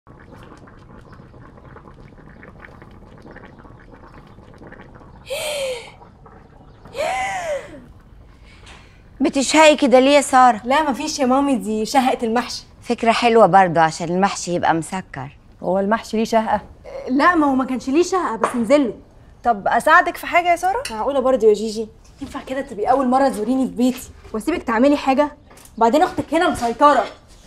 بتشهقي كده ليه يا ساره لا مفيش يا مامي دي شهقة المحشي فكره حلوه برضو عشان المحشي يبقى مسكر هو المحشي ليه شهقه لا ما هو ما كانش ليه شهقة بس نزله طب اساعدك في حاجه يا ساره معقولة برضه يا جيجي ينفع كده تبقي أول مرة تزوريني في بيتي واسيبك تعملي حاجة وبعدين أختك هنا مسيطرة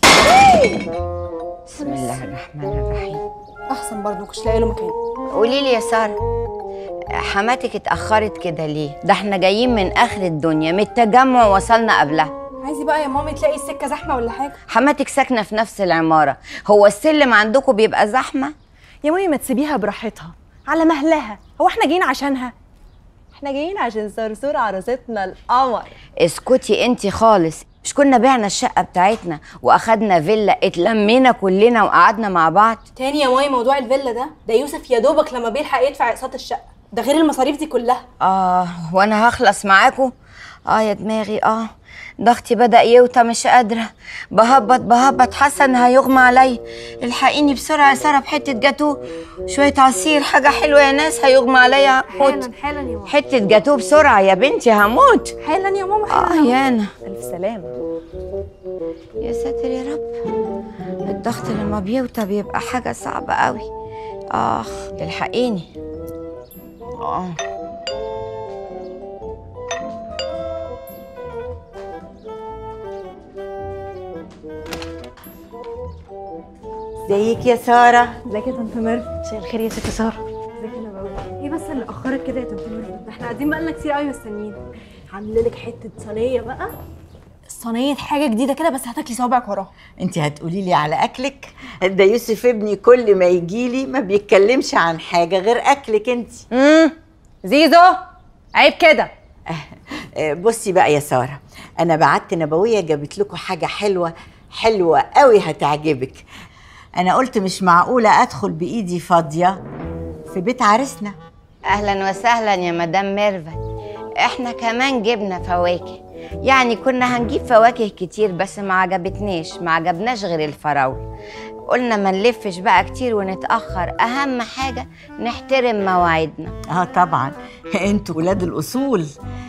بسم الله الرحمن الرحيم أحسن برضه مكنتش لاقي له مكان قولي لي يا ساره حماتك اتاخرت كده ليه ده احنا جايين من اخر الدنيا من التجمع وصلنا قبلها عايزة بقى يا مامي تلاقي السكة زحمة ولا حاجة حماتك ساكنه في نفس العماره هو السلم عندكم بيبقى زحمه يا مامي ما تسيبيها براحتها على مهلها هو احنا جايين عشانها احنا جايين عشان صرصور عروستنا القمر اسكتي انتي خالص مش كنا بعنا الشقه بتاعتنا واخدنا فيلا اتلمينا كلنا وقعدنا مع بعض تاني يا مامي موضوع الفيلا ده ده يوسف يا دوبك لما بيلحق يدفع اقساط الشقة ده غير المصاريف دي كلها اه وانا هخلص معاكم اه يا دماغي اه ضغطي بدأ يوطى مش قادرة بهبط بهبط حاسة ان هيغمى عليا الحقيني بسرعة يا سارة بحتة جاتوه شوية عصير حاجة حلوة يا ناس هيغمى عليا هموت حالا حالا يا ماما حتة جاتوه بسرعة يا بنتي هموت حالا يا ماما اه حالا يا انا الف سلامه يا ساتر يا رب الضغط لما بيوطى بيبقى حاجة صعبة قوي اخ الحقيني اه ازيك يا سارة ازيك يا طنط ميرفت مساء الخير يا ست ساره ازيك يا نبوي ايه بس اللي اخرك كده يا طنط ميرفت ده احنا قاعدين بقالنا كتير قوي مستنيين عامله لك حته صينيه بقى صينيه حاجه جديده كده بس هتاكلي صوابعك وراها انت هتقولي لي على اكلك ده يوسف ابني كل ما يجي لي ما بيتكلمش عن حاجه غير اكلك انت امم زيزو عيب كده آه، بصي بقى يا ساره انا بعت نبويه جابت لكم حاجه حلوه حلوه قوي هتعجبك انا قلت مش معقوله ادخل بايدي فاضيه في بيت عريسنا اهلا وسهلا يا مدام ميرفت احنا كمان جبنا فواكه يعني كنا هنجيب فواكه كتير بس ما عجبتناش ما عجبناش غير الفراولة قلنا ما نلفش بقى كتير ونتأخر أهم حاجة نحترم مواعيدنا اه طبعا انتوا ولاد الاصول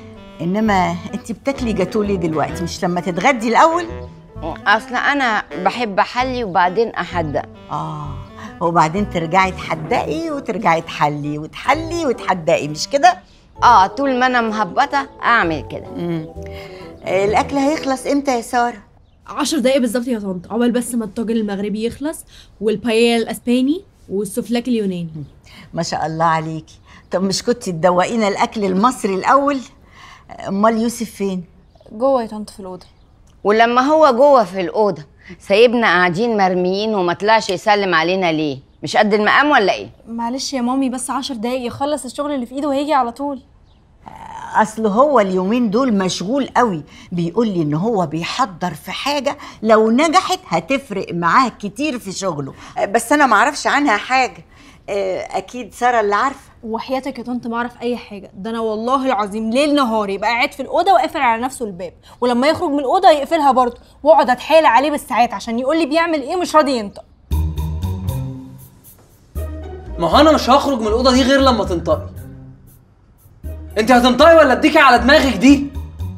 انما انت بتاكلي جاتوه ليه دلوقتي مش لما تتغدي الاول أصل أنا بحب أحلي وبعدين أحدق اه وبعدين ترجعي تحدقي وترجعي تحلي وتحلي وتحدقي مش كده آه طول ما أنا مهبطة أعمل كده مم. آه، الاكل هيخلص امتى يا ساره عشر دقايق بالظبط يا طنط عقبال بس ما الطاجن المغربي يخلص والباييلا الاسباني والسوفلاك اليوناني ما شاء الله عليكي طب مش كنتي تدوقينا الاكل المصري الاول امال يوسف فين جوه يا طنط في الاوضه ولما هو جوه في الأوضة سايبنا قاعدين مرميين وما طلعش يسلم علينا ليه مش قد المقام ولا إيه معلش يا مامي بس عشر دقايق يخلص الشغل اللي في ايده وهيجي على طول اصل هو اليومين دول مشغول قوي بيقول لي ان هو بيحضر في حاجه لو نجحت هتفرق معاه كتير في شغله آه، بس انا معرفش عنها حاجه آه، اكيد ساره اللي عارفه وحياتك يا طنط ما اعرف اي حاجه ده انا والله العظيم ليل نهار يبقى قاعد في الاوضه وقافل على نفسه الباب ولما يخرج من الاوضه يقفلها برضه واقعد اتحايل عليه بالساعات عشان يقول لي بيعمل ايه مش راضي ينطق ما هو انا مش هخرج من الاوضه دي غير لما تنطقي انت هتنطقي ولا اديكي على دماغك دي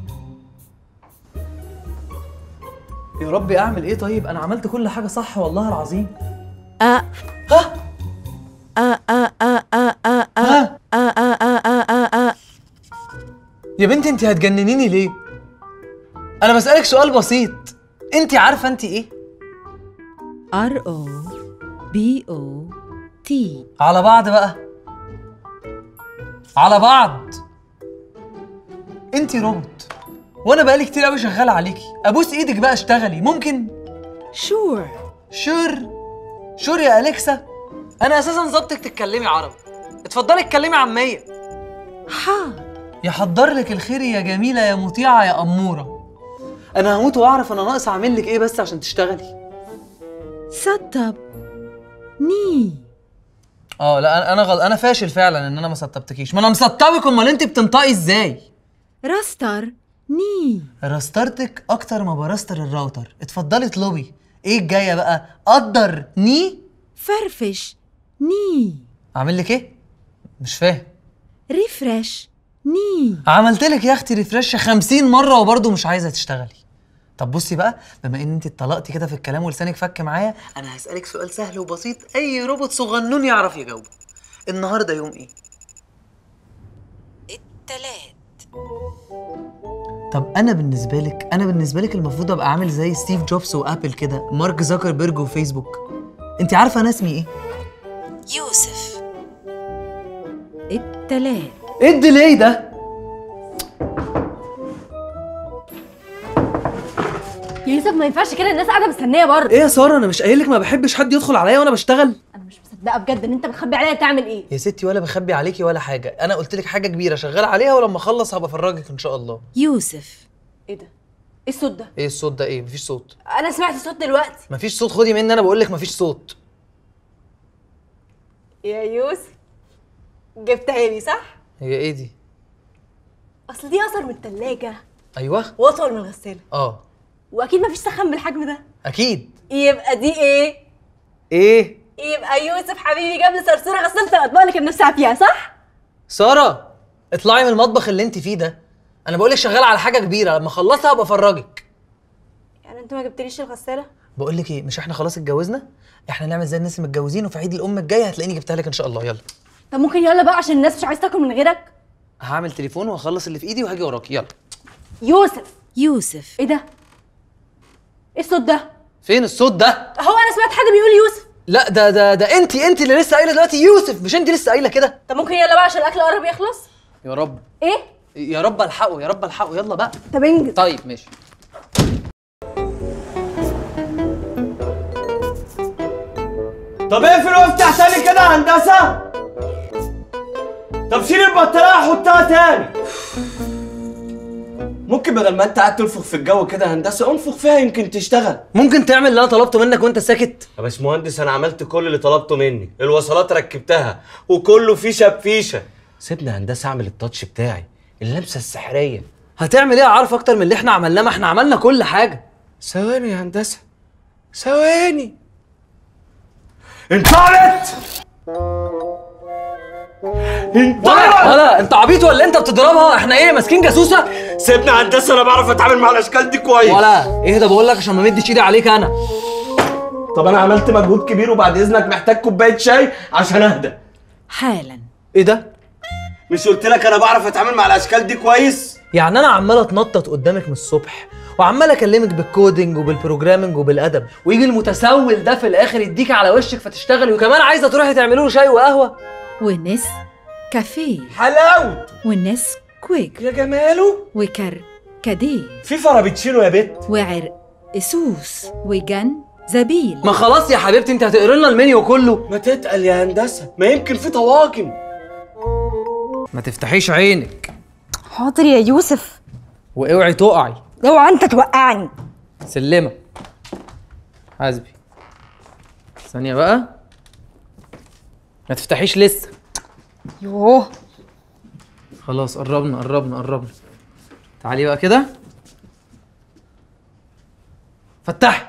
يا ربي اعمل ايه طيب انا عملت كل حاجه صح والله العظيم آه. ها آه آه آه آه آه ها آه آه آه آه آه يا بنتي انت هتجننيني ليه انا بسالك سؤال بسيط انت عارفه انت ايه ار او بي او تي على بعض بقى على بعض انت روبوت وانا بقالي كتير قوي شغال عليكي ابوس ايدك بقى اشتغلي ممكن شور شور شور يا اليكسا انا اساسا ظبطك تتكلمي عربي اتفضلي اتكلمي عاميه حاضر يحضر لك الخير يا جميله يا مطيعه يا اموره انا هموت واعرف انا ناقص اعمل لك ايه بس عشان تشتغلي سطب ني اه لا أنا- انا غل... انا فاشل فعلا ان انا ما سطبتكيش ما انا مسطبك امال انت بتنطقي ازاي راستر ني رسترتك اكتر ما برستر الراوتر اتفضلي اطلبي ايه الجايه بقى قدر ني فرفش ني اعمل لك ايه مش فاهم ريفرش ني عملت لك يا اختي ريفرش 50 مره وبرضه مش عايزه تشتغلي طب بصي بقى بما ان انت اتطلقتي كده في الكلام ولسانك فك معايا انا هسالك سؤال سهل وبسيط اي روبوت صغنون يعرف يجاوب النهارده يوم ايه التلات طب انا بالنسبه لك انا بالنسبه لك المفروض ابقى عامل زي ستيف جوبز وابل كده مارك زكربيرج وفيسبوك انت عارفه انا اسمي ايه يوسف التلات ايه الديلي ده يا يوسف ما ينفعش كده الناس قاعده مستنيه بره ايه يا ساره انا مش قايل لك ما بحبش حد يدخل عليا وانا بشتغل انا مش مصدقه بجد ان انت بتخبي عليا تعمل ايه يا ستي ولا بخبي عليكي ولا حاجه انا قلت لك حاجه كبيره شغال عليها ولما اخلص هبقى افرجك ان شاء الله يوسف ايه ده ايه الصوت ده ايه الصوت ده ايه مفيش صوت انا سمعت صوت دلوقتي مفيش صوت خدي مني انا بقول لك مفيش صوت يا يوسف جبتها لي صح هي ايه دي اصل دي اثر من التلاجة ايوه واطول من الغساله اه واكيد مفيش سخن بالحجم ده اكيد يبقى دي ايه ايه يبقى يوسف حبيبي جاب لي صرصوره غسلت الاطباق اللي كان نفسها فيها صح ساره اطلعي من المطبخ اللي انت فيه ده انا بقول لك شغال على حاجه كبيره لما اخلصها هبقى افرجك يعني انت ما جبتليش الغساله بقول لك ايه مش احنا خلاص اتجوزنا احنا نعمل زي الناس المتجوزين وفي عيد الام الجاي هتلاقيني جبتها لك ان شاء الله يلا طب ممكن يلا بقى عشان الناس مش عايزه تاكل من غيرك هعمل تليفون وهخلص اللي في ايدي وهاجي وراكي يلا يوسف يوسف ايه ده ايه الصوت ده فين الصوت ده هو انا سمعت حد بيقول يوسف لا ده ده ده انت انت اللي لسه قايله دلوقتي يوسف مش انت لسه قايله كده طب ممكن يلا بقى عشان الاكل قرب يخلص يا رب ايه يا رب الحقه يا رب الحقه يلا بقى طب انجز طيب ماشي طب اقفل وافتح تاني كده يا هندسة طب شيل البطارية حطها تاني ممكن بدل ما انت قاعد تنفخ في الجو كده يا هندسة انفخ فيها يمكن تشتغل ممكن تعمل اللي انا طلبته منك وانت ساكت يا باشمهندس انا عملت كل اللي طلبته مني الوصلات ركبتها وكله فيشة بفيشة سيبني يا هندسة اعمل التاتش بتاعي اللمسة السحرية هتعمل ايه اعرف اكتر من اللي احنا عملناه ما احنا عملنا كل حاجه ثواني يا هندسة ثواني انطلقت انطلقت ولا انت عبيط ولا انت بتضربها احنا ايه ماسكين جاسوسه سيبني يا هندسة انا بعرف اتعامل مع الاشكال دي كويس ولا ايه ده بقول لك عشان ما مدش ايدي عليك انا طب انا عملت مجهود كبير وبعد اذنك محتاج كوبايه شاي عشان اهدى حالا ايه ده مش قلت لك انا بعرف اتعامل مع الاشكال دي كويس يعني انا عمال اتنطط قدامك من الصبح وعمال اكلمك بالكودينج وبالبروجرامنج وبالادب ويجي المتسول ده في الاخر يديك على وشك فتشتغلي وكمان عايزه تروحي تعملي له شاي وقهوه ونس كافيه حلاوه ونس كويك يا جماله وكر كديه في فرابتشينو يا بت وعرق سوس وجن زبيل ما خلاص يا حبيبتي انت هتقري لنا المنيو كله ما تتقل يا هندسه ما يمكن في طواجن ما تفتحيش عينك حاضر يا يوسف واوعي تقعي اوعى انت توقعني سلمة حاسبي ثانية بقى ما تفتحيش لسه يوه خلاص قربنا قربنا قربنا تعالي بقى كده فتحي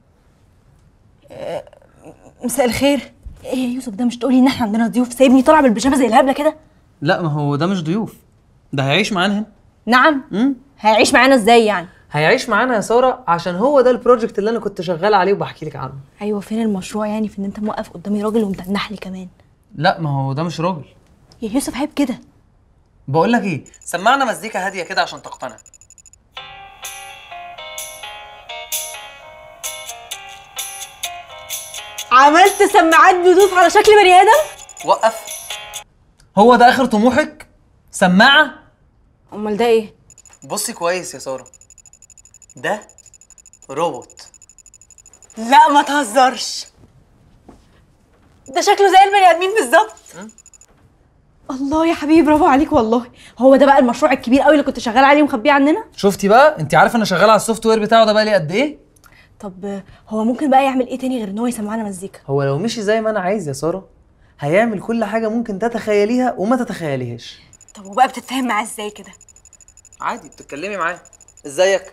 مساء الخير ايه يا يوسف ده مش تقولي ان احنا عندنا ضيوف سايبني طالعه بالبيجامه زي الهبله كده لا ما هو ده مش ضيوف ده هيعيش معانا هنا نعم امم هيعيش معانا ازاي يعني هيعيش معانا يا ساره عشان هو ده البروجكت اللي انا كنت شغال عليه وبحكي لك عنه ايوه فين المشروع يعني في ان انت موقف قدامي راجل ومتنح لي كمان لا ما هو ده مش راجل يا يوسف عيب كده بقول لك ايه سمعنا مزيكا هاديه كده عشان تقتنع عملت سماعات بلوتوث على شكل بني ادم وقف هو ده اخر طموحك سماعه امال ده ايه بصي كويس يا ساره ده روبوت لا ما تهزرش ده شكله زي البني ادمين بالظبط الله يا حبيبي برافو عليك والله هو ده بقى المشروع الكبير قوي اللي كنت شغال عليه ومخبيه عننا شفتي بقى انت عارفه انا شغال على السوفت وير بتاعه ده بقى لي قد ايه طب هو ممكن بقى يعمل ايه تاني غير ان هو يسمعنا مزيكا هو لو مشي زي ما انا عايز يا ساره هيعمل كل حاجه ممكن تتخيليها وما تتخيليهاش طب وبقى بتتفاهم معاه ازاي كده عادي بتتكلمي معاه ازيك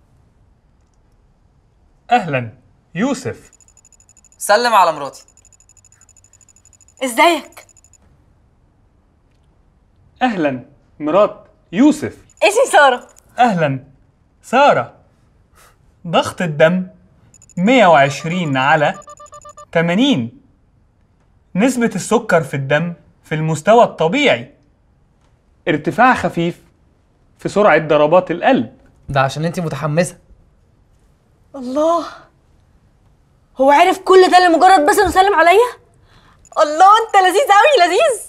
اهلا يوسف سلم على مراتي ازيك اهلا مرات يوسف اسمي ساره اهلا ساره ضغط الدم 120 على 80 نسبة السكر في الدم في المستوى الطبيعي ارتفاع خفيف في سرعة ضربات القلب ده عشان انت متحمسه الله هو عارف كل ده لمجرد بس انه سلم عليا الله انت لذيذ قوي لذيذ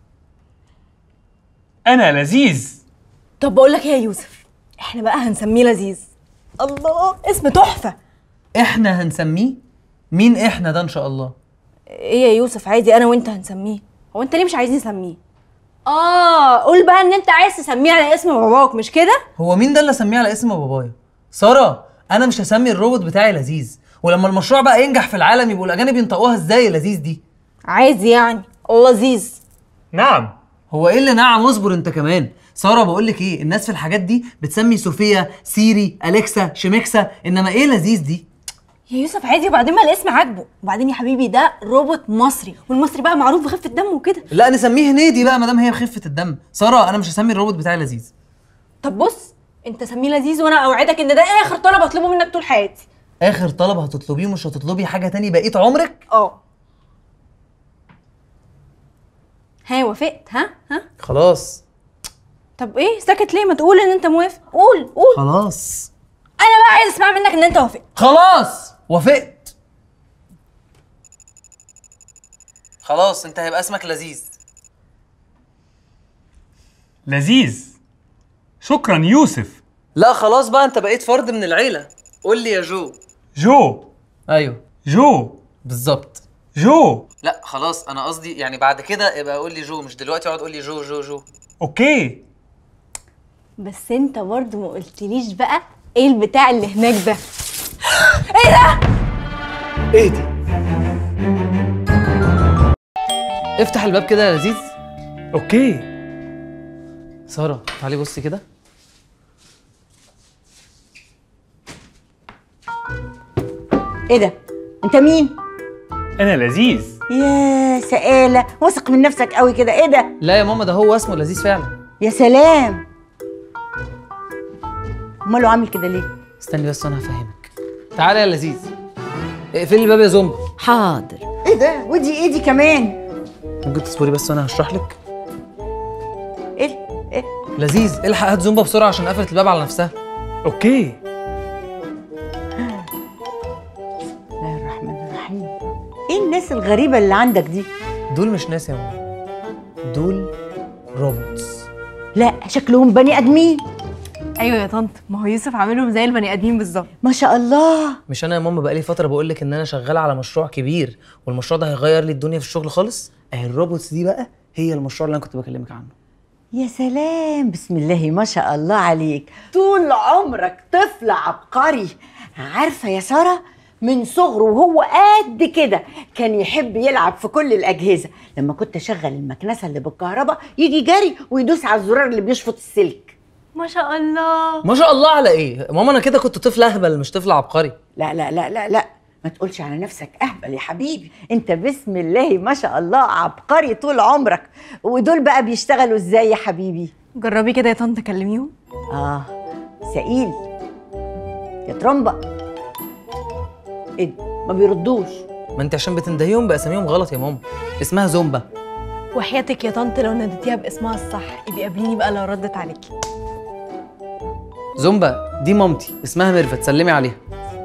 انا لذيذ طب بقول لك ايه يا يوسف احنا بقى هنسميه لذيذ الله اسم تحفه احنا هنسميه مين احنا ده ان شاء الله ايه يا يوسف عادي انا وانت هنسميه هو انت ليه مش عايزين نسميه اه قول بقى ان انت عايز تسميه على اسم باباك مش كده هو مين ده اللي اسميه على اسم بابايا ساره انا مش هسمي الروبوت بتاعي لذيذ ولما المشروع بقى ينجح في العالم يبقوا الاجانب ينطقوها ازاي لذيذ دي عادي يعني لذيذ نعم هو ايه اللي نعم اصبر انت كمان ساره بقول لك ايه الناس في الحاجات دي بتسمي صوفيا سيري اليكسا شميكسا انما ايه لذيذ دي يا يوسف عادي وبعدين ما الاسم عاجبه وبعدين يا حبيبي ده روبوت مصري والمصري بقى معروف بخفه دمه وكده لا نسميه هنيدي بقى ما دام هي بخفه الدم ساره انا مش هسمي الروبوت بتاعي لذيذ طب بص انت سميه لذيذ وانا اوعدك ان ده اخر طلب اطلبه منك طول حياتي اخر طلب هتطلبيه مش هتطلبي حاجه تاني بقيه عمرك اه ها وافقت ها ها خلاص طب ايه ساكت ليه ما تقول ان انت موافق قول قول خلاص انا بقى عايز اسمع منك ان انت وافقت خلاص وافقت خلاص انت هيبقى اسمك لذيذ لذيذ شكرا يوسف لا خلاص بقى انت بقيت فرد من العيله قول لي يا جو جو ايوه جو بالظبط جو لا خلاص انا قصدي يعني بعد كده يبقى قول لي جو مش دلوقتي اقعد قول لي جو جو جو اوكي بس انت برضه ما قلتليش بقى ايه البتاع اللي هناك ده ايه دي افتح الباب كده يا لذيذ اوكي ساره تعالي بصي كده ايه ده انت مين انا لذيذ يا سقالة واثق من نفسك قوي كده ايه ده لا يا ماما ده هو اسمه لذيذ فعلا يا سلام امال هو عامل كده ليه استني بس وانا هفهمك تعالى يا لذيذ اقفلي الباب يا زومبا حاضر ايه ده ودي ايه دي كمان ممكن تصبري بس وانا هشرح لك ايه ايه لذيذ الحق هات زومبا بسرعه عشان قفلت الباب على نفسها اوكي بسم الله الرحمن الرحيم ايه الناس الغريبة اللي عندك دي دول مش ناس يا ماما دول روبوتس لا شكلهم بني ادمين ايوه يا طنط ما هو يوسف عاملهم زي البني ادمين بالظبط ما شاء الله مش انا يا ماما بقالي فتره بقول لك ان انا شغاله على مشروع كبير والمشروع ده هيغير لي الدنيا في الشغل خالص اهي الروبوتس دي بقى هي المشروع اللي انا كنت بكلمك عنه يا سلام بسم الله ما شاء الله عليك طول عمرك طفل عبقري عارفة يا سارة من صغره وهو قد كده كان يحب يلعب في كل الأجهزة لما كنت أشغل المكنسة اللي بالكهرباء يجي جري ويدوس على الزرار اللي بيشفط السلك ما شاء الله ما شاء الله على ايه ماما انا كده كنت طفل اهبل مش طفل عبقري لا لا لا لا لا ما تقولش على نفسك اهبل يا حبيبي انت بسم الله ما شاء الله عبقري طول عمرك ودول بقى بيشتغلوا ازاي يا حبيبي جربي كده يا طنط كلميهم اه سئيل يا ترمبة ايه ده؟ ما بيردوش ما انت عشان بتندهيهم باساميهم غلط يا ماما اسمها زومبا وحياتك يا طنط لو ناديتيها باسمها الصح يبقى قابليني بقى لو ردت عليكي زومبا دي مامتي اسمها ميرفت سلمي عليها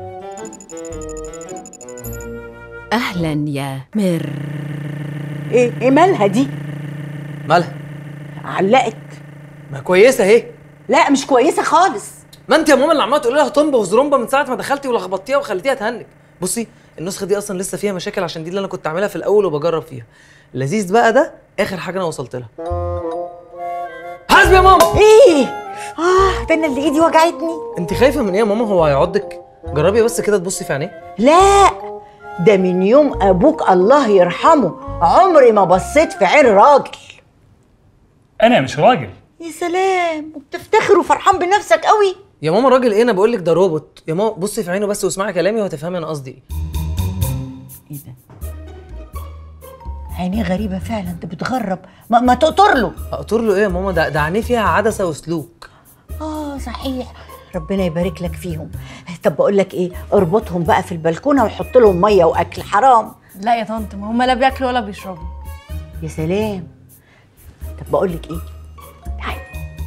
أهلا يا مر ايه ايه مالها دي مالها علقت ما كويسه اهي لا مش كويسه خالص ما انت يا ماما اللي عماله تقولي لها طنبه وزرومبا من ساعه ما دخلتي ولخبطتيها وخليتيها تهنج بصي النسخه دي اصلا لسه فيها مشاكل عشان دي اللي انا كنت عاملها في الاول وبجرب فيها اللذيذ بقى ده اخر حاجه انا وصلت لها حاسب يا ماما ايه اه ده انا اللي ايدي وجعتني انت خايفه من ايه يا ماما هو هيعضك جربي بس كده تبصي في عينيه لا ده من يوم ابوك الله يرحمه عمري ما بصيت في عين راجل انا مش راجل يا سلام وبتفتخر وفرحان بنفسك قوي يا ماما راجل ايه انا بقول لك ده روبوت يا ماما بصي في عينه بس واسمعي كلامي وهتفهمي انا قصدي ايه ايه ده عينيه غريبه فعلا ده بتغرب ما, ما تقطر له اقطر له ايه يا ماما ده ده عينيه فيها عدسه وسلوك اه صحيح ربنا يبارك لك فيهم طب بقول لك ايه اربطهم بقى في البلكونه وحط لهم ميه واكل حرام لا يا طنط ما هم لا بياكلوا ولا بيشربوا يا سلام طب بقول لك ايه تعالي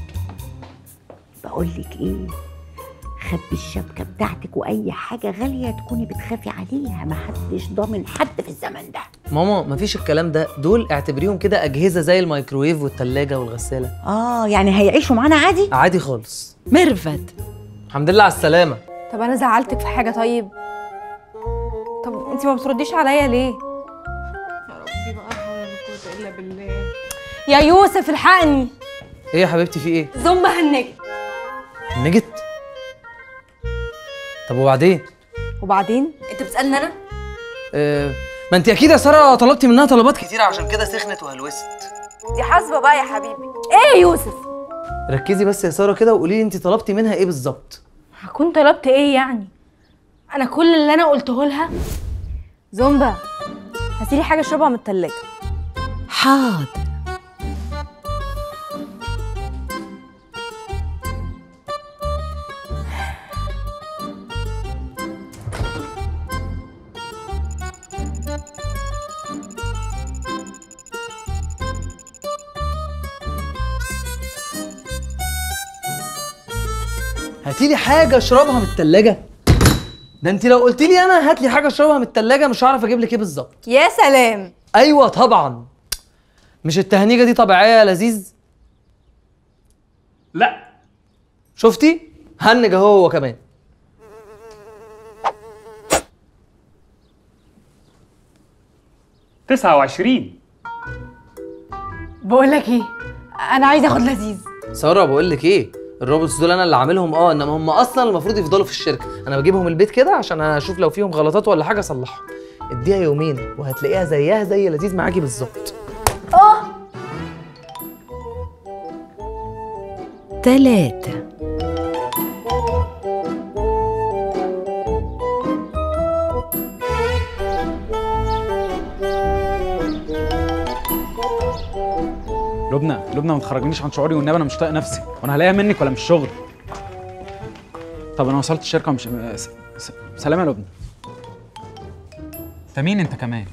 بقول لك ايه خبي الشبكه بتاعتك واي حاجه غاليه تكوني بتخافي عليها ما حدش ضامن حد في الزمن ده ماما مفيش الكلام ده دول اعتبريهم كده اجهزه زي الميكروويف والتلاجة والغساله اه يعني هيعيشوا معانا عادي عادي خالص ميرفت الحمد لله على السلامه طب انا زعلتك في حاجه طيب طب انت ما بترديش عليا ليه يا ربي بقى حول ولا قوه الا بالله يا يوسف الحقني ايه يا حبيبتي في ايه زومبا هنجت نجت طب وبعدين وبعدين انت بتسالني انا آه ما انت اكيد يا ساره طلبتي منها طلبات كتيره عشان كده سخنت وهلوست دي حاسبه بقى يا حبيبي ايه يا يوسف ركزي بس يا ساره كده وقولي لي انت طلبتي منها ايه بالظبط هكون طلبت ايه يعني انا كل اللي انا قلته لها زومبا هاتيلي حاجه اشربها من التلاجة حاضر هاتي لي حاجه اشربها من التلاجة ده انت لو قلت لي انا هات لي حاجه اشربها من التلاجة مش هعرف اجيب لك ايه بالظبط يا سلام ايوه طبعا مش التهنيجه دي طبيعيه يا لذيذ لا شفتي هنج اهو هو كمان تسعة وعشرين بقول لك ايه انا عايزه اخد لذيذ ساره بقول لك ايه الروبوتس دول انا اللي عاملهم اه انما هم اصلا المفروض يفضلوا في الشركه انا بجيبهم البيت كده عشان اشوف لو فيهم غلطات ولا حاجه اصلحهم اديها يومين وهتلاقيها زيها زي لذيذ معاكي بالظبط تلاتة لبنى لبنى ما تخرجنيش عن شعوري والنبي انا مش طايق نفسي وانا هلاقيها منك ولا من الشغل طب انا وصلت الشركه ومش س... س... سلام يا لبنى انت مين انت كمان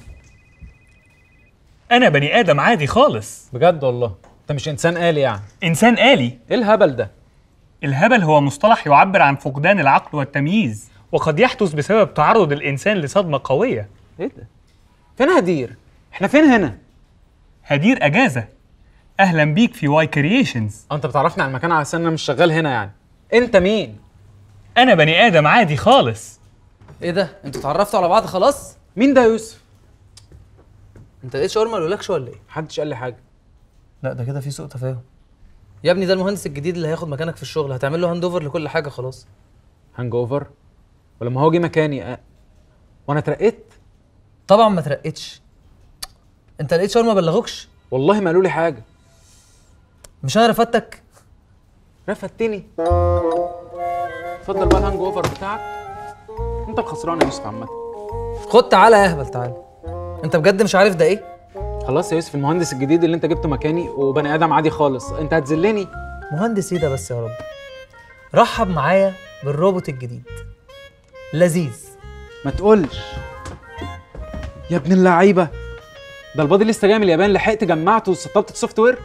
انا بني ادم عادي خالص بجد والله انت مش انسان آلي يعني انسان آلي ايه الهبل ده الهبل هو مصطلح يعبر عن فقدان العقل والتمييز وقد يحدث بسبب تعرض الانسان لصدمه قويه ايه ده فين هدير احنا فين هنا هدير اجازه اهلا بيك في واي كرييشنز اه انت بتعرفني على المكان على اساس ان انا مش شغال هنا يعني انت مين انا بني ادم عادي خالص ايه ده انتوا اتعرفتوا على بعض خلاص مين ده يا يوسف انت لقيت شاورما ما قالولكش ولا ايه محدش قال لي حاجه لا ده كده في سوء تفاهم يا ابني ده المهندس الجديد اللي هياخد مكانك في الشغل هتعمل له هاند اوفر لكل حاجه خلاص هانج اوفر ولما هو جه مكاني أه. وانا اترقيت طبعا ما ترقتش انت لقيت شاورما ما بلغوكش والله ما قالوا لي حاجه مش انا رفدتك رفدتني اتفضل بقى الهانج اوفر بتاعك انت الخسران يا يوسف عامه خد تعالى يا اهبل تعالى انت بجد مش عارف ده ايه خلاص يا يوسف المهندس الجديد اللي انت جبته مكاني وبني ادم عادي خالص انت هتذلني مهندس ايه ده بس يا رب رحب معايا بالروبوت الجديد لذيذ ما تقولش يا ابن اللعيبه ده البادي لسه جاي من اليابان لحقت جمعته وسطبت السوفت وير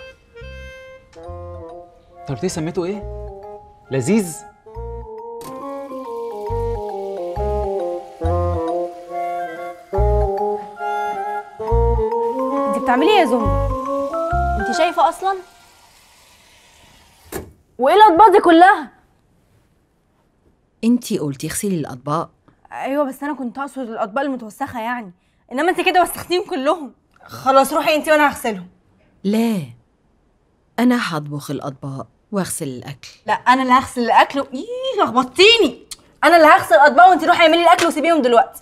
انت قلت لي سميته ايه لذيذ انت بتعملي ايه يا زومبا انت شايفه اصلا وايه الاطباق دي كلها انتي قلتي اغسلي الاطباق ايوه بس انا كنت اقصد الاطباق المتوسخه يعني انما انت كده وسختيهم كلهم خلاص روحي انت وانا هغسلهم لا انا هطبخ الاطباق واغسل الاكل لا انا اللي هغسل الاكل و... ايه لخبطتيني انا اللي هغسل الاطباق وانت روحي اعملي الاكل وسيبيهم دلوقتي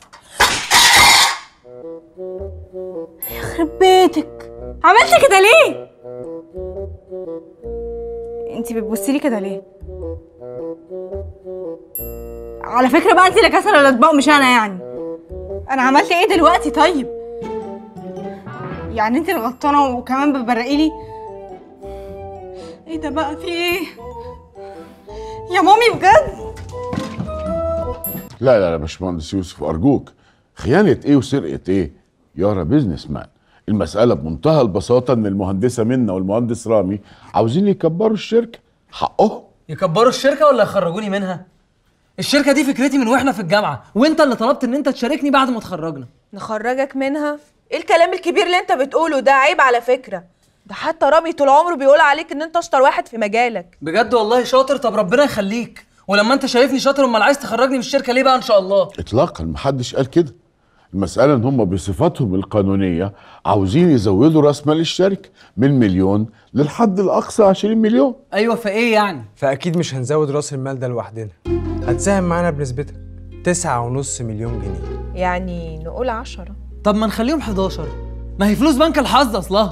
يخرب بيتك عملتي كده ليه انت بتبصي لي كده ليه على فكره بقى انت اللي كسر الاطباق مش انا يعني انا عملت ايه دلوقتي طيب يعني انت اللي غلطانه وكمان بتبرقي لي ايه ده بقى في ايه يا مامي بجد لا لا لا باشمهندس يوسف ارجوك خيانه ايه وسرقه ايه يارا بيزنس مان المساله بمنتهى البساطه ان المهندسه منا والمهندس رامي عاوزين يكبروا الشركه حقهم يكبروا الشركه ولا يخرجوني منها الشركه دي فكرتي من واحنا في الجامعه وانت اللي طلبت ان انت تشاركني بعد ما اتخرجنا نخرجك منها ايه الكلام الكبير اللي انت بتقوله ده عيب على فكره ده حتى رامي طول عمره بيقول عليك ان انت اشطر واحد في مجالك بجد والله شاطر طب ربنا يخليك ولما انت شايفني شاطر امال عايز تخرجني من الشركه ليه بقى ان شاء الله اطلاقا محدش قال كده المساله ان هم بصفاتهم القانونيه عاوزين يزودوا راس مال الشركه من مليون للحد الاقصى 20 مليون ايوه فايه يعني فاكيد مش هنزود راس المال ده لوحدنا هتساهم معانا بنسبتك تسعة ونص مليون جنيه يعني نقول عشرة طب ما نخليهم 11 ما هي فلوس بنك الحظ اصلها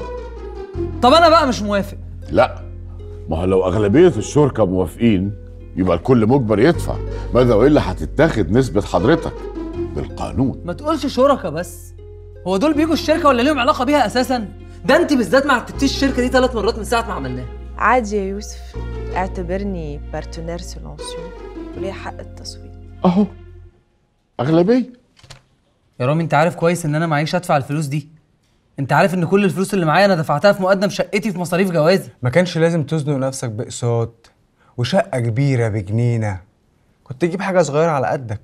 طب انا بقى مش موافق لا ما هو لو اغلبيه الشركاء موافقين يبقى الكل مجبر يدفع ماذا والا هتتاخد نسبه حضرتك بالقانون ما تقولش شركة بس هو دول بيجوا الشركه ولا ليهم علاقه بيها اساسا ده انت بالذات ما عتبتيش الشركه دي ثلاث مرات من ساعه ما عملناها عادي يا يوسف اعتبرني بارتنير سيلونسيو وليه حق التصويت اهو اغلبيه يا رامي انت عارف كويس ان انا معيش ادفع الفلوس دي انت عارف ان كل الفلوس اللي معايا انا دفعتها في مقدم شقتي في مصاريف جوازي ما كانش لازم تزنق نفسك باقساط وشقه كبيره بجنينه كنت تجيب حاجه صغيره على قدك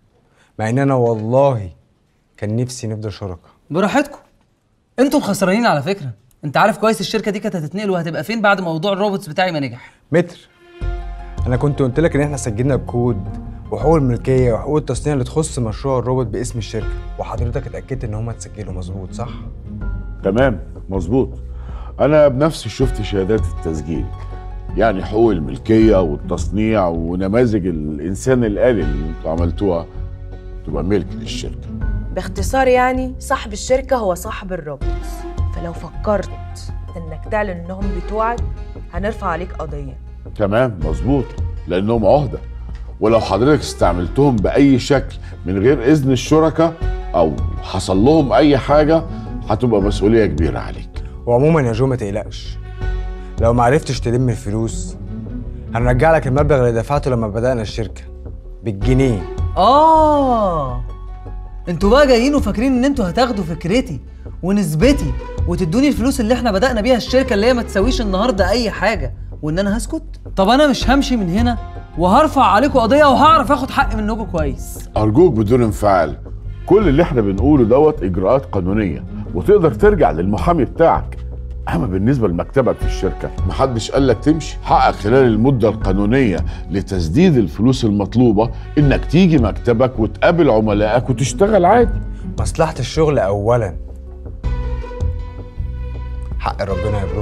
مع ان انا والله كان نفسي نفضل شركاء براحتكم انتوا الخسرانين على فكره انت عارف كويس الشركه دي كانت هتتنقل وهتبقى فين بعد موضوع الروبوتس بتاعي ما نجح متر انا كنت قلت لك ان احنا سجلنا الكود وحقوق الملكيه وحقوق التصنيع اللي تخص مشروع الروبوت باسم الشركه وحضرتك اتاكدت ان هم اتسجلوا مظبوط صح تمام مظبوط انا بنفسي شفت شهادات التسجيل يعني حقوق الملكيه والتصنيع ونماذج الانسان الالي اللي انتوا عملتوها تبقى ملك للشركه باختصار يعني صاحب الشركه هو صاحب الروبوت فلو فكرت انك تعلن انهم بتوعك هنرفع عليك قضيه تمام مظبوط لانهم عهده ولو حضرتك استعملتهم باي شكل من غير اذن الشركاء او حصل لهم اي حاجه هتبقى مسؤوليه كبيره عليك وعموما يا جو ما تقلقش لو ما عرفتش تلم الفلوس هنرجع لك المبلغ اللي دفعته لما بدأنا الشركة بالجنيه اه انتوا بقى جايين وفاكرين ان انتوا هتاخدوا فكرتي ونسبتي وتدوني الفلوس اللي احنا بدأنا بيها الشركه اللي هي ما تساويش النهارده اي حاجه وان انا هسكت طب انا مش همشي من هنا وهرفع عليكم قضيه وهعرف اخد حق منكم كويس ارجوك بدون انفعال كل اللي احنا بنقوله دوت اجراءات قانونيه وتقدر ترجع للمحامي بتاعك اما بالنسبه لمكتبك في الشركه محدش قال لك تمشي حقك خلال المده القانونيه لتسديد الفلوس المطلوبه انك تيجي مكتبك وتقابل عملائك وتشتغل عادي مصلحة الشغل أولا حق ربنا يا برو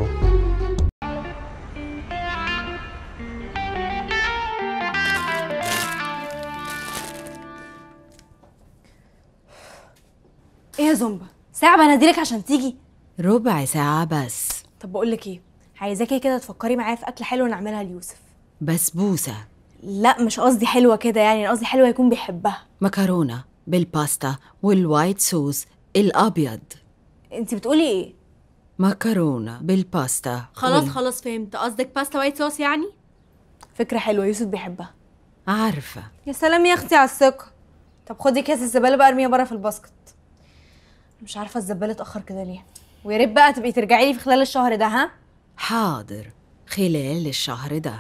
ايه يا زومبا ساعه بناديلك عشان تيجي ربع ساعة بس طب بقول لك ايه عايزاكي كده تفكري معايا في اكل حلو نعملها ليوسف بسبوسة لا مش قصدي حلوه كده يعني أنا قصدي حلوه يكون بيحبها مكرونة بالباستا والوايت صوص الأبيض انت بتقولي ايه مكرونة بالباستا خلاص وال- خلاص فهمت قصدك باستا وايت صوص يعني فكره حلوه يوسف بيحبها عارفة يا سلام يا اختي على الثقه طب خدي كاس الزباله بقى ارميها بره في الباسكت مش عارفه الزباله اتاخر كده ليه ويا ريت بقى تبقي ترجعي لي في خلال الشهر ده ها حاضر خلال الشهر ده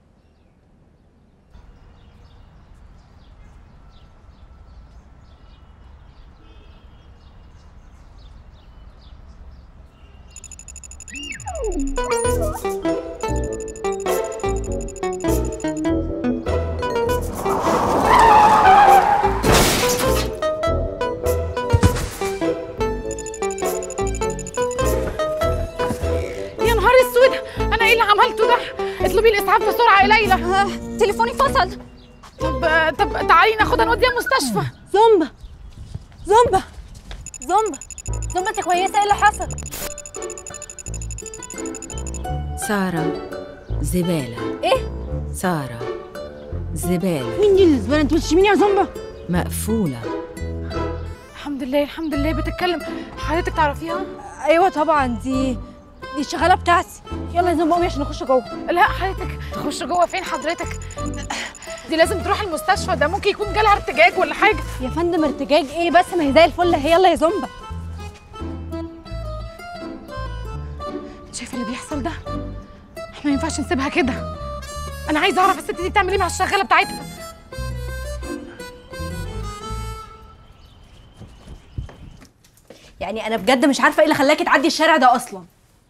يا نهار اسود انا ايه اللي عملته ده اطلبي الاسعاف بسرعه يا ليلى تليفوني فصل طب طب تعالي ناخدها نوديها المستشفى زومبا زومبا زومبا زومبا انت كويسه ايه اللي حصل سارة زبالة ايه سارة زبالة مين دي الزباله انت مش مين يا زومبا مقفولة الحمد لله الحمد لله بتتكلم حضرتك تعرفيها ايوه طبعا دي دي الشغاله بتاعتي يلا يا زومبا قومي عشان نخش جوه لا حضرتك تخش جوه فين حضرتك دي لازم تروح المستشفى ده ممكن يكون جالها ارتجاج ولا حاجه يا فندم ارتجاج ايه بس ما هي زي الفل اهي يلا يا زومبا شايفه اللي بيحصل ده احنا ما ينفعش نسيبها كده انا عايزه اعرف الست دي بتعمل ايه مع الشغاله بتاعتها يعني انا بجد مش عارفه ايه اللي خلاكي تعدي الشارع ده اصلا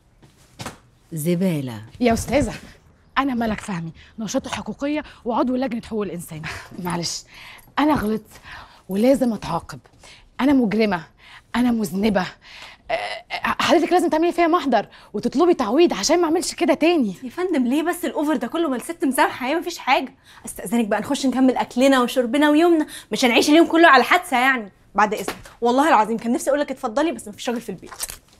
زبالة يا استاذه انا ملك فهمي ناشطه حقوقيه وعضو لجنه حقوق الانسان معلش انا غلطت ولازم اتعاقب انا مجرمه انا مذنبه أه، حضرتك لازم تعملي فيها محضر وتطلبي تعويض عشان ما اعملش كده تاني يا فندم ليه بس الاوفر ده كله ما الست مسامحه هي مفيش حاجه استاذنك بقى نخش نكمل اكلنا وشربنا ويومنا مش هنعيش اليوم كله على حادثه يعني بعد اذنك والله العظيم كان نفسي اقول لك اتفضلي بس مفيش راجل في البيت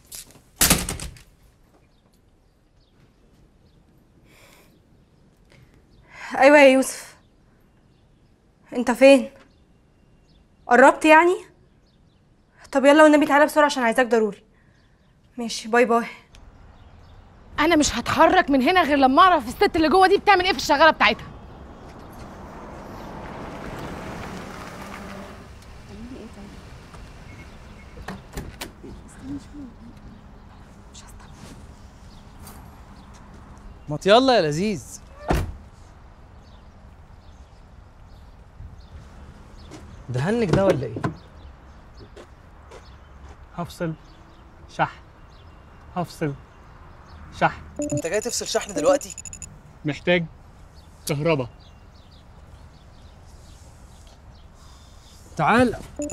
ايوه يا يوسف انت فين قربت يعني طب يلا والنبي تعالى بسرعه عشان عايزاك ضروري ماشي باي باي انا مش هتحرك من هنا غير لما اعرف الست اللي جوه دي بتعمل ايه في الشغاله بتاعتها ما يلا يا لذيذ ده هنك ده ولا ايه؟ هفصل شحن هفصل شحن انت جاي تفصل شحن دلوقتي؟ محتاج كهرباء تعال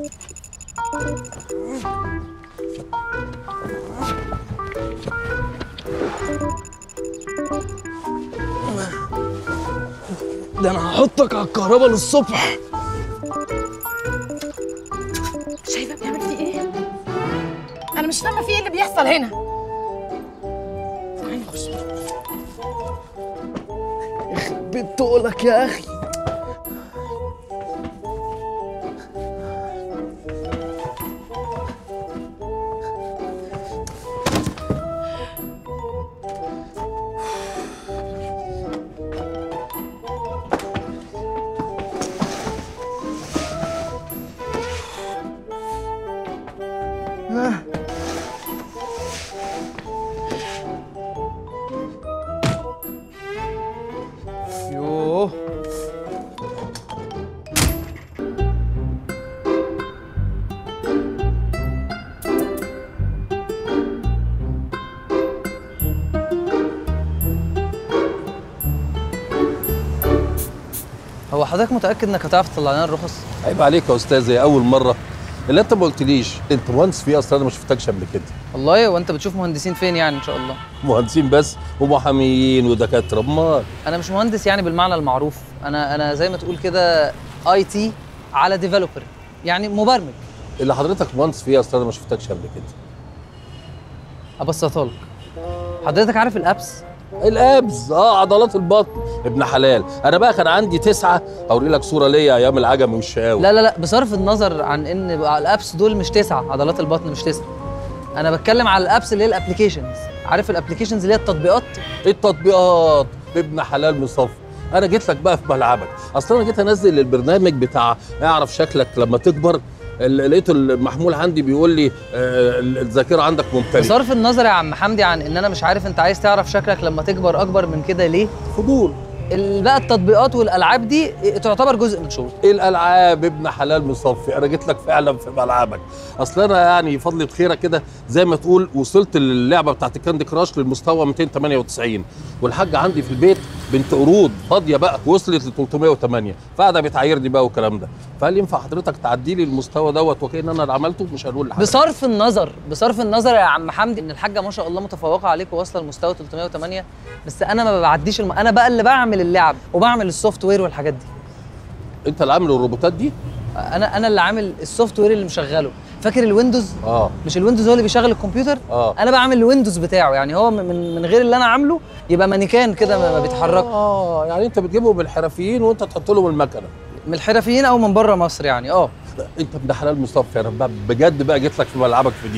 ده انا هحطك على الكهرباء للصبح شايفه بيعمل فيه ايه انا مش فاهمه في ايه اللي بيحصل هنا تعالي نخش بتقولك يا اخي يوه هو حضرتك متأكد انك هتعرف تطلع لنا الرخص؟ عيب عليك يا استاذ هي اول مره اللي انت ما قلتليش انت مهندس فيه اصلا انا ما شفتكش قبل كده والله هو انت بتشوف مهندسين فين يعني ان شاء الله؟ مهندسين بس ومحاميين ودكاتره امال انا مش مهندس يعني بالمعنى المعروف انا انا زي ما تقول كده اي تي على ديفلوبر يعني مبرمج اللي حضرتك مهندس فيه اصلا انا ما شفتكش قبل كده ابسطها لك حضرتك عارف الابس الابز اه عضلات البطن ابن حلال انا بقى كان عندي تسعه اوري لك صوره ليا ايام العجمي والشقاوي لا لا لا بصرف النظر عن ان بقى الابس دول مش تسعه عضلات البطن مش تسعه انا بتكلم على الابس اللي هي الابلكيشنز عارف الابلكيشنز اللي هي التطبيقات التطبيقات ابن حلال مصفى انا جيت لك بقى في ملعبك اصل انا جيت انزل البرنامج بتاع اعرف شكلك لما تكبر ال- لقيته المحمول عندي بيقول لي آه، الذاكره عندك ممتلئه بصرف النظر يا عم حمدي عن ان انا مش عارف انت عايز تعرف شكلك لما تكبر اكبر من كده ليه فضول ال- بقى التطبيقات والالعاب دي تعتبر جزء من شغلي الالعاب ابن حلال مصفي انا جيت لك فعلا في ملعبك اصل انا يعني فضلة خيرك كده زي ما تقول وصلت للعبه بتاعت الكاندي كراش للمستوى 298 والحاجه عندي في البيت بنت قرود فاضيه بقى وصلت ل 308 فقاعده بتعايرني بقى والكلام ده فهل ينفع حضرتك تعدي لي المستوى دوت وكأن انا اللي عملته مش هنقول لحضرتك بصرف النظر بصرف النظر يا عم حمدي ان الحاجه ما شاء الله متفوقه عليك وواصله لمستوى 308 بس انا ما بعديش الم... انا بقى اللي بعمل اللعب وبعمل السوفت وير والحاجات دي انت اللي عامل الروبوتات دي انا انا اللي عامل السوفت وير اللي مشغله فاكر الويندوز اه مش الويندوز هو اللي بيشغل الكمبيوتر اه انا بعمل الويندوز بتاعه يعني هو من من غير اللي انا عامله يبقى مانيكان كده ما ما بيتحركش اه يعني انت بتجيبهم من الحرفيين وانت تحط لهم المكنه من الحرفيين او من بره مصر يعني اه انت ابن حلال مصطفى انا بقى بجد بقى جيت لك في ملعبك في دي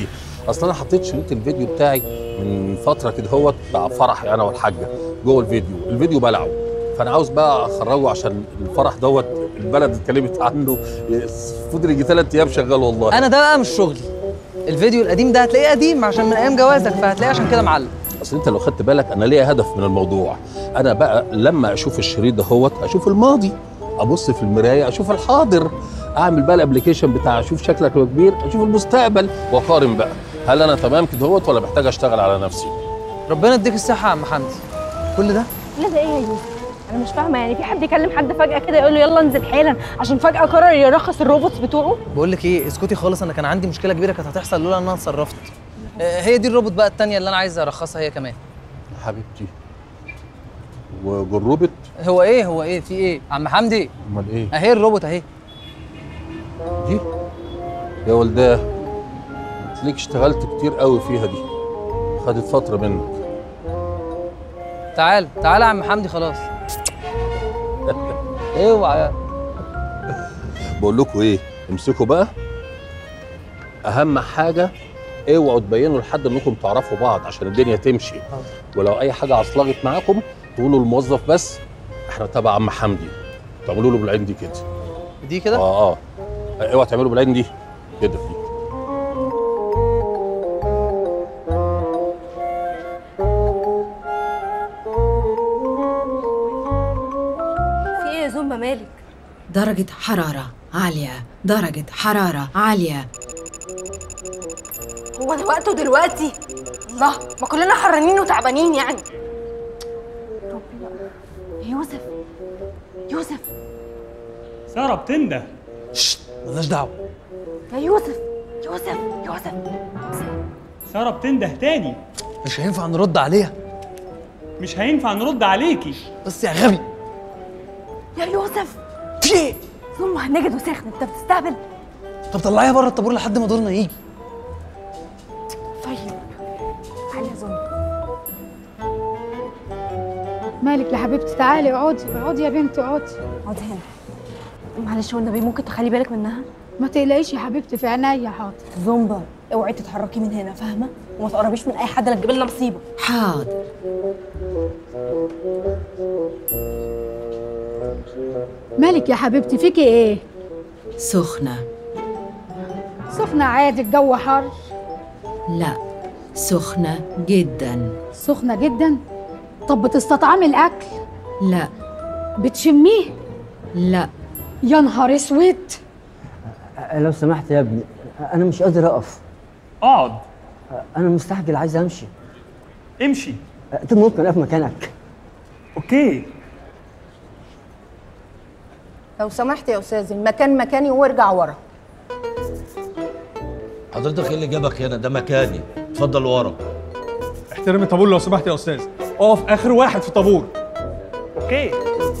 اصل انا حطيت شريط الفيديو بتاعي من فتره كده هوت بتاع فرحي انا والحاجه جوه الفيديو الفيديو بلعه فانا عاوز بقى اخرجه عشان الفرح دوت البلد اتكلمت عنه فضل يجي ثلاث ايام شغال والله انا ده بقى مش شغلي الفيديو القديم ده هتلاقيه قديم عشان من ايام جوازك فهتلاقيه عشان كده معلق اصل انت لو خدت بالك انا ليا هدف من الموضوع انا بقى لما اشوف الشريط ده هوت اشوف الماضي ابص في المرايه اشوف الحاضر اعمل بقى الابلكيشن بتاع اشوف شكلك لو كبير اشوف المستقبل واقارن بقى هل انا تمام كده هوت ولا محتاج اشتغل على نفسي ربنا يديك الصحه يا عم حمدي كل ده لا ده ايه يا يوسف انا مش فاهمه يعني في حد يكلم حد فجاه كده يقول له يلا انزل حالا عشان فجاه قرر يرخص الروبوتس بتوعه بقول لك ايه اسكتي خالص انا كان عندي مشكله كبيره كانت هتحصل لولا ان انا اتصرفت آه، هي دي الروبوت بقى التانية اللي انا عايز ارخصها هي كمان حبيبتي وجروبت هو ايه هو ايه في ايه عم حمدي امال ايه اهي الروبوت اهي دي يا ولداه تلاقيك اشتغلت كتير قوي فيها دي خدت فتره منك تعال تعال يا عم حمدي خلاص اوعى بقول لكم ايه امسكوا بقى اهم حاجه اوعوا تبينوا لحد انكم تعرفوا بعض عشان الدنيا تمشي ولو اي حاجه عصلجت معاكم تقولوا للموظف بس احنا تبع عم حمدي تعملوا له بالعين دي كده دي كده اه اه اوعى تعملوا بالعين دي كده دي في ايه يا زومبا مالك درجة حرارة عالية درجة حرارة عالية هو ده وقته دلوقتي الله ما كلنا حرانين وتعبانين يعني ربي بقى يوسف يوسف ساره بتنده ملناش دعوه يا يوسف يوسف يوسف ساره بتنده تاني مش هينفع نرد عليها مش هينفع نرد عليكي بس يا غبي يا يوسف في ايه زومبا هنجد وساخن انت بتستهبل طب طلعيها بره الطابور لحد ما دورنا يجي طيب تعالي يا زومبا مالك يا حبيبتي تعالي اقعدي اقعدي يا بنتي اقعدي اقعدي هنا معلش والنبي ممكن تخلي بالك منها ما تقلقيش يا حبيبتي في عينيا حاضر زومبا اوعي تتحركي من هنا فاهمه وما تقربيش من اي حد لا تجيب لنا مصيبه حاضر مالك يا حبيبتي فيكي ايه سخنة سخنة عادي الجو حر لا سخنة جدا سخنة جدا طب بتستطعمي الاكل لا بتشميه لا يا نهار اسود لو سمحت يا ابني انا مش قادر اقف اقعد انا مستعجل عايز امشي امشي انت ممكن اقف مكانك اوكي لو سمحت يا استاذ المكان مكاني وارجع ورا حضرتك ايه اللي جابك هنا ده مكاني اتفضل ورا احترم الطابور لو سمحت يا استاذ اقف اخر واحد في الطابور اوكي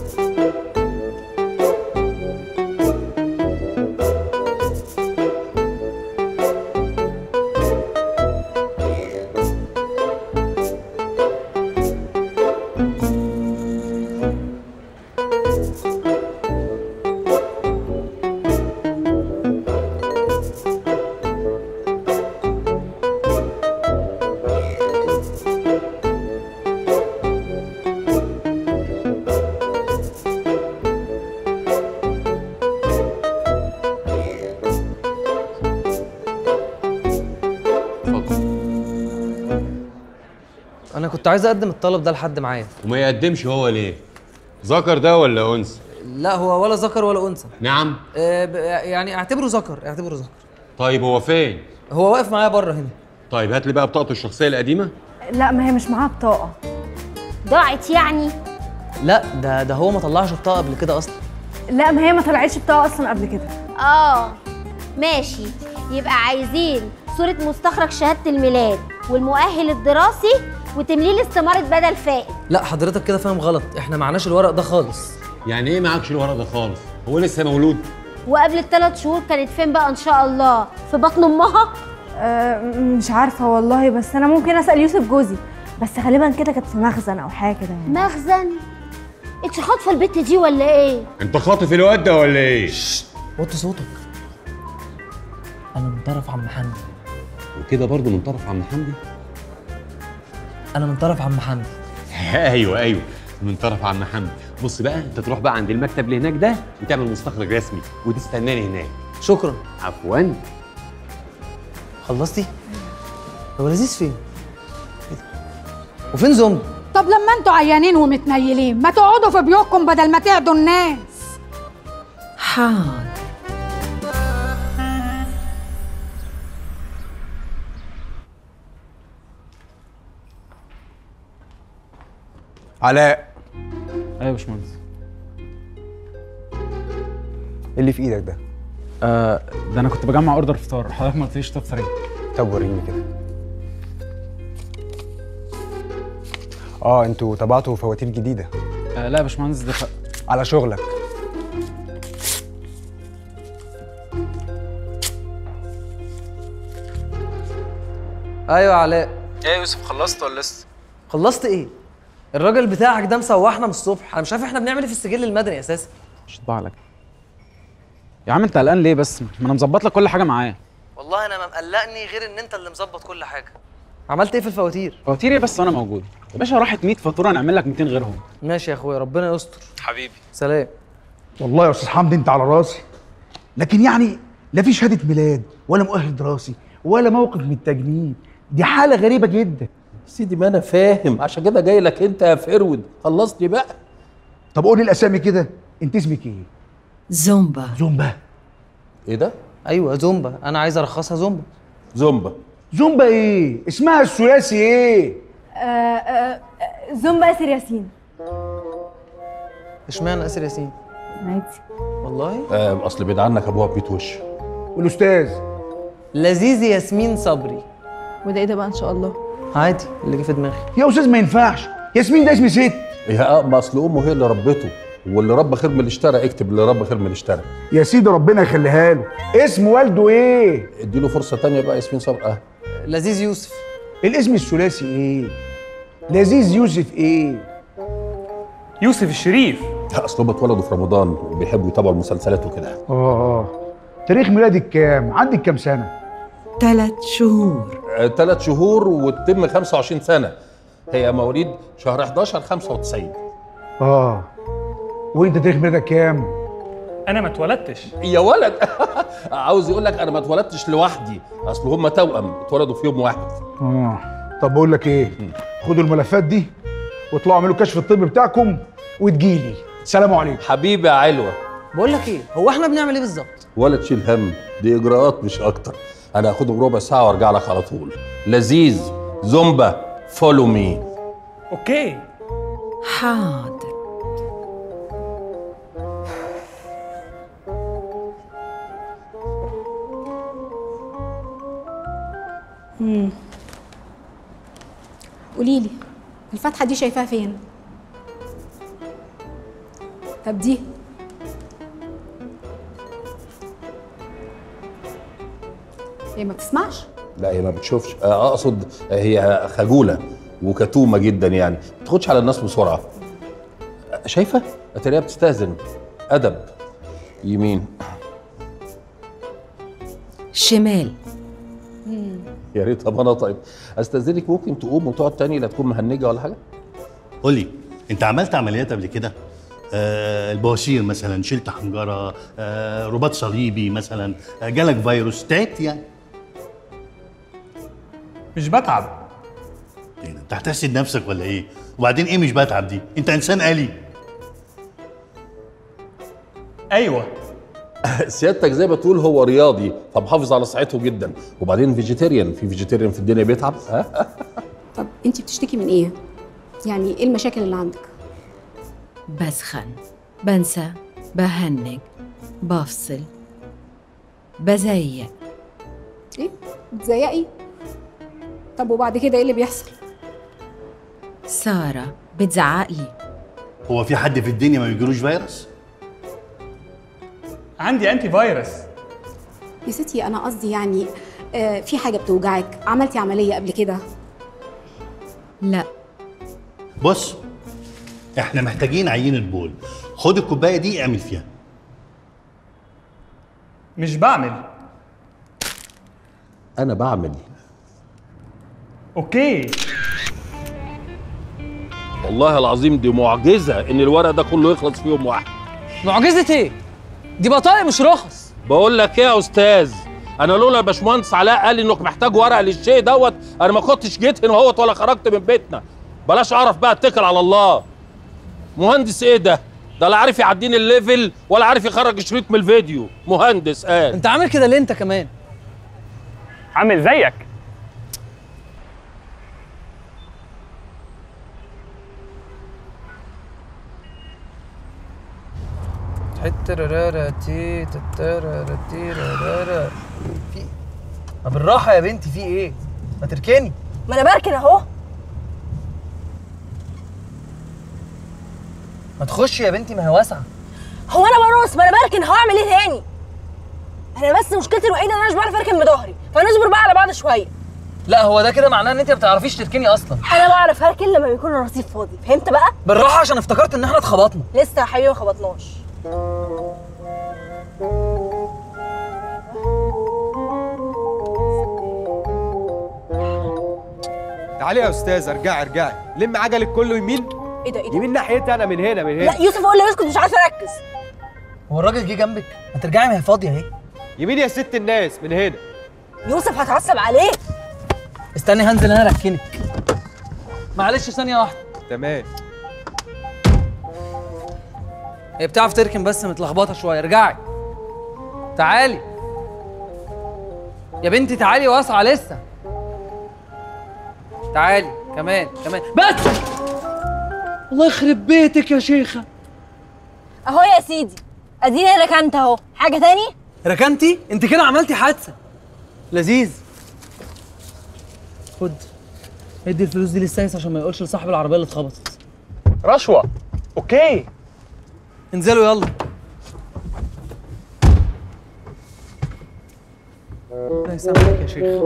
انا كنت عايز اقدم الطلب ده لحد معايا وما يقدمش هو ليه ذكر ده ولا انثى لا هو ولا ذكر ولا انثى نعم آه ب- يعني اعتبره ذكر اعتبره ذكر طيب هو فين هو واقف معايا بره هنا طيب هات لي بقى بطاقته الشخصيه القديمه لا ما هي مش معاها بطاقه ضاعت يعني لا ده ده هو ما طلعش بطاقه قبل كده اصلا لا ما هي ما طلعتش بطاقه اصلا قبل كده اه ماشي يبقى عايزين صورة مستخرج شهادة الميلاد والمؤهل الدراسي وتمليل استمارة بدل فائد لا حضرتك كده فاهم غلط احنا معناش الورق ده خالص يعني ايه معكش الورق ده خالص هو لسه مولود وقبل الثلاث شهور كانت فين بقى ان شاء الله في بطن امها آه مش عارفه والله بس انا ممكن اسال يوسف جوزي بس غالبا كده كانت في مخزن او حاجه كده يعني مخزن انت خاطفه البت دي ولا ايه انت خاطف الواد ده ولا ايه وطي صوتك انا من طرف عم حمدي كده برضو من طرف عم حمدي انا من طرف عم حمدي ايوه ايوه من طرف عم حمدي بص بقى انت تروح بقى عند المكتب اللي هناك ده وتعمل مستخرج رسمي وتستناني هناك شكرا عفوا خلصتي هو لذيذ فين وفين زومبي طب لما انتوا عيانين ومتنيلين ما تقعدوا في بيوتكم بدل ما تعدوا الناس حاضر علاء ايوه يا باشمهندس إيه اللي في ايدك ده آه ده انا كنت بجمع اوردر فطار حضرتك ما قلتليش تفطر ايه طب وريني كده اه انتوا طبعتوا فواتير جديده آه لا يا باشمهندس ده ف... على شغلك ايوه يا علاء ايه يا يوسف خلصت ولا لسه خلصت ايه الراجل بتاعك ده مسوحنا من الصبح انا مش عارف احنا بنعمل ايه في السجل المدني اساسا مش طبع لك يا عم انت قلقان ليه بس ما انا مظبط لك كل حاجه معايا والله انا ما مقلقني غير ان انت اللي مظبط كل حاجه عملت ايه في الفواتير فواتير ايه بس وانا موجود يا باشا راحت 100 فاتوره نعمل لك 200 غيرهم ماشي يا اخويا ربنا يستر حبيبي سلام والله يا استاذ حمدي انت على راسي لكن يعني لا في شهاده ميلاد ولا مؤهل دراسي ولا موقف من التجنيد دي حاله غريبه جدا سيدي ما انا فاهم عشان كده جاي لك انت يا فرود خلصني بقى طب قولي الاسامي كده انت اسمك ايه زومبا زومبا ايه ده ايوه زومبا انا عايز ارخصها زومبا زومبا زومبا ايه اسمها الثلاثي ايه زومبا اسر ياسين اشمعنى اسر ياسين عادي والله آه اصل بعيد عنك ابوها بيت وش والاستاذ لذيذ ياسمين صبري وده ايه ده بقى ان شاء الله عادي اللي جه في دماغي يا استاذ ما ينفعش ياسمين ده اسم ست يا ما اصل امه هي اللي ربته واللي رب خير من اللي اشترى اكتب اللي رب خير من اللي اشترى يا سيدي ربنا يخليها له اسم والده ايه اديله فرصه تانية بقى ياسمين صبري اه لذيذ يوسف الاسم الثلاثي ايه لذيذ يوسف ايه يوسف الشريف اصل هم اتولدوا في رمضان وبيحبوا يتابعوا المسلسلات وكده اه اه تاريخ ميلادك كام عندك كام سنه ثلاث شهور ثلاث شهور وتتم 25 سنه هي مواليد شهر 11 95 اه وانت تاريخ ميلادك كام انا ما اتولدتش يا ولد عاوز يقول لك انا ما اتولدتش لوحدي اصل هم توأم اتولدوا في يوم واحد اه طب بقول لك ايه خدوا الملفات دي واطلعوا اعملوا كشف الطب بتاعكم وتجيلي سلام عليكم حبيبي يا علوه بقول لك ايه هو احنا بنعمل ايه بالظبط ولا تشيل هم دي اجراءات مش اكتر انا هاخدهم ربع ساعه وارجع لك على طول لذيذ زومبا فولو مي اوكي حاضر امم قولي لي الفتحه دي شايفاها فين طب دي هي ما بتسمعش لا هي ما بتشوفش آه، اقصد آه، هي خجوله وكتومه جدا يعني ما تاخدش على الناس بسرعه آه، شايفه اتاريها بتستاذن ادب يمين شمال يا ريت طب انا طيب استاذنك ممكن تقوم وتقعد تاني لا تكون مهنجه ولا حاجه قولي انت عملت عمليات قبل كده آه البواسير مثلا شلت حنجره آه رباط صليبي مثلا آه جالك فيروس تعبت يعني مش بتعب إيه ده، انت هتحسد نفسك ولا ايه وبعدين ايه مش بتعب دي انت انسان آلي ايوه سيادتك زي ما تقول هو رياضي فمحافظ على صحته جدا وبعدين فيجيتيريان في فيجيتيريان في الدنيا بيتعب ها طب انت بتشتكي من ايه يعني ايه المشاكل اللي عندك بسخن بنسى بهنج بفصل بزيق ايه بتزيقي طب وبعد كده ايه اللي بيحصل سارة بتزعقلي هو في حد في الدنيا ما بيجيلوش فيروس عندي انتي فيروس يا ستي انا قصدي يعني آه في حاجه بتوجعك عملتي عمليه قبل كده لا بص احنا محتاجين عينة بول خد الكوبايه دي اعمل فيها مش بعمل انا بعمل اوكي والله العظيم دي معجزه ان الورق ده كله يخلص في يوم واحد معجزه ايه دي بطايق مش رخص بقول لك ايه يا استاذ انا لولا الباشمهندس علاء قال لي انك محتاج ورق للشيء دوت انا ما كنتش جيت هنا اهوت ولا خرجت من بيتنا بلاش اعرف بقى اتكل على الله مهندس ايه ده ده لا عارف يعديني الليفل ولا عارف يخرج شريط من الفيديو مهندس قال انت عامل كده ليه انت كمان عامل زيك تترارارا تي تترارارا تي رارارا. في ما بالراحه يا بنتي في ايه ما تركني ما انا بركن اهو ما تخشي يا بنتي ما هي واسعه هو انا برقص ما انا بركن هو اعمل ايه تاني انا بس مشكلتي الوحيده ان انا مش بعرف اركن بظهري فنصبر بقى على بعض شويه لا هو ده كده معناه ان انت ما بتعرفيش تركني اصلا انا بعرف اركن لما بيكون الرصيف فاضي فهمت بقى بالراحه عشان افتكرت ان احنا اتخبطنا لسه يا حبيبي ما خبطناش تعالي يا استاذ ارجعي ارجعي لم عجلك كله يمين ايه ده ايه ده يمين ناحيتي انا من هنا من هنا لا يوسف قول لي اسكت مش عارفه اركز هو الراجل جه جنبك ما ترجعي ما هي فاضيه اهي يمين يا ست الناس من هنا يوسف هتعصب عليه استني هنزل انا اركنك معلش ثانيه واحده تمام هي بتعرف تركن بس متلخبطه شويه ارجعي تعالي يا بنتي تعالي واسعه لسه تعالي كمان كمان بس الله يخرب بيتك يا شيخه اهو يا سيدي اديني ركنت اهو حاجه تاني ركنتي انت كده عملتي حادثه لذيذ خد ادي الفلوس دي للسايس عشان ما يقولش لصاحب العربيه اللي اتخبطت رشوه اوكي انزلوا يلا الله يسامحك يا شيخ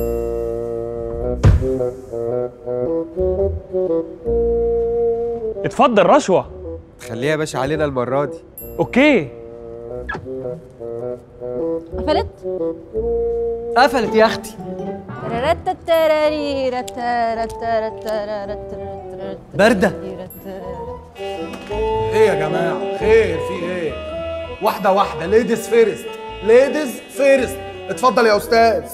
اتفضل رشوه خليها يا باشا علينا المره دي اوكي قفلت قفلت يا اختي بارده ايه يا جماعه خير في ايه واحده واحده ليديز فيرست ليديز فيرست اتفضل يا استاذ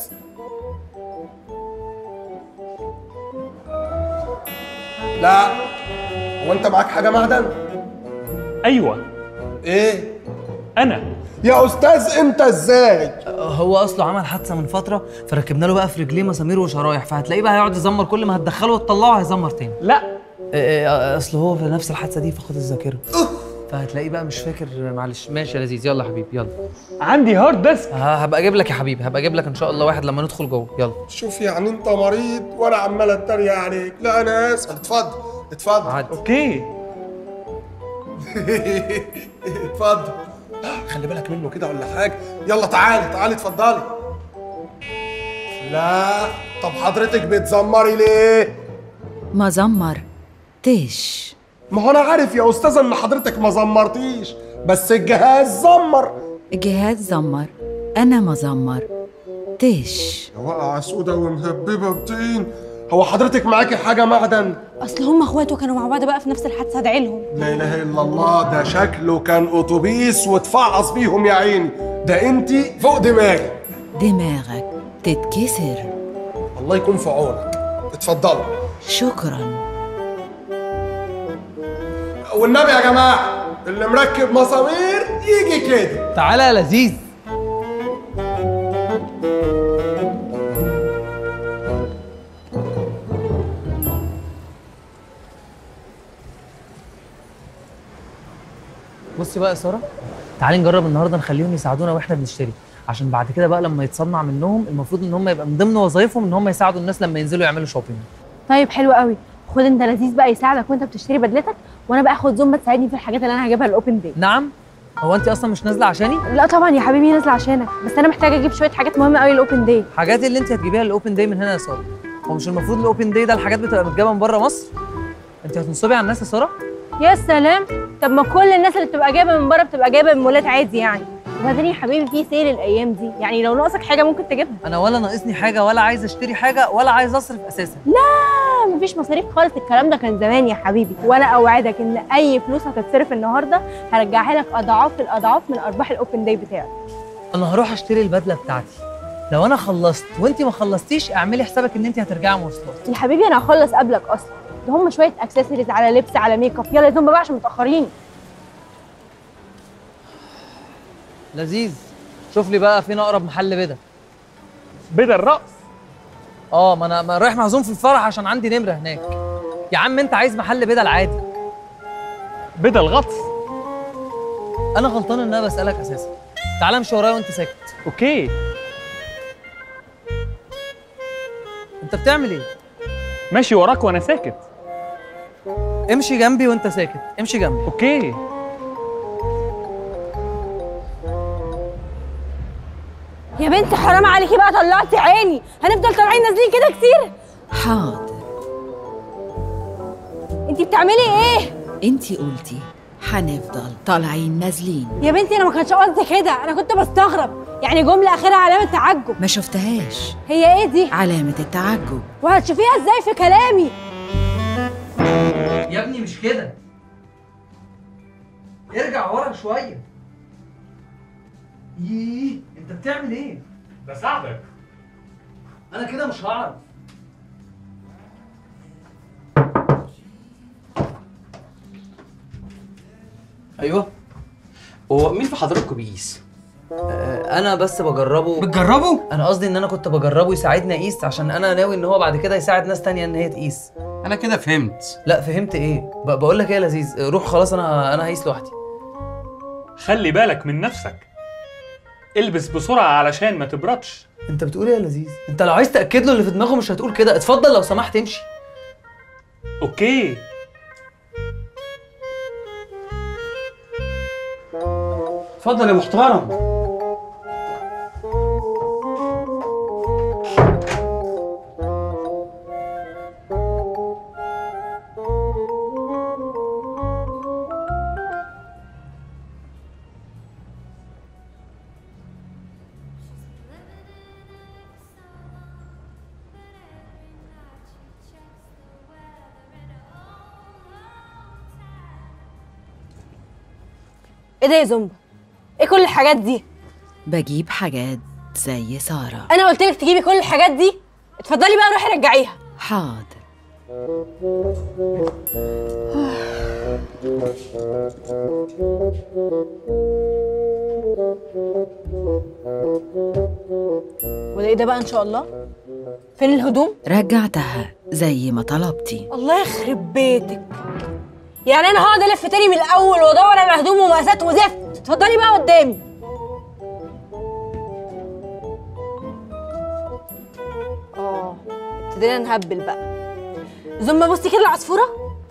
لا هو انت معاك حاجه معدن ايوه ايه انا يا استاذ انت ازاي هو اصله عمل حادثه من فتره فركبنا له بقى في رجليه مسامير وشرايح فهتلاقيه بقى هيقعد يزمر كل ما هتدخله وتطلعه هيزمر تاني لا اصل هو في نفس الحادثه دي فقد الذاكره فهتلاقيه بقى مش فاكر معلش ماشي يا لذيذ يلا يا حبيبي يلا عندي هارد ديسك هبقى اجيب لك يا حبيبي هبقى اجيب لك ان شاء الله واحد لما ندخل جوه يلا شوف يعني انت مريض وانا عمال اتريق عليك لا انا اسف اتفضل اتفضل عادي اوكي اتفضل خلي بالك منه كده ولا حاجه يلا تعالي تعالي اتفضلي لا طب حضرتك بتزمري ليه ما زمر تش ما هو انا عارف يا استاذه ان حضرتك ما زمرتيش بس الجهاز زمر الجهاز زمر أنا ما زمر تش واقعه سودا ومهببه بطين هو حضرتك معاكي حاجه معدن اصل هم اخوات وكانوا مع بعض بقى في نفس الحادثه ادعي لهم لا اله الا الله ده شكله كان اتوبيس واتفعص بيهم يا عيني ده انتي فوق دماغي دماغك تتكسر الله يكون في عونك اتفضلوا شكرا والنبي يا جماعه اللي مركب مسامير يجي كده تعالى يا لذيذ بصي بقى يا ساره تعالي نجرب النهارده نخليهم يساعدونا واحنا بنشتري عشان بعد كده بقى لما يتصنع منهم المفروض ان هم يبقى من ضمن وظائفهم ان هم يساعدوا الناس لما ينزلوا يعملوا شوبينج طيب حلو قوي خد انت لذيذ بقى يساعدك وانت بتشتري بدلتك وانا بقى اخد زومبا تساعدني في الحاجات اللي انا هجيبها الاوبن داي نعم هو انت اصلا مش نازله عشاني لا طبعا يا حبيبي نازله عشانك بس انا محتاجه اجيب شويه حاجات مهمه قوي للاوبن داي حاجات اللي انت هتجيبيها للاوبن داي من هنا يا ساره هو مش المفروض الاوبن داي ده الحاجات بتبقى متجابه من بره مصر انت هتنصبي على الناس يا ساره يا سلام طب ما كل الناس اللي بتبقى جايبه من بره بتبقى جايبه من مولات عادي يعني وبعدين يا حبيبي في سيل الايام دي يعني لو ناقصك حاجه ممكن تجيبها انا ولا ناقصني حاجه ولا عايز اشتري حاجه ولا عايز اصرف اساسا لا مفيش مصاريف خالص الكلام ده كان زمان يا حبيبي وانا اوعدك ان اي فلوس هتتصرف النهارده هرجعها لك اضعاف الاضعاف من ارباح الاوبن داي بتاعك انا هروح اشتري البدله بتاعتي لو انا خلصت وانت ما خلصتيش اعملي حسابك ان انت هترجعي مواصلات يا حبيبي انا هخلص قبلك اصلا ده هم شويه اكسسوارز على لبس على ميك اب يلا يا زومبا بقى عشان متاخرين لذيذ شوف لي بقى فين اقرب محل بدل بدل رقص اه ما انا ما رايح معزوم في الفرح عشان عندي نمره هناك يا عم انت عايز محل بدل عادي بدل غطس انا غلطان ان انا بسالك اساسا تعال امشي ورايا وانت ساكت اوكي انت بتعمل ايه ماشي وراك وانا ساكت امشي جنبي وانت ساكت امشي جنبي اوكي يا بنت حرام عليكي بقى طلعتي عيني هنفضل طالعين نازلين كده كتير حاضر انتي بتعملي ايه انتي قلتي هنفضل طالعين نازلين يا بنتي انا ما كانش قصدي كده انا كنت بستغرب يعني جمله اخرها علامه تعجب ما شفتهاش هي ايه دي علامة التعجب وهتشوفيها ازاي في كلامي يا ابني مش كده ارجع ورا شويه ييه انت بتعمل ايه بساعدك انا كده مش هعرف ايوه هو مين في حضراتكم بيقيس؟ آه، انا بس بجربه بتجربه؟ انا قصدي ان انا كنت بجربه يساعدني اقيس عشان انا ناوي ان هو بعد كده يساعد ناس تانية ان هي تقيس انا كده فهمت لا فهمت ايه ب- بقول لك ايه يا لذيذ روح خلاص انا انا هقيس لوحدي خلي بالك من نفسك البس بسرعة علشان ما تبردش انت بتقول ايه يا لذيذ انت لو عايز تاكد له اللي في دماغه مش هتقول كده اتفضل لو سمحت امشي اوكي اتفضل يا محترم ايه ده يا زومبا ايه كل الحاجات دي بجيب حاجات زي سارة انا قلت لك تجيبي كل الحاجات دي اتفضلي بقى روحي رجعيها حاضر وده ايه ده بقى ان شاء الله فين الهدوم رجعتها زي ما طلبتي الله يخرب بيتك يعني انا هقعد الف تاني من الاول وادور على هدوم ومقاسات وزفت اتفضلي بقى قدامي اه ابتدينا نهبل بقى زومبا بصي كده العصفوره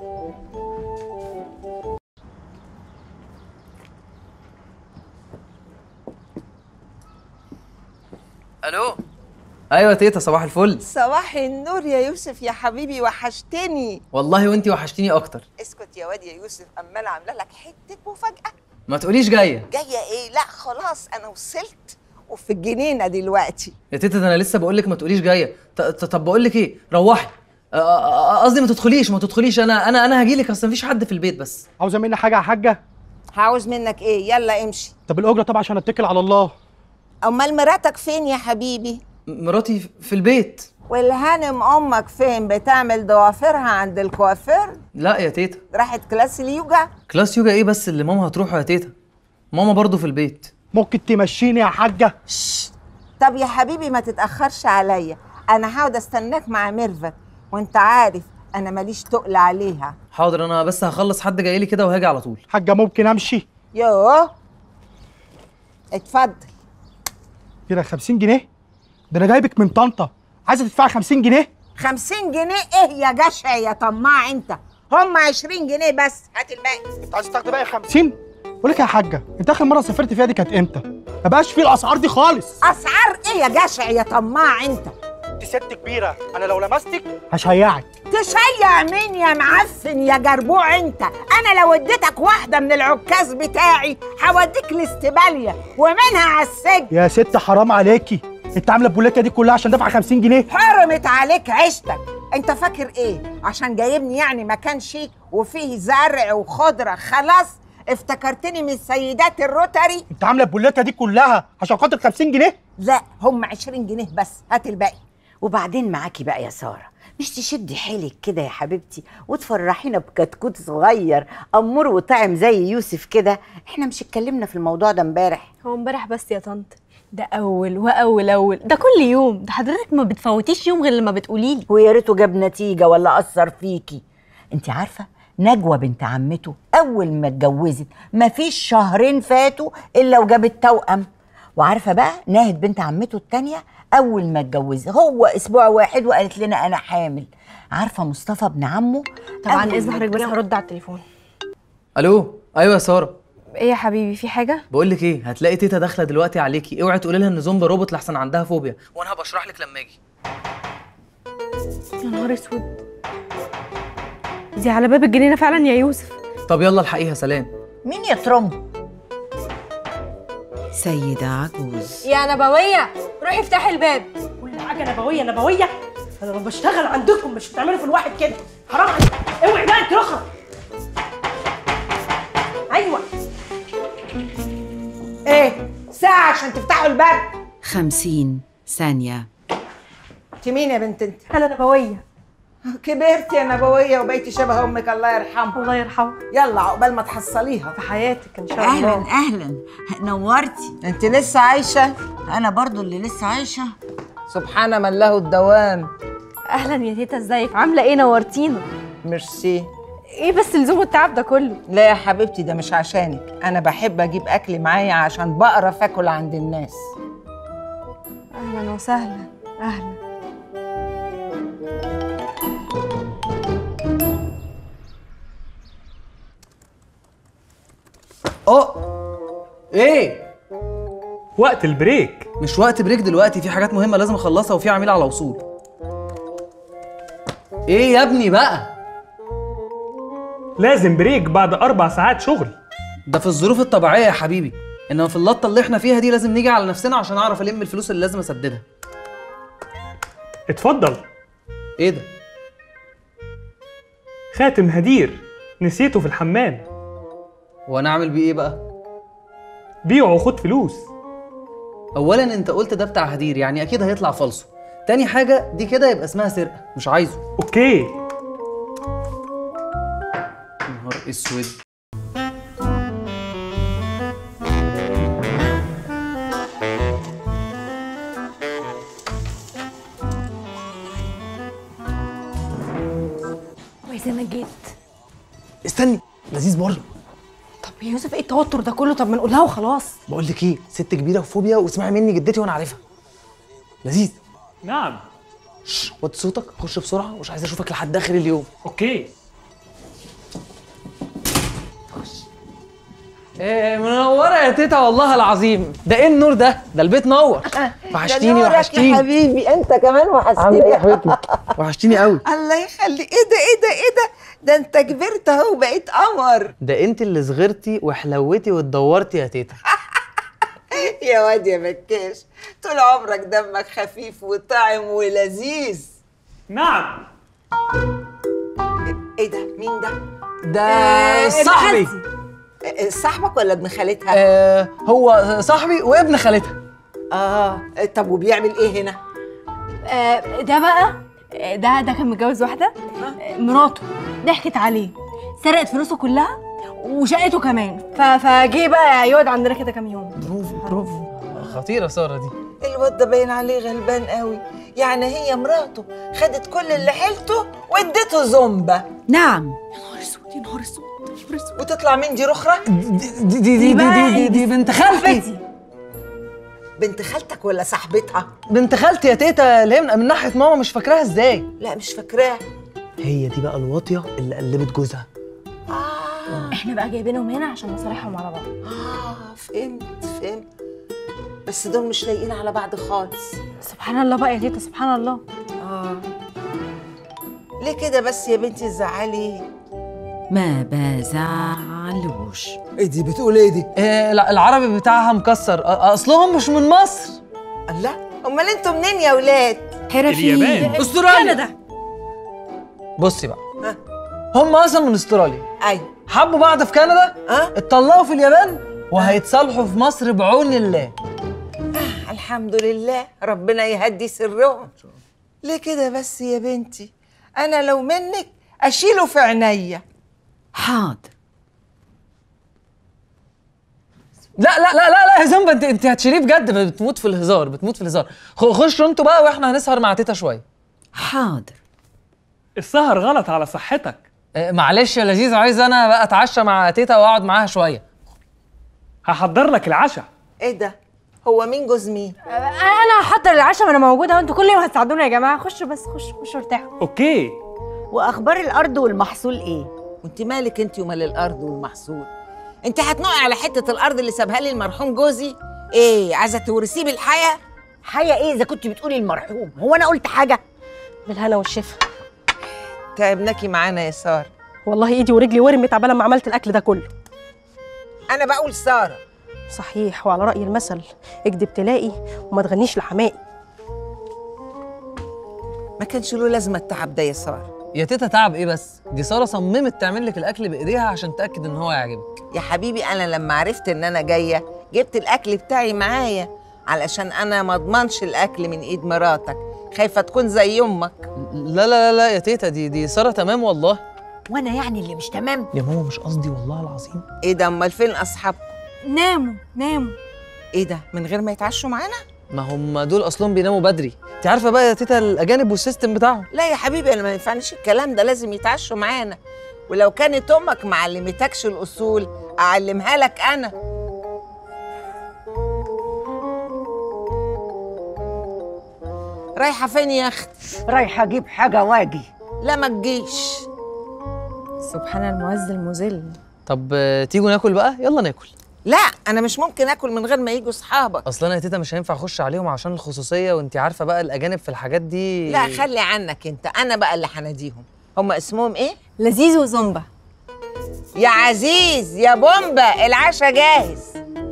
الو ايوه تيتا صباح الفل صباح النور يا يوسف يا حبيبي وحشتني والله وانتي وحشتيني اكتر اسكت يا واد يا يوسف امال عامله لك حته مفاجاه ما تقوليش جايه جايه ايه لا خلاص انا وصلت وفي الجنينه دلوقتي يا تيتا ده انا لسه بقول لك ما تقوليش جايه ط- ط- طب بقول لك ايه روحي آه، آه، آه، قصدي ما تدخليش ما تدخليش انا انا انا هجي لك اصل مفيش حد في البيت بس عاوزه مني حاجه يا حاجه عاوز منك ايه يلا امشي طب الاجره طبعا عشان اتكل على الله امال مراتك فين يا حبيبي مراتي في البيت والهانم امك فين بتعمل ضوافرها عند الكوافير لا يا تيتا راحت كلاس اليوجا كلاس يوجا ايه بس اللي ماما هتروحه يا تيتا ماما برضو في البيت ممكن تمشيني يا حاجه طب يا حبيبي ما تتاخرش عليا انا هقعد استناك مع ميرفت وانت عارف انا ماليش تقل عليها حاضر انا بس هخلص حد جاي لي كده وهاجي على طول حاجه ممكن امشي يوه اتفضل كده 50 جنيه ده انا جايبك من طنطا عايزه تدفعي 50 جنيه 50 جنيه ايه يا جشع يا طماع انت هم 20 جنيه بس هات الباقي انت عايز تاخدي باقي 50 بقول لك يا حاجه انت اخر مره سافرت فيها دي كانت امتى ما بقاش فيه الاسعار دي خالص اسعار ايه يا جشع يا طماع انت دي ست كبيره انا لو لمستك هشيعك تشيع مين يا معفن يا جربوع انت انا لو اديتك واحده من العكاز بتاعي هوديك الاستباليه ومنها على السجن يا ست حرام عليكي انت عامله البولاكه دي كلها عشان دافعه 50 جنيه حرمت عليك عيشتك انت فاكر ايه عشان جايبني يعني مكان شيك وفيه زرع وخضره خلاص افتكرتني من سيدات الروتري انت عامله البولاكه دي كلها عشان خاطر 50 جنيه لا هم 20 جنيه بس هات الباقي وبعدين معاكي بقى يا ساره مش تشدي حيلك كده يا حبيبتي وتفرحينا بكتكوت صغير امور وطعم زي يوسف كده احنا مش اتكلمنا في الموضوع ده امبارح هو امبارح بس يا طنط ده اول واول اول ده كل يوم ده حضرتك ما بتفوتيش يوم غير لما بتقولي لي ويا ريته جاب نتيجه ولا اثر فيكي انت عارفه نجوى بنت عمته اول ما اتجوزت مفيش شهرين فاتوا الا وجابت توأم وعارفه بقى ناهد بنت عمته التانية اول ما اتجوزت هو اسبوع واحد وقالت لنا انا حامل عارفه مصطفى ابن عمه طبعا أول اذن ما حضرتك بس اتجوز- هرد على التليفون الو ايوه يا ساره ايه يا حبيبي في حاجه بقول لك ايه هتلاقي تيتا داخله دلوقتي عليكي اوعي تقولي لها ان زومبا روبوت لحسن عندها فوبيا وانا هبقى اشرح لك لما اجي يا نهار اسود دي على باب الجنينه فعلا يا يوسف طب يلا الحقيقه سلام مين يا ترم سيدة عجوز يا نبويه روحي افتحي الباب كل حاجه نبويه نبويه انا لما بشتغل عندكم مش بتعملوا في الواحد كده حرام عليك اوعي بقى انت اخرى ايوه ايه ساعه عشان تفتحوا الباب خمسين ثانية انت مين يا بنت انت انا نبويه كبرت يا نبويه وبقيتي شبه امك الله يرحمها الله يرحمها يلا عقبال ما تحصليها في حياتك ان شاء اهلا الله اهلا نورتي انت لسه عايشه انا برضو اللي لسه عايشه سبحان من له الدوام اهلا يا تيتا ازيك عامله ايه نورتينا ميرسي ايه بس اللزوم والتعب ده كله لا يا حبيبتي ده مش عشانك انا بحب اجيب اكل معايا عشان بقرف اكل عند الناس اهلا وسهلا اهلا اه ايه وقت البريك مش وقت بريك دلوقتي في حاجات مهمه لازم اخلصها وفي عميل على وصول ايه يا ابني بقى لازم بريك بعد اربع ساعات شغل ده في الظروف الطبيعيه يا حبيبي انما في اللطه اللي احنا فيها دي لازم نيجي على نفسنا عشان اعرف الم الفلوس اللي لازم اسددها اتفضل ايه ده خاتم هدير نسيته في الحمام وانا اعمل بيه ايه بقى بيعه وخد فلوس اولا انت قلت ده بتاع هدير يعني اكيد هيطلع فالصو تاني حاجه دي كده يبقى اسمها سرقه مش عايزه اوكي نهار اسود كويس انك جيت استني لذيذ برضه طب يا يوسف ايه التوتر ده كله طب ما نقولها وخلاص بقول لك ايه ست كبيره وفوبيا واسمعي مني جدتي وانا عارفها لذيذ نعم شش وطي صوتك خش بسرعه مش عايز اشوفك لحد اخر اليوم اوكي ايه منوره يا تيتا والله العظيم ده ايه النور ده ده البيت نور وحشتيني نورك يا وحشتيني حبيبي انت كمان وحشتني عامله ايه يا حبيبتي وحشتيني قوي الله يخلي ايه ده ايه ده ايه ده ده انت كبرت اهو بقيت قمر ده انت اللي صغرتي وحلوتي واتدورتي يا تيتا يا واد يا بكاش طول عمرك دمك خفيف وطعم ولذيذ نعم ايه ده مين ده ده آه، صاحبي آه، صاحبك ولا ابن خالتها آه هو صاحبي وابن خالتها اه طب وبيعمل ايه هنا آه ده بقى آه، ده ده كان متجوز واحده آه، مراته ضحكت عليه سرقت فلوسه كلها وشقته كمان ف- فجه بقى يقعد عندنا كده كام يوم برافو برافو خطيره ساره دي الواد ده باين عليه غلبان قوي يعني هي مراته خدت كل اللي حيلته واديته زومبا نعم يا نهار اسود يا نهار اسود يا نهار اسود وتطلع مين دي رخرة دي دي دي دي, دي, دي, دي بنت خالتي بنت خالتك ولا صاحبتها بنت خالتي يا تيتا اللي هي من من ناحيه ماما مش فاكراها ازاي لا مش فاكراها هي دي بقى الواطيه اللي قلبت جوزها احنا بقى جايبينهم هنا عشان نصالحهم على بعض اه فهمت فهمت بس دول مش لايقين على بعض خالص سبحان الله بقى يا تيتا سبحان الله اه ليه كده بس يا بنتي تزعلي ما بزعلوش ايه دي بتقول ايه دي؟ إيه الع- العربي بتاعها مكسر أ- اصلهم مش من مصر الله امال انتوا منين يا ولاد اليابان. أستراليا. كندا بصي بقى هم اصلا من استراليا ايوه حبوا بعض في كندا اتطلقوا في اليابان وهيتصالحوا في مصر بعون الله الحمد لله ربنا يهدي سرهم ليه كده بس يا بنتي انا لو منك اشيله في عينيا حاضر لا لا لا لا لا يا زنبه انت انت هتشيليه بجد بتموت في الهزار بتموت في الهزار خ- خشوا انتوا بقى واحنا هنسهر مع تيتا شويه حاضر السهر غلط على صحتك إيه معلش يا لذيذ عايز انا بقى اتعشى مع تيتا واقعد معاها شويه هحضر لك العشاء ايه ده هو مين جوز مين انا هحضر العشاء ما انا موجوده وانتوا كل يوم هتساعدونا يا جماعه خشوا بس خشوا خشوا ارتاحوا اوكي واخبار الارض والمحصول ايه وانت مالك انت ومال الارض والمحصول انت هتنقي على حته الارض اللي سابها لي المرحوم جوزي ايه عايزه تورثيه بالحياه حياه ايه اذا كنت بتقولي المرحوم هو انا قلت حاجه بالهنا والشفا تعبناكي معانا يا ساره والله ايدي ورجلي ورمت عبال ما عملت الاكل ده كله انا بقول ساره صحيح وعلى راي المثل اكدب تلاقي وما تغنيش لحماقي ما كانش له لازمه التعب ده يا ساره يا تيتا تعب ايه بس دي ساره صممت تعمل لك الاكل بايديها عشان تاكد ان هو يعجبك يا حبيبي انا لما عرفت ان انا جايه جبت الاكل بتاعي معايا علشان انا ما اضمنش الاكل من ايد مراتك خايفه تكون زي امك لا لا لا لا يا تيتا دي دي ساره تمام والله وانا يعني اللي مش تمام يا ماما مش قصدي والله العظيم ايه ده امال فين اصحابكم ناموا ناموا ايه ده من غير ما يتعشوا معانا ما هم دول اصلهم بيناموا بدري انت عارفه بقى يا تيتا الاجانب والسيستم بتاعهم لا يا حبيبي انا ما ينفعنيش الكلام ده لازم يتعشوا معانا ولو كانت امك ما علمتكش الاصول اعلمها لك انا رايحه فين يا اختي رايحه اجيب حاجه واجي لا ما تجيش سبحان المعز المذل طب آه، تيجوا ناكل بقى يلا ناكل لا انا مش ممكن اكل من غير ما يجوا اصحابك اصل انا يا تيتا مش هينفع اخش عليهم عشان الخصوصيه وانت عارفه بقى الاجانب في الحاجات دي لا خلي عنك انت انا بقى اللي هناديهم هم اسمهم ايه لذيذ وزومبا يا عزيز يا بومبا العشاء جاهز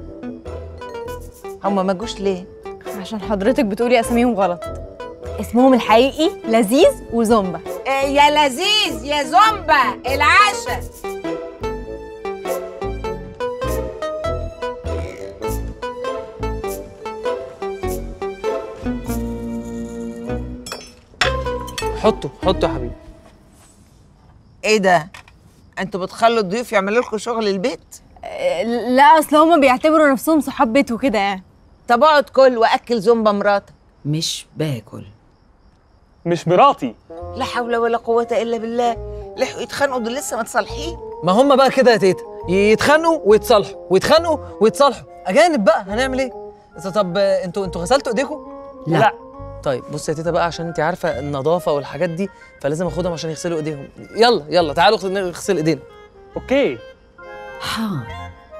هم ما جوش ليه عشان حضرتك بتقولي اساميهم غلط اسمهم الحقيقي لذيذ وزومبا إيه يا لذيذ يا زومبا العشاء حطوا حطوا يا حبيبي ايه ده انتوا بتخلوا الضيوف يعملوا لكم شغل البيت لا اصل هما بيعتبروا نفسهم صحاب بيت وكده يعني طب اقعد كل واكل زومبا مراتك مش باكل مش مراتي لا حول ولا قوه الا بالله لحقوا يتخانقوا دول لسه متصالحين ما هم بقى كده يا تيتا يتخانقوا ويتصالحوا ويتخانقوا ويتصالحوا اجانب بقى هنعمل ايه طب آه، انتوا انتوا غسلتوا ايديكم لا. لا طيب بص يا تيتا بقى عشان انت عارفه النظافه والحاجات دي فلازم اخدهم عشان يغسلوا ايديهم يلا يلا تعالوا نغسل ايدينا اوكي حاضر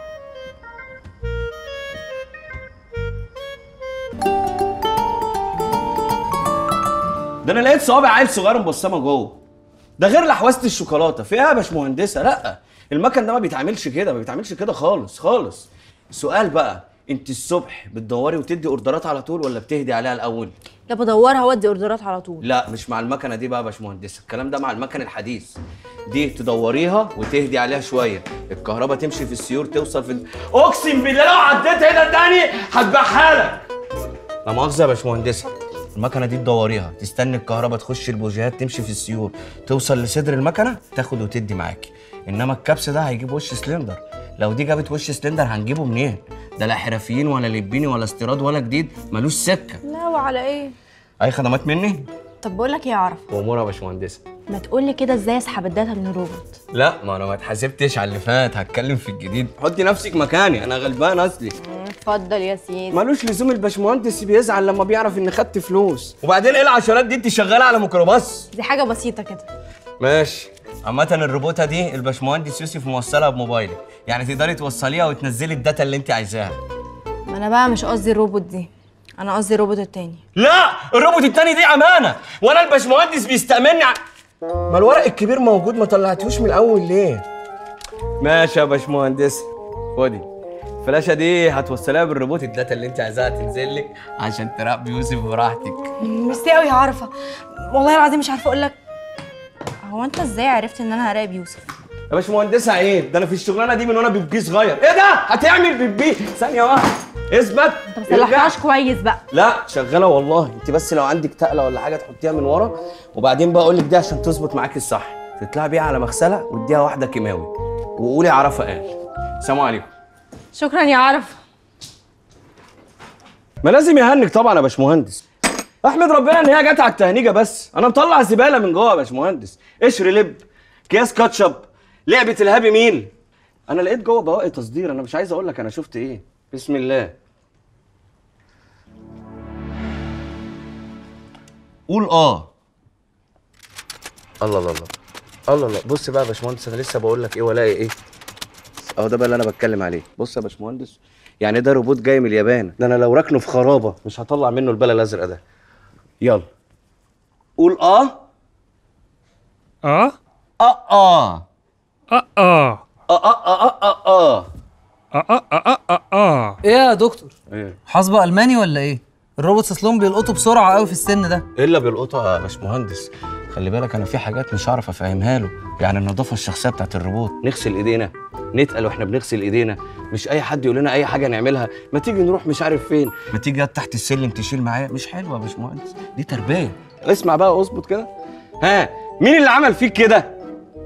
ده انا لقيت صوابع عيل صغير مبصمه جوه ده غير لحواسه الشوكولاته في ايه يا باشمهندسه لا المكن ده ما بيتعملش كده ما بيتعملش كده خالص خالص سؤال بقى انت الصبح بتدوري وتدي اوردرات على طول ولا بتهدي عليها الاول لا بدورها وادي اوردرات على طول لا مش مع المكنه دي بقى يا باشمهندسه الكلام ده مع المكن الحديث دي تدوريها وتهدي عليها شويه الكهرباء تمشي في السيور توصل في اقسم بالله لو عديت هنا تاني هذبحها لك لا مؤاخذه يا باشمهندسه المكنه دي تدوريها تستني الكهرباء تخش البوجيهات تمشي في السيور توصل لصدر المكنه تاخد وتدي معاكي انما الكبس ده هيجيب وش سلندر لو دي جابت وش سلندر هنجيبه منين ده لا حرفيين ولا لبيني ولا استيراد ولا جديد ملوش سكه لا وعلى ايه اي خدمات مني طب بقول لك ايه يا عرف وامورها يا باشمهندسه ما تقول لي كده ازاي اسحب الداتا من الروبوت لا ما انا ما اتحاسبتش على اللي فات هتكلم في الجديد حطي نفسك مكاني انا غلبان اصلي اتفضل يا سيدي ملوش لزوم الباشمهندس بيزعل لما بيعرف ان خدت فلوس وبعدين ايه العشرات دي انت شغاله على ميكروباص دي حاجه بسيطه كده ماشي عامة الروبوتة دي الباشمهندس يوسف موصلها بموبايلك يعني تقدري توصليها وتنزلي الداتا اللي انت عايزاها ما انا بقى مش قصدي الروبوت دي انا قصدي الروبوت التاني لا الروبوت التاني دي امانة وانا الباشمهندس بيستأمني ع... ما الورق الكبير موجود ما طلعتوش من الاول ليه ماشي يا باشمهندس خدي الفلاشه دي هتوصلها بالروبوت الداتا اللي انت عايزاها تنزل لك عشان تراقبي يوسف براحتك ميرسي قوي يا عرفه والله العظيم مش عارفه اقول لك هو انت ازاي عرفت ان انا هراقب يوسف يا باشمهندسة عيب ده انا في الشغلانه دي من وانا بيبي صغير ايه ده هتعمل بيبي ثانيه واحده اثبت انت ما صلحتهاش كويس بقى لا شغاله والله انت بس لو عندك تقله ولا حاجه تحطيها من ورا وبعدين بقى اقول لك دي عشان تظبط معاك الصح تطلعي بيها على مغسله واديها واحده كيماوي وقولي عرفه قال سلام عليكم شكرا يا عرفه ما لازم يهنج طبعا يا باشمهندس احمد ربنا ان هي جت على التهنيجه بس انا مطلع زباله من جوه يا باشمهندس قشر لب اكياس كاتشب لعبه الهابي ميل انا لقيت جوه بواقي تصدير انا مش عايز اقول لك انا شفت ايه بسم الله قول اه الله الله الله الله الله بص بقى يا باشمهندس انا لسه بقول لك ايه والاقي ايه اهو ده بقى اللي انا بتكلم عليه بص يا باشمهندس يعني ده روبوت جاي من اليابان ده انا لو راكنه في خرابه مش هطلع منه البلا الازرق ده يلا قول اه اه اه اه اه اه اه اه اه اه اه اه اه اه اه اه ايه يا دكتور ايه حاسبه الماني ولا ايه الروبوتس اصلهم بيلقطوا بسرعه قوي في السن ده الا بيلقطها يا باشمهندس خلي بالك انا في حاجات مش هعرف افهمها له يعني النظافه الشخصيه بتاعت الروبوت نغسل ايدينا نتقل واحنا بنغسل ايدينا مش اي حد يقول لنا اي حاجه نعملها ما تيجي نروح مش عارف فين ما تيجي تحت السلم تشيل معايا مش حلوه يا باشمهندس دي تربيه اسمع بقى اظبط كده ها مين اللي عمل فيك كده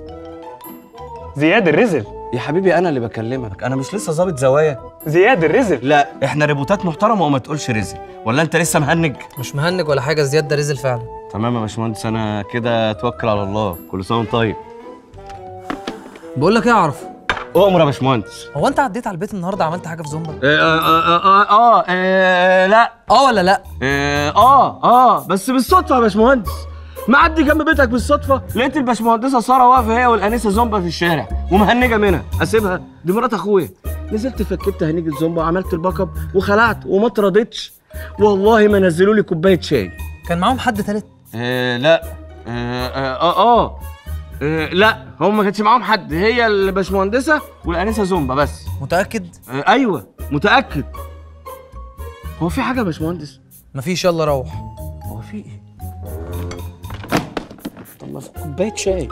زياد الرزل يا حبيبي انا اللي بكلمك انا مش لسه ظابط زوايا زياد الرزل لا احنا ريبوتات محترمه وما تقولش رزل ولا انت لسه مهنج مش مهنج ولا حاجه زياد ده رزل فعلا تمام يا باشمهندس انا كده اتوكل على الله كل سنه وانت طيب بقول لك ايه اعرف اؤمر يا باشمهندس هو انت عديت على البيت النهارده عملت حاجه في زومبا آه آه آه آه آه لا اه ولا لا آه آه آه بس بالصدفة يا باشمهندس معدي جنب بيتك بالصدفة لقيت الباشمهندسة سارة واقفة هي والأنسة زومبا في الشارع ومهنجة منها أسيبها دي مرات أخويا نزلت فكبت هنيجة زومبا وعملت الباك اب وخلعت وما اترضيتش والله ما نزلوا لي كوباية شاي كان معاهم حد تالت آه لا آه آه آه, آه. آه لا هم ما كانش معاهم حد هي الباشمهندسة والأنسة زومبا بس متاكد آه أيوه متأكد هو في حاجة يا باشمهندس مفيش يلا روح هو في ايه؟ طب ما في كوبايه شاي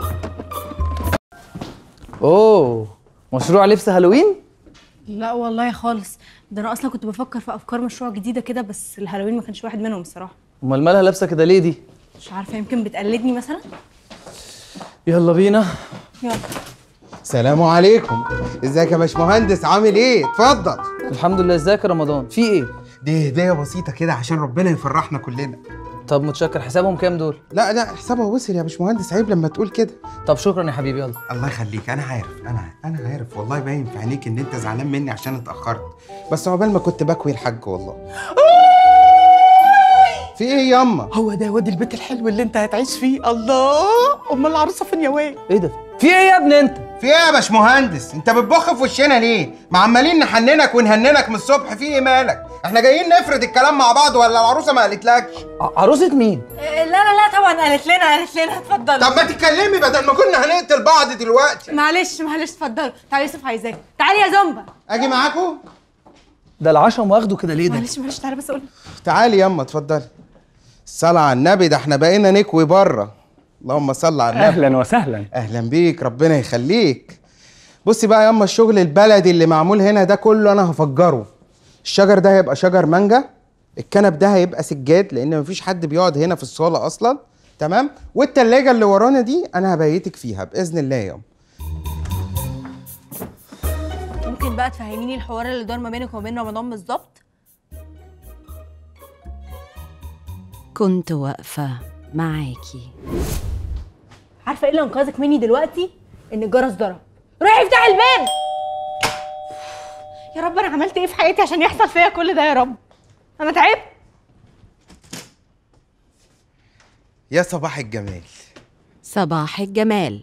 اوه مشروع لبس هالوين لا والله خالص ده انا اصلا كنت بفكر في افكار مشروع جديده كده بس الهالوين ما كانش واحد منهم الصراحه امال مالها لابسه كده ليه دي مش عارفه يمكن بتقلدني مثلا يلا بينا يلا سلام عليكم ازيك يا باشمهندس عامل ايه اتفضل الحمد لله ازيك يا رمضان في ايه دي هديه بسيطه كده عشان ربنا يفرحنا كلنا طب متشكر حسابهم كام دول لا لا حسابها وصل يا باشمهندس عيب لما تقول كده طب شكرا يا حبيبي يلا الله يخليك انا عارف انا انا عارف والله باين في عينيك ان انت زعلان مني عشان اتاخرت بس عقبال ما كنت بكوي الحاج والله في ايه ياما هو ده واد البيت الحلو اللي انت هتعيش فيه الله امال العروسه فين يا واد ايه ده في ايه يا ابني انت في ايه يا باشمهندس انت بتبخ في وشنا ليه ما عمالين نحننك ونهننك من الصبح في ايه مالك احنا جايين نفرد الكلام مع بعض ولا العروسه ما قالتلكش عروسه مين لا لا لا طبعا قالت لنا قالت لنا اتفضلوا طب ما تتكلمي بدل ما كنا هنقتل بعض دلوقتي معلش معلش اتفضلوا تعالي يوسف عايزاك تعالي يا زومبا اجي معاكم ده العشم واخده كده ليه ده معلش معلش تعالي بس اقول تعالي ياما اتفضلي الصلاة على النبي ده احنا بقينا نكوي بره اللهم صل على النبي اهلا وسهلا اهلا بيك ربنا يخليك بصي بقى ياما الشغل البلدي اللي معمول هنا ده كله انا هفجره الشجر ده هيبقى شجر مانجا الكنب ده هيبقى سجاد لان مفيش حد بيقعد هنا في الصاله اصلا تمام والتلاجة اللي ورانا دي انا هبيتك فيها باذن الله ياما ممكن بقى تفهميني الحوار اللي دار ما بينك وما بين رمضان بالظبط كنت واقفة معاكي عارفه ايه اللي انقذك مني دلوقتي ان الجرس ضرب روحي افتحي الباب يا رب انا عملت ايه في حياتي عشان يحصل فيا كل ده يا رب انا تعبت يا صباح الجمال صباح الجمال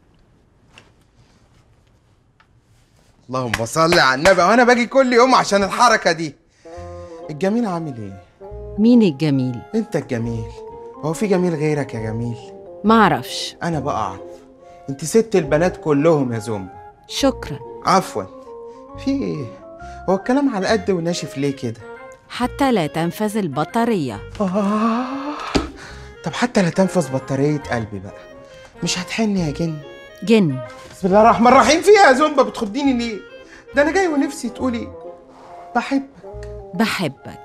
اللهم صل على النبي وانا باجي كل يوم عشان الحركه دي الجميل عامل ايه مين الجميل انت الجميل هو في جميل غيرك يا جميل معرفش انا بقى اعرف انت ست البنات كلهم يا زومبا شكرا عفوا في ايه هو الكلام على قد وناشف ليه كده حتى لا تنفذ البطارية آه. طب حتى لا تنفذ بطارية قلبي بقى مش هتحني يا جن جن بسم الله الرحمن الرحيم فيها يا زومبا بتخضيني ليه ده انا جاي ونفسي تقولي بحب بحبك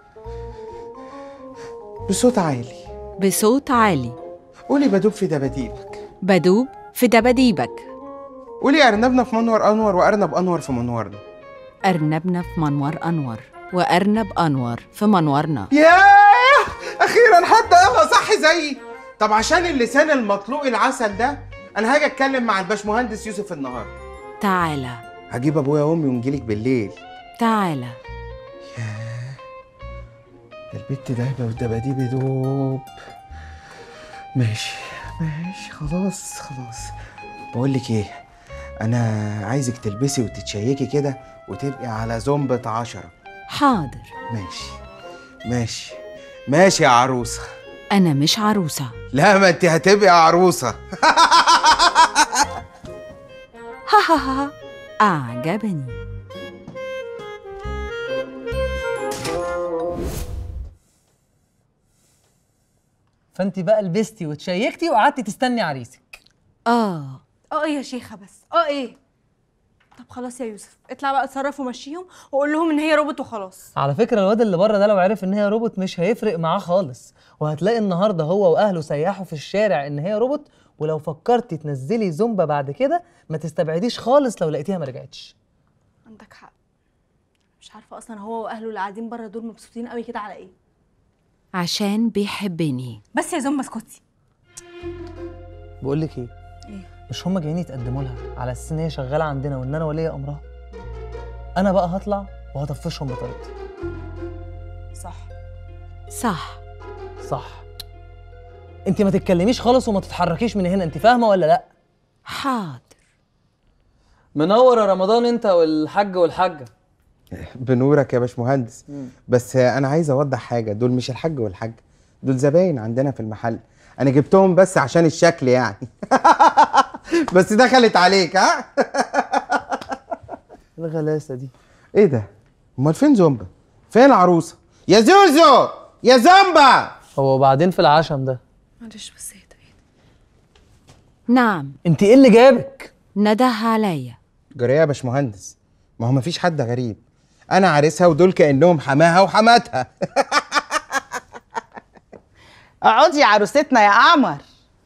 بصوت عالي بصوت عالي قولي بدوب في دباديبك بدوب في دباديبك قولي ارنبنا في منور انور وارنب انور في منورنا أرنبنا في منور أنور وأرنب أنور في منورنا ياه اخيرا حد قالها صح زيي طب عشان اللسان المطلوق العسل ده انا هاجي اتكلم مع الباشمهندس يوسف النهارده تعالى هجيب ابويا وامي ونجيلك بالليل تعالى ده البت دايبه والدباديب دوب ماشي ماشي خلاص خلاص بقول لك ايه انا عايزك تلبسي وتتشيكي كده وتبقي على زومبة عشرة حاضر ماشي ماشي ماشي يا عروسة أنا مش عروسة لا ما انت هتبقي عروسة ها ها ها أعجبني فانت بقى لبستي وتشيكتي وقعدتي تستني عريسك آه اه ايه يا شيخه بس اه ايه طب خلاص يا يوسف اطلع بقى اتصرف ومشيهم وقول لهم ان هي روبوت وخلاص على فكره الواد اللي بره ده لو عرف ان هي روبوت مش هيفرق معاه خالص وهتلاقي النهارده هو واهله سيحوا في الشارع ان هي روبوت ولو فكرتي تنزلي زومبا بعد كده ما تستبعديش خالص لو لقيتيها ما رجعتش عندك حق مش عارفه اصلا هو واهله اللي قاعدين بره دول مبسوطين قوي كده على ايه عشان بيحبني بس يا زومبا اسكتي بقول لك ايه ايه مش هما جايين يتقدموا لها على اساس ان هي شغاله عندنا وان انا ولي امرها انا بقى هطلع وهطفشهم بطريقتي صح صح صح انت ما تتكلميش خالص وما تتحركيش من هنا انت فاهمه ولا لا حاضر منور يا رمضان انت والحاج والحاجه بنورك يا باشمهندس بس انا عايز اوضح حاجه دول مش الحاج والحاج دول زباين عندنا في المحل انا جبتهم بس عشان الشكل يعني بس دخلت عليك ها الغلاسه دي ايه ده امال فين زومبا فين العروسه يا زوزو يا زومبا هو بعدين في العشم ده معلش بس اهدى نعم انت ايه اللي جابك نده عليا جريه يا باشمهندس ما هو مفيش حد غريب انا عارسها ودول كانهم حماها وحماتها اقعدي يا عروستنا يا قمر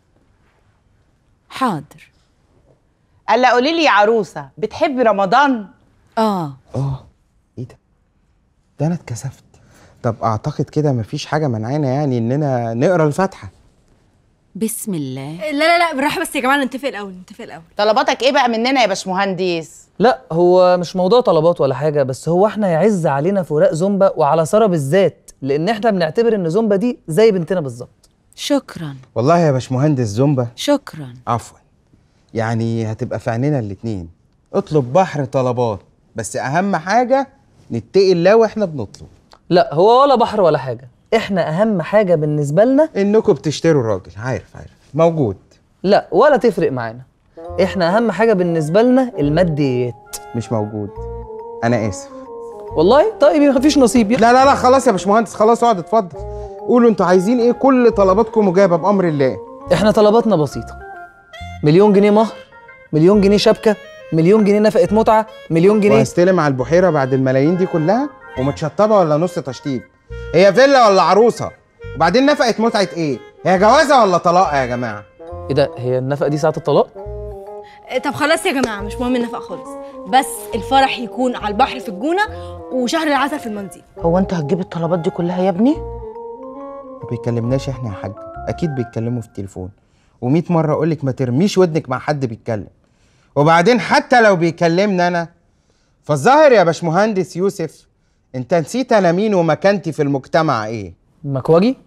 حاضر الا قولي لي يا عروسه بتحبي رمضان اه اه ايه ده ده انا اتكسفت طب اعتقد كده مفيش حاجه منعانا يعني اننا نقرا الفاتحه بسم الله لا لا لا بالراحه بس يا جماعه نتفق الاول نتفق الاول طلباتك ايه بقى مننا يا باشمهندس لا هو مش موضوع طلبات ولا حاجه بس هو احنا يعز علينا فراق زومبا وعلى ساره بالذات لان احنا بنعتبر ان زومبا دي زي بنتنا بالظبط شكرا والله يا باشمهندس زومبا شكرا عفوا يعني هتبقى في عينينا الاتنين اطلب بحر طلبات بس اهم حاجه نتقي الله واحنا بنطلب لا هو ولا بحر ولا حاجه احنا اهم حاجه بالنسبه لنا انكم بتشتروا راجل عارف عارف موجود لا ولا تفرق معانا احنا اهم حاجه بالنسبه لنا الماديات مش موجود انا اسف والله طيب مفيش نصيب لا لا لا خلاص يا باشمهندس خلاص اقعد اتفضل قولوا انتوا عايزين ايه كل طلباتكم مجابه بامر الله احنا طلباتنا بسيطه مليون جنيه مهر مليون جنيه شبكه مليون جنيه نفقه متعه مليون جنيه وهستلم على البحيره بعد الملايين دي كلها ومتشطبه ولا نص تشطيب هي فيلا ولا عروسه وبعدين نفقه متعه ايه هي جوازه ولا طلاق يا جماعه ايه ده هي النفقه دي ساعه الطلاق إيه، طب خلاص يا جماعه مش مهم النفق خالص بس الفرح يكون على البحر في الجونه وشهر العسل في المالديف هو انت هتجيب الطلبات دي كلها يا ابني ما بيتكلمناش احنا يا حاج اكيد بيتكلموا في التليفون و100 مره اقول لك ما ترميش ودنك مع حد بيتكلم وبعدين حتى لو بيكلمني انا فالظاهر يا باشمهندس يوسف انت نسيت انا مين ومكانتي في المجتمع ايه مكواجي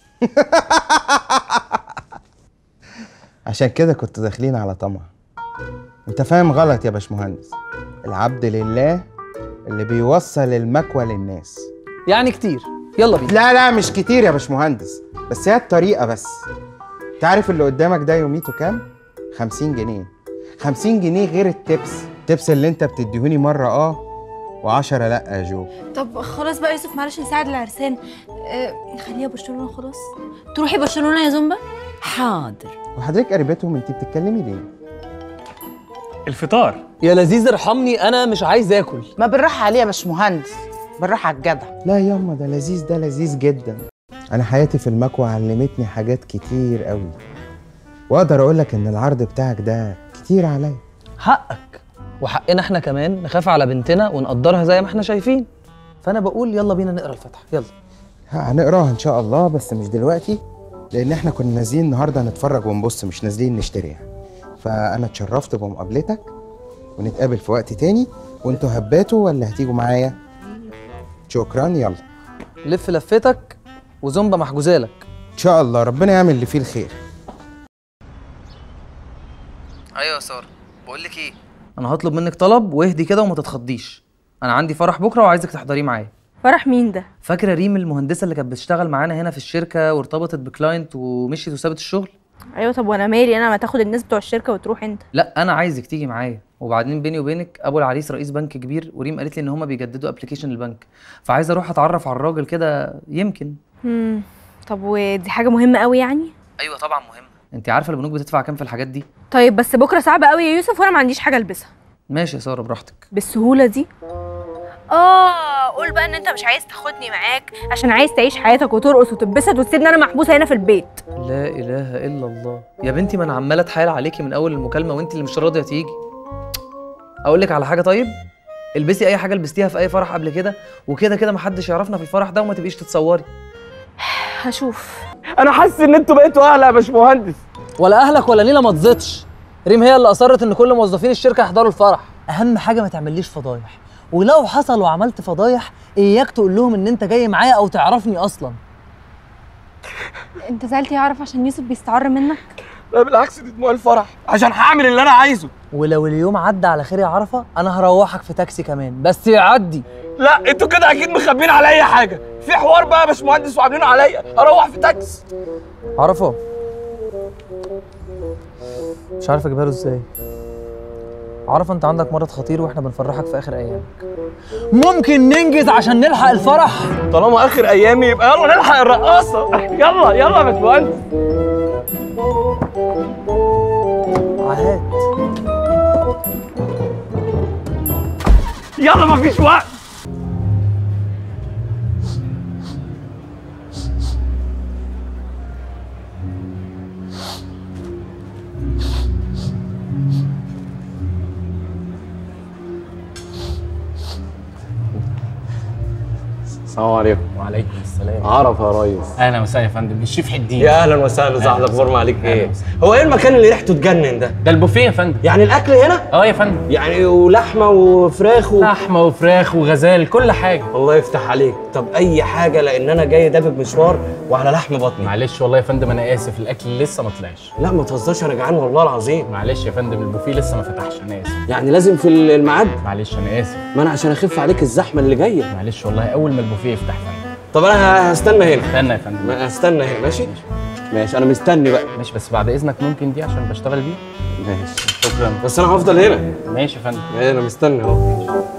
عشان كده كنت داخلين على طمع انت فاهم غلط يا باشمهندس العبد لله اللي بيوصل المكوى للناس يعني كتير يلا بينا لا لا مش كتير يا باشمهندس بس هي الطريقه بس انت عارف اللي قدامك ده يوميته كام 50 جنيه 50 جنيه غير التبس التبس اللي انت بتديهوني مره اه و10 لا يا جو طب خلاص بقى يوسف معلش نساعد العرسان آه خليها برشلونه خلاص تروحي برشلونه يا زومبا حاضر وحضرتك قريبتهم انت بتتكلمي ليه الفطار يا لذيذ ارحمني انا مش عايز اكل ما بالراحه عليه يا باشمهندس بالراحه على الجدع لا ياما ده لذيذ ده لذيذ جدا انا حياتي في المكوى علمتني حاجات كتير قوي واقدر اقول لك ان العرض بتاعك ده كتير عليا حقك وحقنا احنا كمان نخاف على بنتنا ونقدرها زي ما احنا شايفين فانا بقول يلا بينا نقرا الفاتحه يلا ها، هنقراها ان شاء الله بس مش دلوقتي لان احنا كنا نازلين النهارده نتفرج ونبص مش نازلين نشتريها فانا اتشرفت بمقابلتك ونتقابل في وقت تاني وانتوا هباتوا ولا هتيجوا معايا شكرا يلا لف لفتك وزومبا محجوزالك ان شاء الله ربنا يعمل اللي فيه الخير ايوه يا ساره بقول لك ايه انا هطلب منك طلب واهدي كده وما تتخضيش انا عندي فرح بكره وعايزك تحضريه معايا فرح مين ده فاكره ريم المهندسه اللي كانت بتشتغل معانا هنا في الشركه وارتبطت بكلاينت ومشيت وسابت الشغل ايوه طب وانا مالي انا ما تاخد الناس بتوع الشركه وتروح انت لا انا عايزك تيجي معايا وبعدين بيني وبينك ابو العريس رئيس بنك كبير وريم قالت لي ان هما بيجددوا ابلكيشن البنك فعايز اروح اتعرف على الراجل كده يمكن امم طب ودي حاجه مهمه قوي يعني ايوه طبعا مهم انت عارفه البنوك بتدفع كام في الحاجات دي طيب بس بكره صعب قوي يا يوسف وانا ما عنديش حاجه البسها ماشي يا ساره براحتك بالسهوله دي اه قول بقى ان انت مش عايز تاخدني معاك عشان عايز تعيش حياتك وترقص وتتبسط وتسيبني انا محبوسه هنا في البيت لا اله الا الله يا بنتي ما انا عماله اتحايل عليكي من اول المكالمه وانت اللي مش راضيه تيجي اقول لك على حاجه طيب البسي اي حاجه لبستيها في اي فرح قبل كده وكده كده محدش يعرفنا في الفرح ده وما تبقيش تتصوري هشوف انا حاسس ان انتوا بقيتوا اهل يا باشمهندس ولا اهلك ولا نيله ما تزيدش ريم هي اللي اصرت ان كل موظفين الشركه يحضروا الفرح اهم حاجه ما تعمليش فضايح ولو حصل وعملت فضايح اياك تقول لهم ان انت جاي معايا او تعرفني اصلا انت زعلت يعرف عشان يوسف بيستعر منك لا بالعكس دي دموع الفرح عشان هعمل اللي انا عايزه ولو اليوم عدى على خير يا عرفه انا هروحك في تاكسي كمان بس يعدي لا انتوا كده اكيد مخبين على اي حاجه في حوار بقى يا باشمهندس وعاملينه عليا اروح في تاكس عرفه مش عارف اجيبها له ازاي عرفه انت عندك مرض خطير واحنا بنفرحك في اخر ايامك ممكن ننجز عشان نلحق الفرح طالما اخر ايامي يبقى يلا نلحق الرقاصه يلا يلا يا باشمهندس عهات يلا مفيش وقت السلام عليكم وعليكم السلام عرف يا ريس اهلا وسهلا يا فندم الشيف حدين يا اهلا وسهلا ازي أهلا اخبار ما عليك أهلا ايه وسهلا. هو ايه المكان اللي ريحته تجنن ده ده البوفيه يا فندم يعني الاكل هنا اه يا فندم يعني ولحمه وفراخ و... لحمه وفراخ وغزال كل حاجه الله يفتح عليك طب اي حاجه لان انا جاي دابب مشوار وعلى لحم بطني معلش والله يا فندم انا اسف الاكل لسه ما طلعش لا ما تهزرش انا جعان والله العظيم معلش يا فندم البوفيه لسه ما فتحش انا اسف يعني لازم في الميعاد معلش انا اسف ما انا عشان اخف عليك الزحمه اللي جايه معلش والله اول ما البوفيه يفتح فندم طب انا هستنى هنا استنى يا فندم ما- هستنى هنا ماشي ماشي انا مستني بقى ماشي بس بعد اذنك ممكن دي عشان بشتغل بيه ماشي شكرا بس انا هفضل هنا ماشي يا فندم انا مستني اهو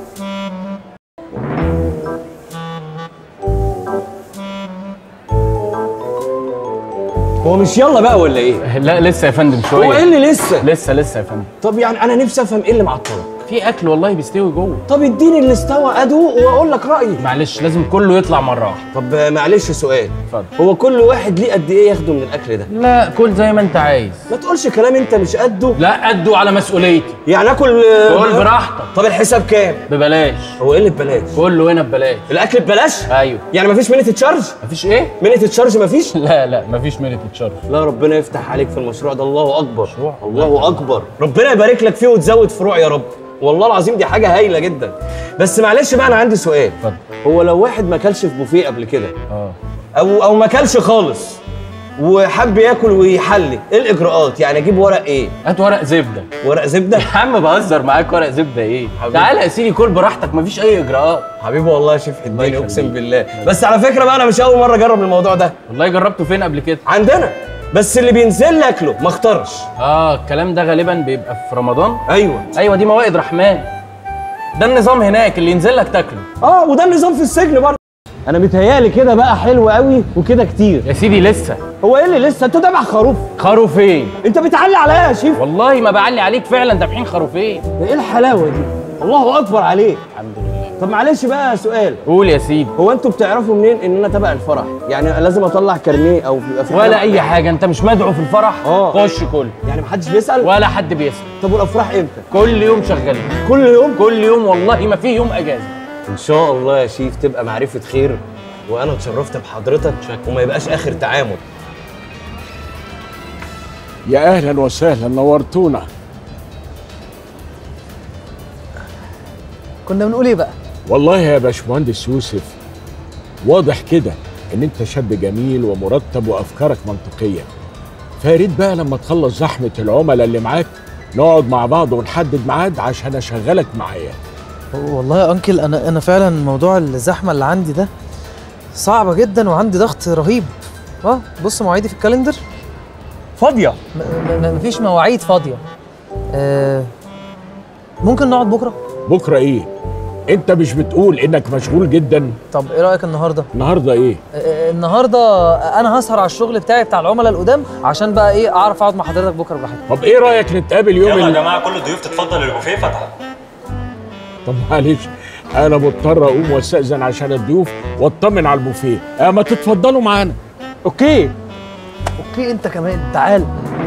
هو مش يلا بقى ولا ايه؟ لا لسه يا فندم شويه هو ايه اللي لسه؟ لسه لسه يا فندم طب يعني انا نفسي افهم ايه اللي معطلك؟ في اكل والله بيستوي جوه طب اديني اللي استوى ادوق واقول لك رايي معلش لازم كله يطلع مره واحده طب معلش سؤال اتفضل هو كل واحد ليه قد ايه ياخده من الاكل ده؟ لا كل زي ما انت عايز ما تقولش كلام انت مش قده لا قده على مسؤوليتي يعني اكل كل براحتك طب الحساب كام؟ ببلاش هو ايه اللي ببلاش؟ كله هنا ببلاش الاكل ببلاش؟ ايوه يعني مفيش مينيت تشارج؟ مفيش ايه؟ مينيت تشارج مفيش؟ لا لا مفيش مينيت تشارج لا ربنا يفتح عليك في المشروع ده الله اكبر مشروع الله اكبر ربنا يبارك لك فيه وتزود فروع يا رب والله العظيم دي حاجه هايله جدا بس معلش بقى انا عندي سؤال اتفضل هو لو واحد ما اكلش في بوفيه قبل كده اه او او ما اكلش خالص وحب ياكل ويحلي ايه الاجراءات يعني اجيب ورق ايه هات ورق زبده ورق زبده يا عم بهزر معاك ورق زبده ايه تعالى يا سيدي كل براحتك مفيش اي اجراءات حبيبي والله يا شيف حديني اقسم بالله بس على فكره بقى انا مش اول مره اجرب الموضوع ده والله جربته فين قبل كده عندنا بس اللي بينزل لي اكله ما اختارش اه الكلام ده غالبا بيبقى في رمضان ايوه ايوه دي موائد رحمن ده النظام هناك اللي ينزل لك تاكله اه وده النظام في السجن برضه انا متهيالي كده بقى حلو قوي وكده كتير يا سيدي لسه هو ايه اللي لسه انت تابع خروف خروفين انت بتعلي عليا يا شيف والله ما بعلي عليك فعلا دافعين خروفين ده ايه الحلاوه دي الله اكبر عليك الحمد لله طب معلش بقى سؤال قول يا سيدي هو انتوا بتعرفوا منين ان انا تبع الفرح يعني لازم اطلع كارنيه او بيبقى في ولا حاجة- اي حاجه انت مش مدعو في الفرح اه خش كل يعني محدش بيسال ولا حد بيسال طب والافراح امتى كل يوم شغالين كل يوم كل يوم والله ما في يوم اجازه ان شاء الله يا شيف تبقى معرفه خير وانا اتشرفت بحضرتك وما يبقاش اخر تعامل يا اهلا وسهلا نورتونا كنا بنقول ايه بقى والله يا باشمهندس يوسف واضح كده ان انت شاب جميل ومرتب وافكارك منطقيه فيا ريت بقى لما تخلص زحمه العملاء اللي معاك نقعد مع بعض ونحدد ميعاد عشان اشغلك معايا والله يا انكل انا انا فعلا موضوع الزحمه اللي عندي ده صعبه جدا وعندي ضغط رهيب اه بص مواعيدي في الكالندر فاضيه مفيش مواعيد فاضيه آه ممكن نقعد بكره بكره ايه انت مش بتقول انك مشغول جدا طب ايه رايك النهارده النهارده ايه آه النهارده انا هسهر على الشغل بتاعي بتاع العملاء القدام عشان بقى ايه اعرف اقعد مع حضرتك بكره براحتي طب ايه رايك نتقابل يوم يلا يا ال- جماعه كل الضيوف تتفضل البوفيه فتح طب معلش انا مضطر اقوم واستاذن عشان الضيوف واطمن على البوفيه آه ما تتفضلوا معانا اوكي اوكي انت كمان تعال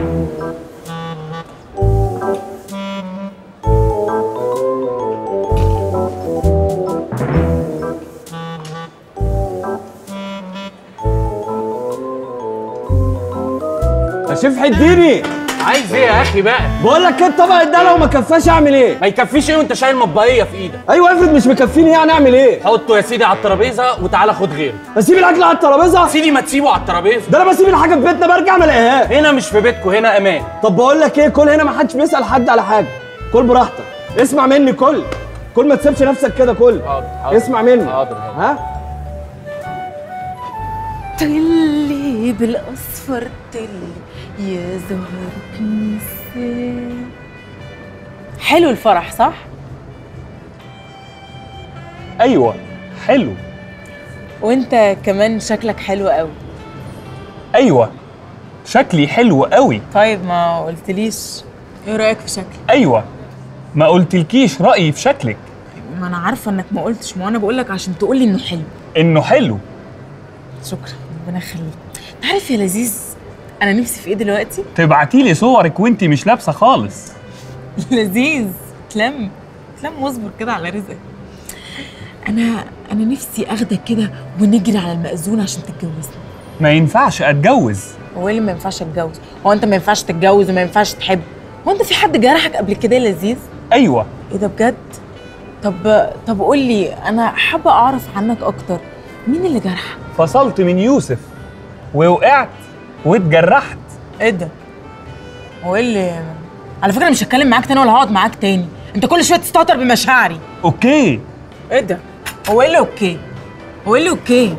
يا شيف حديني عايز ايه يا اخي بقى بقول لك ايه الطبق ده لو ما كفاش اعمل ايه ما يكفيش ايه وانت شايل مطبقيه في ايدك ايوه افرض مش مكفيني يعني اعمل ايه حطه يا سيدي على الترابيزه وتعالى خد غيره اسيب الاكل على الترابيزه سيدي ما تسيبه على الترابيزه ده انا بسيب الحاجه في بيتنا برجع ما الاقيهاش هنا مش في بيتكم هنا امان طب بقول لك ايه كل هنا ما حدش بيسال حد على حاجه كل براحتك اسمع مني كل كل ما تسيبش نفسك كده كل حاضر اسمع مني حاضر ها طلي بالاصفر طلي يا زهر كنيسة حلو الفرح صح؟ ايوه حلو وانت كمان شكلك حلو قوي ايوه شكلي حلو قوي طيب ما قلتليش ايه رايك في شكلي ايوه ما قلتلكيش رايي في شكلك ما انا عارفه انك ما قلتش ما انا بقول لك عشان تقولي انه حلو انه حلو شكرا ربنا يخليك انت عارف يا لذيذ انا نفسي في ايه دلوقتي تبعتي لي صورك وانتي مش لابسه خالص لذيذ تلم تلم واصبر كده على رزقك انا انا نفسي اخدك كده ونجري على المأذون عشان تتجوزني ما ينفعش اتجوز هو ايه اللي ما ينفعش اتجوز هو انت ما ينفعش تتجوز وما ينفعش تحب هو انت في حد جرحك قبل كده يا لذيذ ايوه ايه ده بجد طب طب قول لي انا حابه اعرف عنك اكتر مين اللي جرحك فصلت من يوسف ووقعت واتجرحت ايه ده هو ايه اللي على فكره مش هتكلم معاك تاني ولا هقعد معاك تاني انت كل شويه تستهتر بمشاعري اوكي ايه ده هو ايه اللي اوكي هو ايه اللي اوكي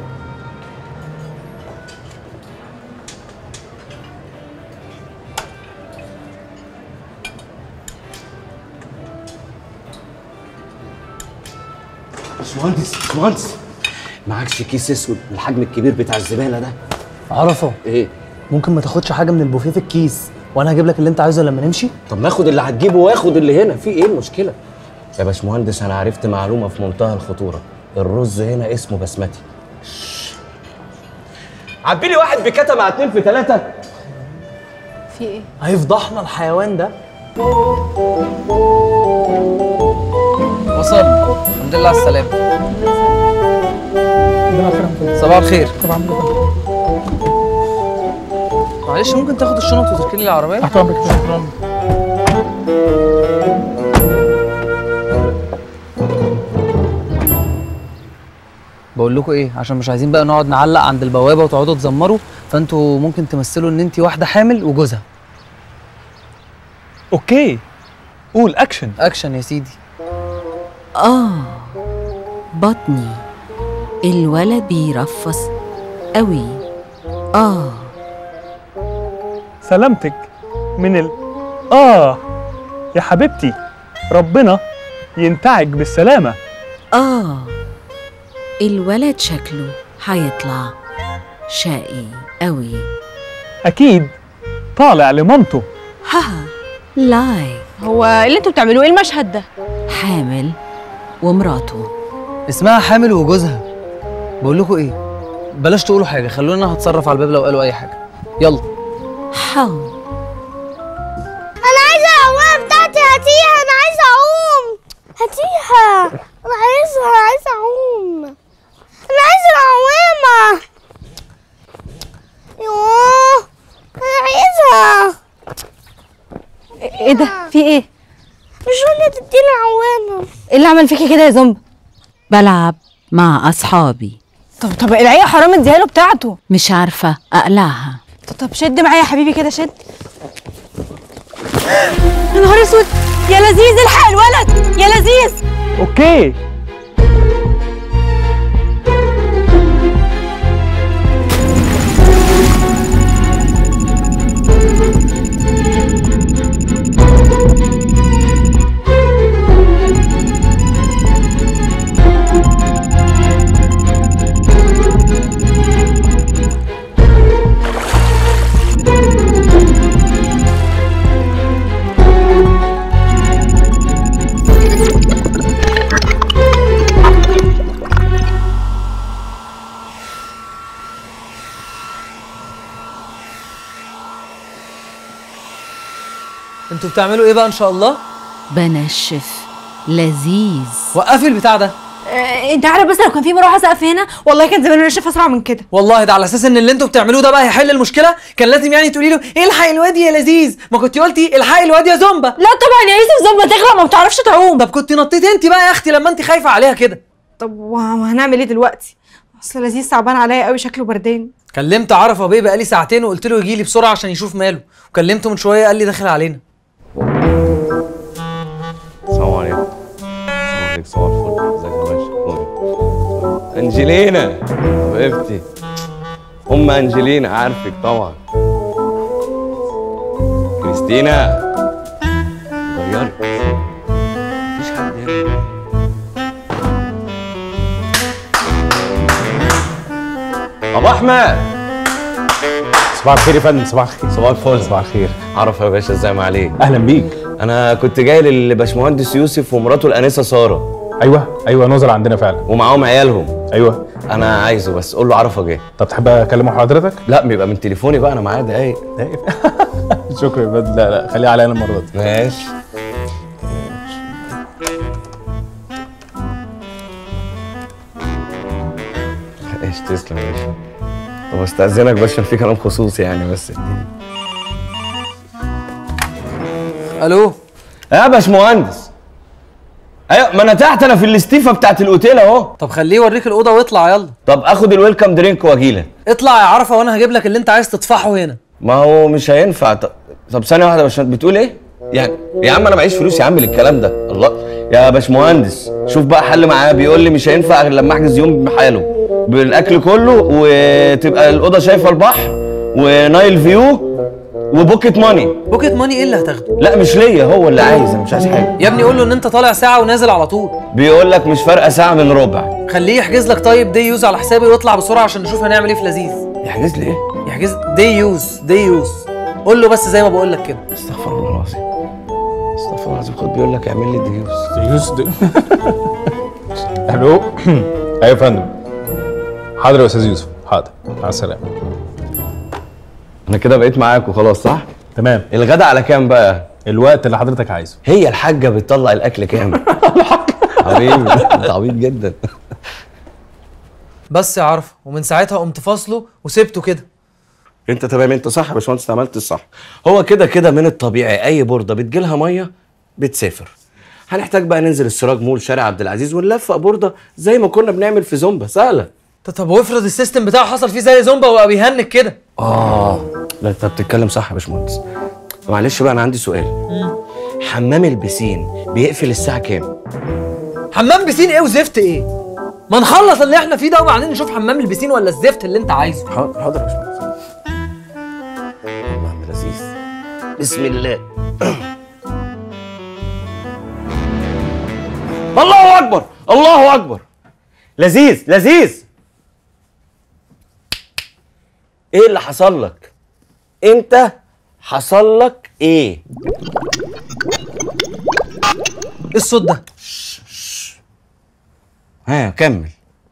باشمهندس باشمهندس معكش كيس اسود الحجم الكبير بتاع الزباله ده عرفه ايه ممكن ما تاخدش حاجه من البوفيه في الكيس وانا هجيب لك اللي انت عايزه لما نمشي طب ناخد اللي هتجيبه واخد اللي هنا في ايه المشكله يا باشمهندس انا عرفت معلومه في منتهى الخطوره الرز هنا اسمه بسمتي عبي لي واحد بكتا مع اتنين في تلاته في ايه؟ هيفضحنا الحيوان ده وصل الحمد لله على السلامة صباح الخير معلش ممكن تاخد الشنط وتركني لي العربية؟ تحت امرك شكرا بقول لكم ايه عشان مش عايزين بقى نقعد نعلق عند البوابه وتقعدوا تزمروا فانتوا ممكن تمثلوا ان انت واحده حامل وجوزها اوكي قول اكشن اكشن يا سيدي آه بطني الولد بيرفص قوي آه سلامتك من ال اه يا حبيبتي ربنا ينتعك بالسلامه آه الولد شكله هيطلع شقي قوي اكيد طالع لمامته ها لاي هو ايه اللي انتوا بتعملوه ايه المشهد ده حامل ومراته اسمها حامل وجوزها بقول لكم ايه بلاش تقولوا حاجه خلونا انا هتصرف على الباب لو قالوا اي حاجه يلا حاول انا عايزه العوامه بتاعتي هاتيها انا عايزه اعوم هاتيها انا عايزها عايزه اعوم انا عايزه العوامه يوه انا عايزها ايه ده في ايه مش راضيه تديني العوامه ايه اللي عمل فيكي كده يا زومبا بلعب مع أصحابي طب طب العيا حرام اديها له بتاعته مش عارفة أقلعها طب طب شد معايا يا حبيبي كده شد يا نهار اسود يا لذيذ الحق الولد يا لذيذ اوكي انتوا بتعملوا ايه بقى ان شاء الله بنشف لذيذ وقفي البتاع ده آه، انت عارف بس لو كان في مروحه سقف هنا والله كان زمان نشف اسرع من كده والله ده على اساس ان اللي انتوا بتعملوه ده بقى هيحل المشكله كان لازم يعني تقولي له الحق الواد يا لذيذ ما كنت قلتي الحق الواد يا زومبا لا طبعا يا يوسف زومبا تغرق ما بتعرفش تعوم طب كنت نطيتي انت بقى يا اختي لما انت خايفه عليها كده طب وهنعمل ايه دلوقتي اصل لذيذ صعبان عليا قوي شكله بردان كلمت عرفه بيه بقالي ساعتين وقلت له يجي لي بسرعه عشان يشوف ماله وكلمته من شويه قال لي داخل علينا السلام عليكم السلام عليكم صباح الفل ازيك يا باشا خدي. انجلينا حبيبتي ام انجلينا عارفك طبعا كريستينا غيري مفيش حد هنا ابو احمد صباح الخير يا فندم صباح الخير صباح الفل صباح الخير عرف يا باشا ازاي ما عليك اهلا بيك انا كنت جاي للباشمهندس يوسف ومراته الانسه ساره ايوه ايوه نزل عندنا فعلا ومعاهم عيالهم ايوه انا عايزه بس قول له عرفه جه طب تحب اكلمه حضرتك لا بيبقى من تليفوني بقى انا معايا دقايق دقايق شكرا يا فندم لا لا خليها عليا انا المره دي ماشي ايش تسلم يا باشا طب استاذنك بس عشان في كلام خصوصي يعني بس الو يا باشمهندس ايوه ما انا تحت انا في الاستيفه بتاعت الاوتيل اهو طب خليه يوريك الاوضه واطلع يلا طب اخد الويلكم درينك واجيلك اطلع يا عرفه وانا هجيب لك اللي انت عايز تطفحه هنا ما هو مش هينفع ط- طب ثانيه واحده يا باشمهندس بتقول ايه يعني يا عم انا معيش فلوس يا عم للكلام ده الله يا باشمهندس شوف بقى حل معاه بيقول لي مش هينفع غير لما احجز يوم بحاله بالاكل كله وتبقى الاوضه شايفه البحر ونايل فيو وبوكيت ماني بوكيت ماني ايه اللي هتاخده لا مش ليا هو اللي عايز انا مش عايز حاجه يا ابني قول له ان انت طالع ساعه ونازل على طول بيقول لك مش فارقه ساعه من ربع خليه يحجز لك طيب دي يوز على حسابي واطلع بسرعه عشان نشوف هنعمل ايه في لذيذ يحجز لي ايه يحجز دي يوز دي يوز قول له بس زي ما بقول لك كده استغفر الله العظيم استغفر الله العظيم خد بيقول لك اعمل لي ديوز ديوز دي الو ايوه يا فندم حاضر يا استاذ يوسف حاضر مع السلامه انا كده بقيت معاك وخلاص صح تمام الغدا على كام بقى الوقت اللي حضرتك عايزه هي الحاجه بتطلع الاكل كام حبيبي انت عبيط جدا بس يا عرفه ومن ساعتها قمت فاصله وسبته كده انت تمام انت صح يا باشمهندس انت عملت الصح هو كده كده من الطبيعي اي بورده بتجيلها ميه بتسافر هنحتاج بقى ننزل السراج مول شارع عبد العزيز ونلفق بورده زي ما كنا بنعمل في زومبا سهله طب طب وافرض السيستم بتاعه حصل فيه زي زومبا وبقى بيهنك كده اه لا انت بتتكلم صح يا باشمهندس معلش بقى انا عندي سؤال حمام البسين بيقفل الساعه كام حمام بسين ايه وزفت ايه ما نخلص اللي احنا فيه ده وبعدين نشوف حمام البسين ولا الزفت اللي انت عايزه حاضر حاضر يا باشمهندس والله عم لذيذ بسم الله الله اكبر الله اكبر لذيذ لذيذ ايه اللي حصل لك انت حصل لك ايه ايه الصوت ده ها كمل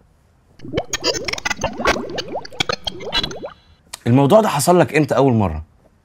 الموضوع ده حصل لك امتى اول مره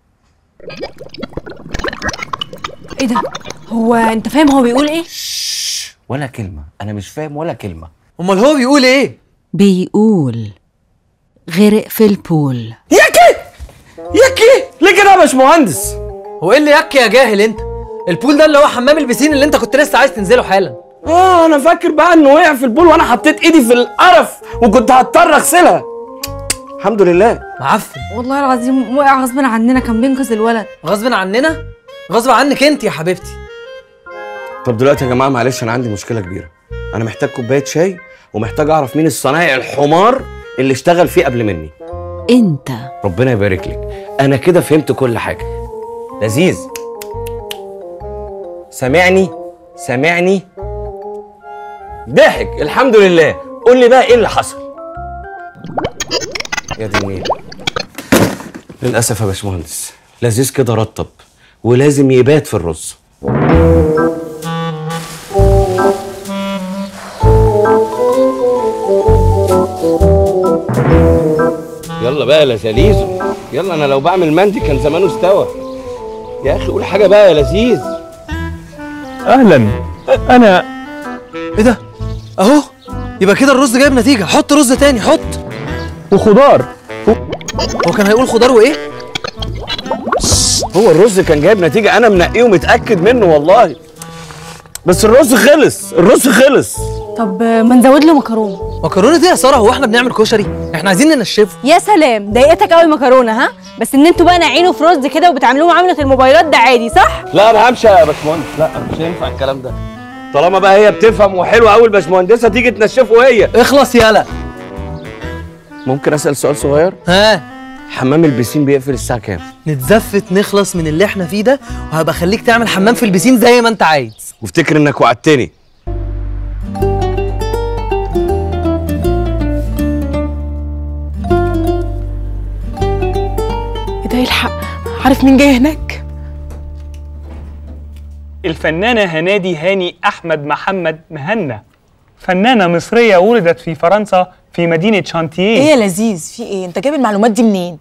ايه ده هو انت فاهم هو بيقول ايه ولا كلمه انا مش فاهم ولا كلمه امال هو بيقول ايه بيقول غرق في البول ياكي ياكي ليه كده يا باشمهندس هو ايه اللي يك يا جاهل انت البول ده اللي هو حمام البسين اللي انت كنت لسه عايز تنزله حالا اه انا فاكر بقى انه وقع في البول وانا حطيت ايدي في القرف وكنت هضطر اغسلها الحمد لله معفن والله العظيم وقع غصب عننا كان بينقذ الولد غصب عننا غصب عنك انت يا حبيبتي طب دلوقتي يا جماعه معلش انا عندي مشكله كبيره انا محتاج كوبايه شاي ومحتاج اعرف مين الصنايعي الحمار اللي اشتغل فيه قبل مني انت ربنا يبارك لك انا كده فهمت كل حاجه لذيذ سامعني سامعني ضحك الحمد لله قول لي بقى ايه اللي حصل يا دي النيل للاسف يا باشمهندس لذيذ كده رطب ولازم يبات في الرز يلا بقى يا لذيذ يلا انا لو بعمل مندي كان زمانه استوى يا اخي قول حاجه بقى يا لذيذ اهلا انا ايه ده اهو يبقى كده الرز جايب نتيجه حط رز تاني حط وخضار هو كان هيقول خضار وايه هو الرز كان جايب نتيجه انا منقيه ومتاكد منه والله بس الرز خلص الرز خلص طب ما نزود له مكرونه مكرونه دي يا ساره هو احنا بنعمل كشري احنا عايزين ننشفه يا سلام ضايقتك قوي مكرونه ها بس ان انتوا بقى ناعينه في رز كده وبتعملوه معامله الموبايلات ده عادي صح لا انا همشي يا باشمهندس لا مش هينفع الكلام ده طالما بقى هي بتفهم وحلوه قوي الباشمهندسه تيجي تنشفه هي اخلص يالا ممكن اسال سؤال صغير ها حمام البسين بيقفل الساعه كام نتزفت نخلص من اللي احنا فيه ده وهبقى اخليك تعمل حمام في البسين زي ما انت عايز وافتكر انك وعدتني ايه ده يلحق عارف مين جاي هناك الفنانة هنادي هاني أحمد محمد مهنا فنانة مصرية ولدت في فرنسا في مدينة شانتييه ايه يا لذيذ في ايه انت جايب المعلومات دي منين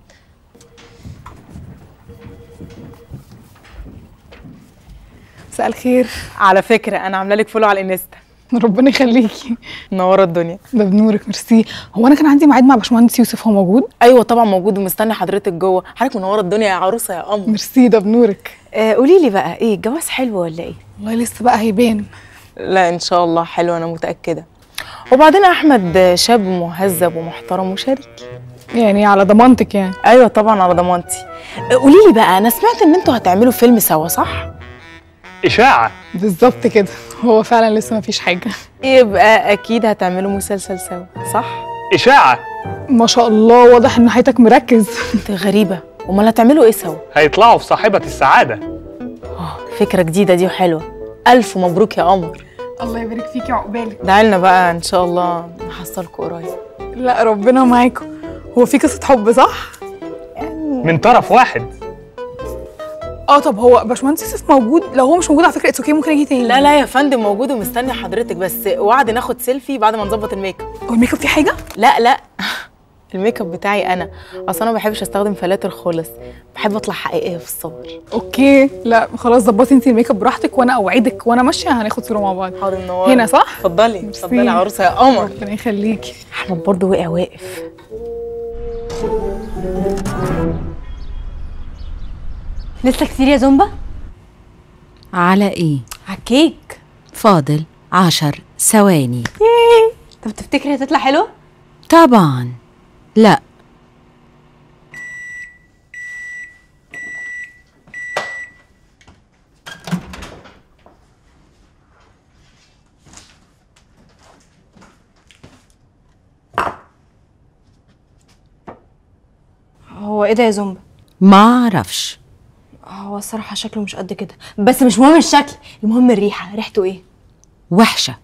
مساء الخير على فكره انا عامله لك فولو على الانستا ربنا يخليكي منوره الدنيا ده بنورك ميرسي هو انا كان عندي ميعاد مع باشمهندس يوسف هو موجود ايوه طبعا موجود ومستني حضرتك جوه حضرتك منوره الدنيا يا عروسه يا قمر ميرسي ده بنورك آه قولي لي بقى ايه الجواز حلو ولا ايه والله لسه بقى هيبان لا ان شاء الله حلو انا متاكده وبعدين احمد شاب مهذب ومحترم وشريك يعني على ضمانتك يعني ايوه طبعا على ضمانتي قولي لي بقى انا سمعت ان انتوا هتعملوا فيلم سوا صح إشاعة بالظبط كده هو فعلا لسه ما فيش حاجه يبقى اكيد هتعملوا مسلسل سوا صح إشاعة ما شاء الله واضح ان حياتك مركز انت غريبه امال هتعملوا ايه سوا هيطلعوا في صاحبة السعادة فكره جديده دي وحلوه الف مبروك يا قمر الله يبارك فيكي عقبالك دعيلنا بقى ان شاء الله نحصلكوا قريب لا ربنا معاكم هو في قصه حب صح من طرف واحد اه طب هو باشمهندس يوسف موجود لو هو مش موجود على فكره اتس اوكي ممكن اجي تاني لا لا يا فندم موجود ومستني حضرتك بس وعد ناخد سيلفي بعد ما نظبط الميك اب هو الميك اب فيه حاجه لا لا الميك اب بتاعي انا اصلا انا ما بحبش استخدم فلاتر خالص بحب اطلع حقيقيه في الصور اوكي لا خلاص ظبطي انت الميك اب براحتك وانا اوعدك وانا ماشيه هناخد صوره مع بعض حاضر منورة. هنا صح اتفضلي اتفضلي يا عروسه يا قمر ربنا يخليكي احمد برضه وقع واقف لسه كتير يا زومبا على ايه على الكيك فاضل عشر ثواني طب تفتكري هتطلع حلوه طبعا لا هو ايه ده يا زومبا ما اعرفش هو هو الصراحه شكله مش قد كده بس مش مهم الشكل المهم الريحه ريحته ايه وحشة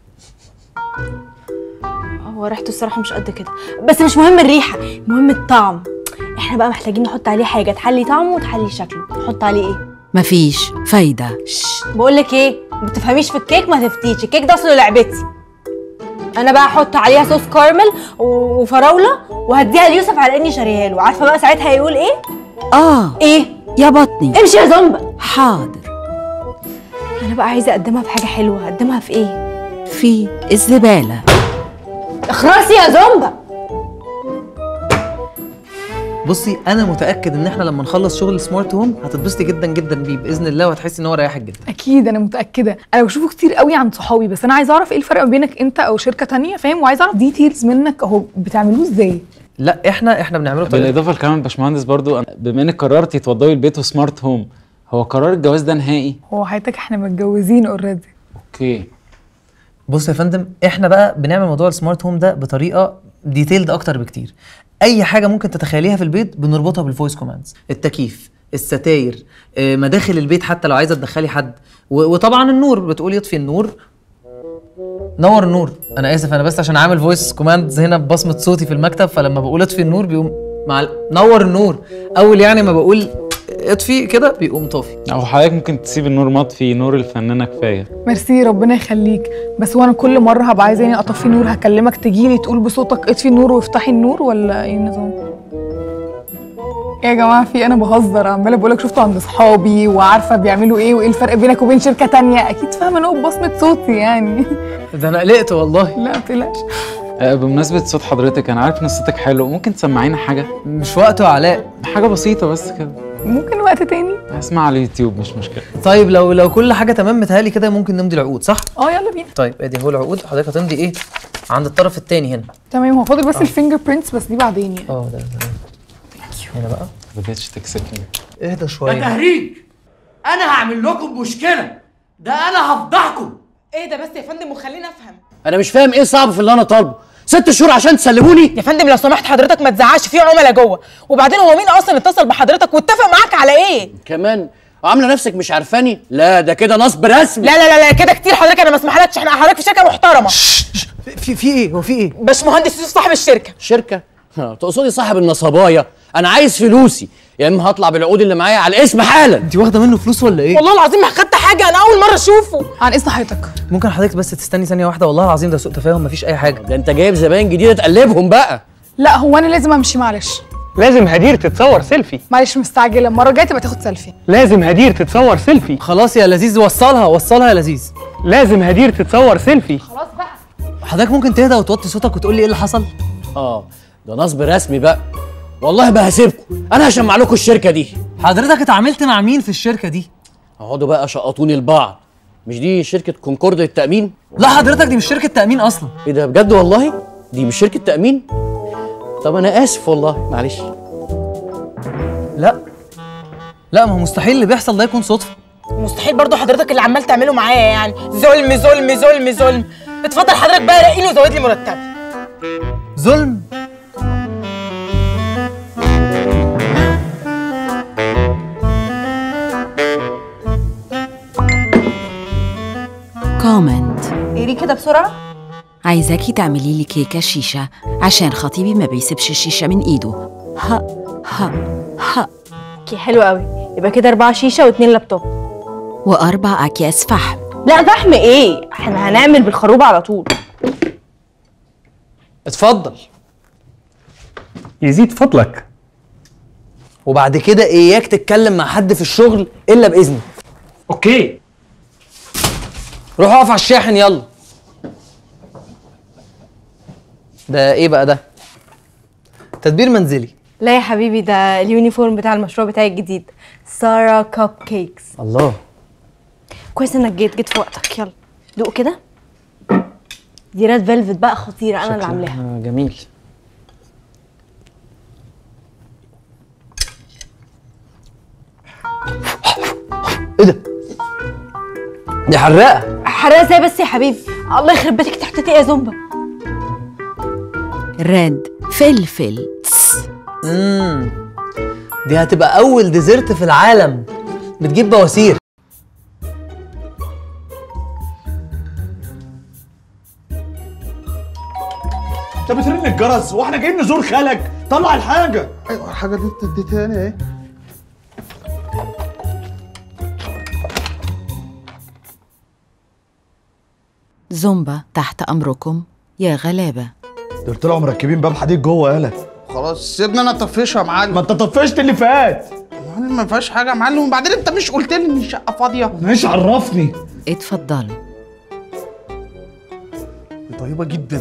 هو ريحته الصراحه مش قد كده بس مش مهم الريحه المهم الطعم احنا بقى محتاجين نحط عليه حاجه تحلي طعمه وتحلي شكله نحط عليه ايه مفيش فايدة بقول لك ايه ما بتفهميش في الكيك ما تفتيش الكيك ده اصله لعبتي انا بقى احط عليها صوص كارمل و- وفراوله وهديها ليوسف على اني شاريها له عارفه بقى ساعتها هيقول ايه آه ايه يا بطني امشي يا زومبا حاضر انا بقى عايزه اقدمها بحاجه حلوه اقدمها في ايه في الزبالة اخرسي يا زومبا بصي انا متاكد ان احنا لما نخلص شغل سمارت هوم هتتبسطي جدا جدا بيه باذن الله وهتحسي ان هو ريحك جدا اكيد انا متاكده انا بشوفه كتير قوي عند صحابي بس انا عايزه اعرف ايه الفرق ما بينك انت او شركه تانية فاهم وعايزه اعرف ديتيلز منك اهو بتعملوه ازاي لا احنا احنا بنعمله بطريقه بالاضافه لكمان باشمهندس برضو أنا- بما انك قررتي توضبي البيت وسمارت هوم هو قرار الجواز ده نهائي هو حياتك احنا متجوزين اوريدي اوكي بص يا فندم احنا بقى بنعمل موضوع السمارت هوم ده بطريقه ديتيلد اكتر بكتير اي حاجه ممكن تتخيليها في البيت بنربطها بالفويس كوماندز التكييف الستاير آه، مداخل البيت حتى لو عايزه تدخلي حد و- وطبعا النور بتقولي يطفي النور نور النور انا اسف انا بس عشان عامل فويس كوماندز هنا ببصمه صوتي في المكتب فلما بقول اطفي النور بيقوم مع ال- نور النور اول يعني ما بقول اطفي كده بيقوم طافي او حضرتك ممكن تسيب النور مطفي نور الفنانه كفايه ميرسي ربنا يخليك بس وانا كل مره هبقى عايزه اني اطفي نور هكلمك تجيلي تقول بصوتك اطفي النور وافتحي النور ولا ايه النظام إيه يا جماعه في انا بهزر عماله بقولك شفته عند اصحابي وعارفه بيعملوا ايه وايه الفرق بينك وبين شركه تانية اكيد فاهمه نقط بصمه صوتي يعني ده انا قلقت والله لا ما تقلقش آه، بمناسبه صوت حضرتك انا عارف ان صوتك حلو ممكن تسمعينا حاجه مش وقته يا علاء حاجه بسيطه بس كده ممكن وقت تاني اسمع على اليوتيوب مش مشكله طيب لو لو كل حاجه تمام متهيألي كده ممكن نمضي العقود صح اه يلا بينا طيب ادي هو العقود حضرتك هتمضي ايه عند الطرف الثاني هنا تمام هو فاضل بس آه. الفينجر برينتس بس دي بعدين يعني اه ده هنا بقى ما بدأتش تكسفني اهدى ده شويه تهريج انا هعمل لكم مشكله ده انا هفضحكم ايه ده بس يا فندم وخلينا افهم انا مش فاهم ايه صعب في اللي انا طالبه ست شهور عشان تسلموني يا فندم لو سمحت حضرتك ما تزعقش في عملاء جوه وبعدين هو مين اصلا اتصل بحضرتك واتفق معاك على ايه كمان وعامله نفسك مش عارفاني لا ده كده نصب رسمي لا لا لا, لا كده كتير حضرتك انا ما اسمحلكش احنا حضرتك في شركه محترمه في في ايه هو في ايه باشمهندس يوسف صاحب الشركه شركه ها، تقصدي صاحب النصبايا انا عايز فلوسي يا اما هطلع بالعقود اللي معايا على الاسم حالا انت واخده منه فلوس ولا ايه والله العظيم ما خدت حاجه انا اول مره اشوفه عن اذن حضرتك ممكن حضرتك بس تستني ثانيه واحده والله العظيم ده سوء تفاهم مفيش اي حاجه ده انت جايب زباين جديده تقلبهم بقى لا هو انا لازم امشي معلش لازم هدير تتصور سيلفي معلش مستعجله المره الجايه تبقى تاخد سيلفي لازم هدير تتصور سيلفي خلاص يا لذيذ وصلها وصلها يا لذيذ لازم هدير تتصور سيلفي خلاص بقى حضرتك ممكن تهدى وتوطي صوتك وتقول لي ايه اللي حصل اه ده نصب رسمي بقى والله ما هسيبكم انا هشمع لكم الشركه دي حضرتك اتعاملت مع مين في الشركه دي اقعدوا بقى شقطوني لبعض مش دي شركه كونكورد للتامين لا حضرتك دي مش شركه تامين اصلا ايه ده بجد والله دي مش شركه تامين طب انا اسف والله معلش لا لا ما هو مستحيل اللي بيحصل ده يكون صدفه مستحيل برضو حضرتك اللي عمال تعمله معايا يعني ظلم ظلم ظلم ظلم اتفضل حضرتك بقى رقيني وزود لي مرتبي ظلم كومنت اقري كده بسرعه عايزاكي تعملي لي كيكة شيشة عشان خطيبي ما بيسيبش الشيشة من ايده ها ها ها اوكي حلو قوي يبقى كده اربعه شيشه واتنين لابتوب وأربع أكياس فحم لا فحم ايه احنا هنعمل بالخروب على طول اتفضل يزيد فضلك وبعد كده اياك تتكلم مع حد في الشغل الا باذني اوكي روح اقف على الشاحن يلا ده ايه بقى ده تدبير منزلي لا يا حبيبي ده اليونيفورم بتاع المشروع بتاعي الجديد سارة كاب كيكس الله كويس انك جيت جيت في وقتك يلا دوق كده دي راد فيلفت بقى خطيره انا اللي عاملاها آه، جميل دي حراقه حراره ازاي بس يا حبيبي الله يخرب بيتك تحت ايه يا زومبا ريد فلفل امم دي هتبقى اول ديزرت في العالم بتجيب بواسير انت بترن الجرس واحنا جايين نزور خالك طلع الحاجه ايوه الحاجه دي انت اديتها لي اهي زومبا تحت أمركم يا غلابة دول طلعوا مركبين باب حديد جوه يالا خلاص سيبني انا اطفشها يا معلم ما انت طفشت اللي فات يا معلم ما فيهاش حاجه يا معلم وبعدين انت مش قلت لي ان الشقه فاضيه مش عرفني اتفضلوا طيبه جدا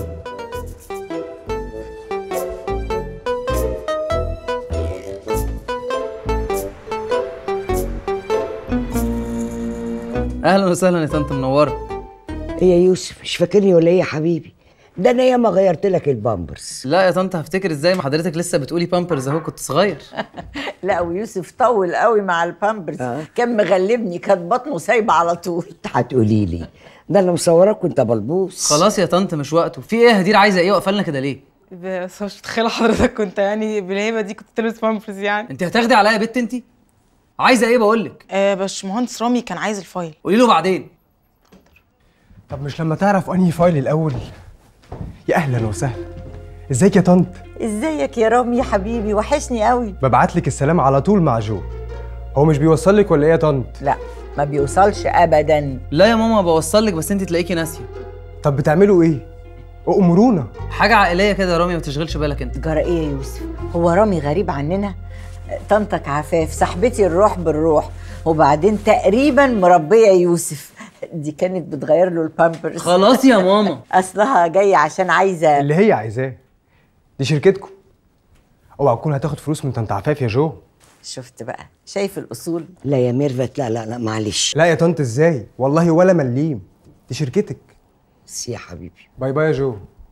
اهلا وسهلا يا طنط منوره ايه يا يوسف مش فاكرني ولا ايه يا حبيبي ده انا ياما غيرت لك البامبرز لا يا طنط هفتكر ازاي ما حضرتك لسه بتقولي بامبرز اهو كنت صغير لا ويوسف طول قوي مع البامبرز كان مغلبني كانت بطنه سايبه على طول هتقولي لي ده انا مصوراك وانت بلبوس خلاص يا طنط مش وقته في ايه يا هدير عايزه ايه وقفلنا كده ليه بس مش متخيله حضرتك كنت يعني بالهيبه دي كنت تلبس بامبرز يعني انت هتاخدي عليا يا بت انت عايزه ايه بقول لك آه باشمهندس رامي كان عايز الفايل قولي له بعدين طب مش لما تعرف انهي فايل الاول يا اهلا وسهلا ازيك يا طنط ازيك يا رامي يا حبيبي وحشني قوي ببعت لك السلام على طول مع جو هو مش بيوصل لك ولا ايه يا طنط لا ما بيوصلش ابدا لا يا ماما بوصل لك بس انت تلاقيكي ناسيه طب بتعملوا ايه امرونا حاجه عائليه كده يا رامي ما تشغلش بالك انت جرى ايه يا يوسف هو رامي غريب عننا طنطك عفاف صاحبتي الروح بالروح وبعدين تقريبا مربيه يوسف دي كانت بتغير له البامبرز خلاص يا ماما اصلها جايه عشان عايزه اللي هي عايزاه دي شركتكم اوعى تكون هتاخد فلوس من طنط عفاف يا جو شفت بقى شايف الاصول لا يا ميرفت لا لا لا معلش لا يا طنط ازاي والله ولا مليم دي شركتك بس يا حبيبي باي باي يا جو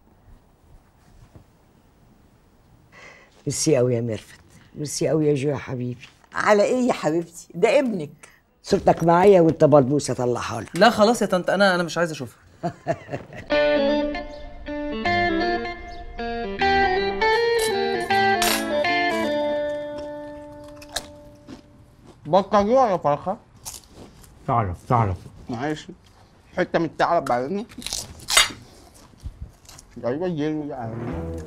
ميرسي قوي يا ميرفت ميرسي قوي يا جو يا حبيبي على ايه يا حبيبتي ده ابنك صورتك معايا وانت بلبوس اطلعها لك لا خلاص يا طنط انا انا مش عايز اشوفها بطلوها يا فرخه تعرف تعرف معلش حته من الثعلب بعدين ايوه يلو يعني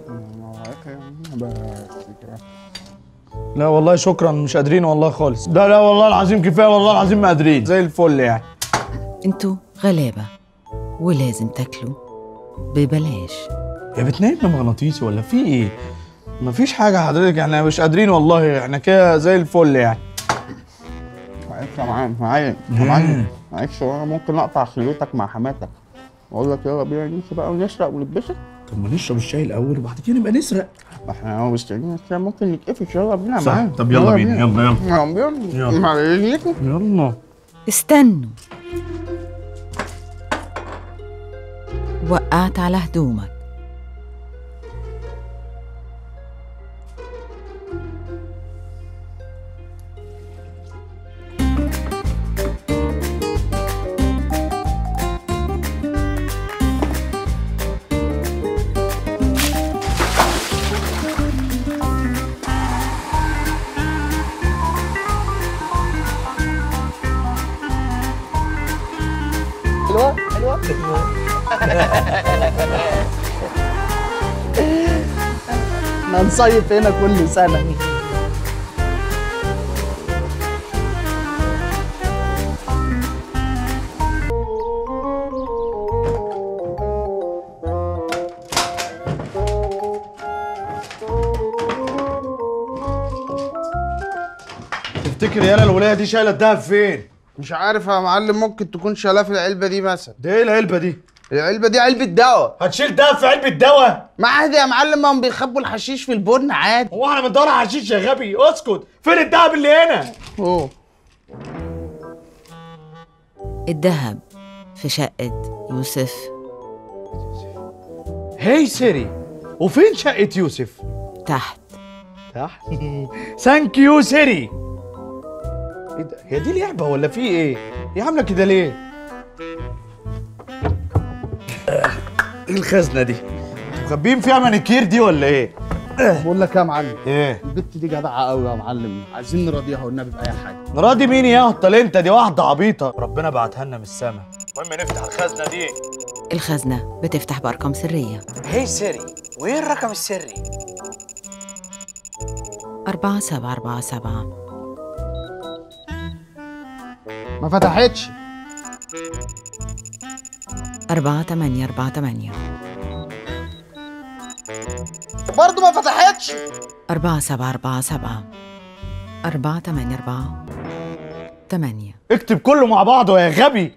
بس كده لا والله شكرا مش قادرين والله خالص ده لا والله العظيم كفايه والله العظيم ما قادرين زي الفل يعني انتوا غلابة ولازم تاكلوا ببلاش يا بتنام مغناطيسي ولا في ايه مفيش حاجه حضرتك احنا مش قادرين والله احنا كده زي الفل يعني معلش يا معلم معايا يا معلم معلش هو انا ممكن اقطع خيوطك مع حماتك واقول لك يلا بينا نمشي بقى ونسرق ونتبسط طب ما نشرب الشاي الاول وبعد كده نبقى نسرق ما احنا هو مستنيين الساعة ممكن نتقفش يلا بينا يا صح. معلم طب يلا بينا، يلا، يلا. يلا بينا يلا. مع رجليكم يلا استنوا وقعت على هدومك حلوة حلوة احنا نصيف هنا كل سنة تفتكر يالا الولايه دي شايله الدهب فين مش عارف يا معلم ممكن تكون شالاه في العلبة دي مثلا ده ايه العلبه دي العلبة دي علبة دواء هتشيل دهب في علبه دواء ما عادي يا معلم ما هم بيخبوا الحشيش في البن عادي هو احنا بندور على حشيش يا غبي اسكت فين الدهب اللي هنا اوه الذهب في شقة يوسف هي سيري وفين شقه يوسف تحت تحت ثانك يو سيري ايه ده هي دي لعبه ولا في ايه هي عامله كده ليه ايه الخزنه دي انتوا مخبيين فيها مانيكير دي ولا ايه بقول لك إيه يا معلم ايه البت دي جدعه قوي يا معلم عايزين نراضيها والنبي باي حاجه راضي مين يا هطل انت دي واحده عبيطه ربنا بعتها لنا من السما المهم نفتح الخزنه دي الخزنة بتفتح بأرقام سرية هي سري وايه الرقم السري أربعة سبعة أربعة سبعة ما فتحتش أربعة تمانية أربعة تمانية برضه ما فتحتش أربعة سبعة أربعة سبعة أربعة تمانية أربعة تمانية اكتب كله مع بعضه يا غبي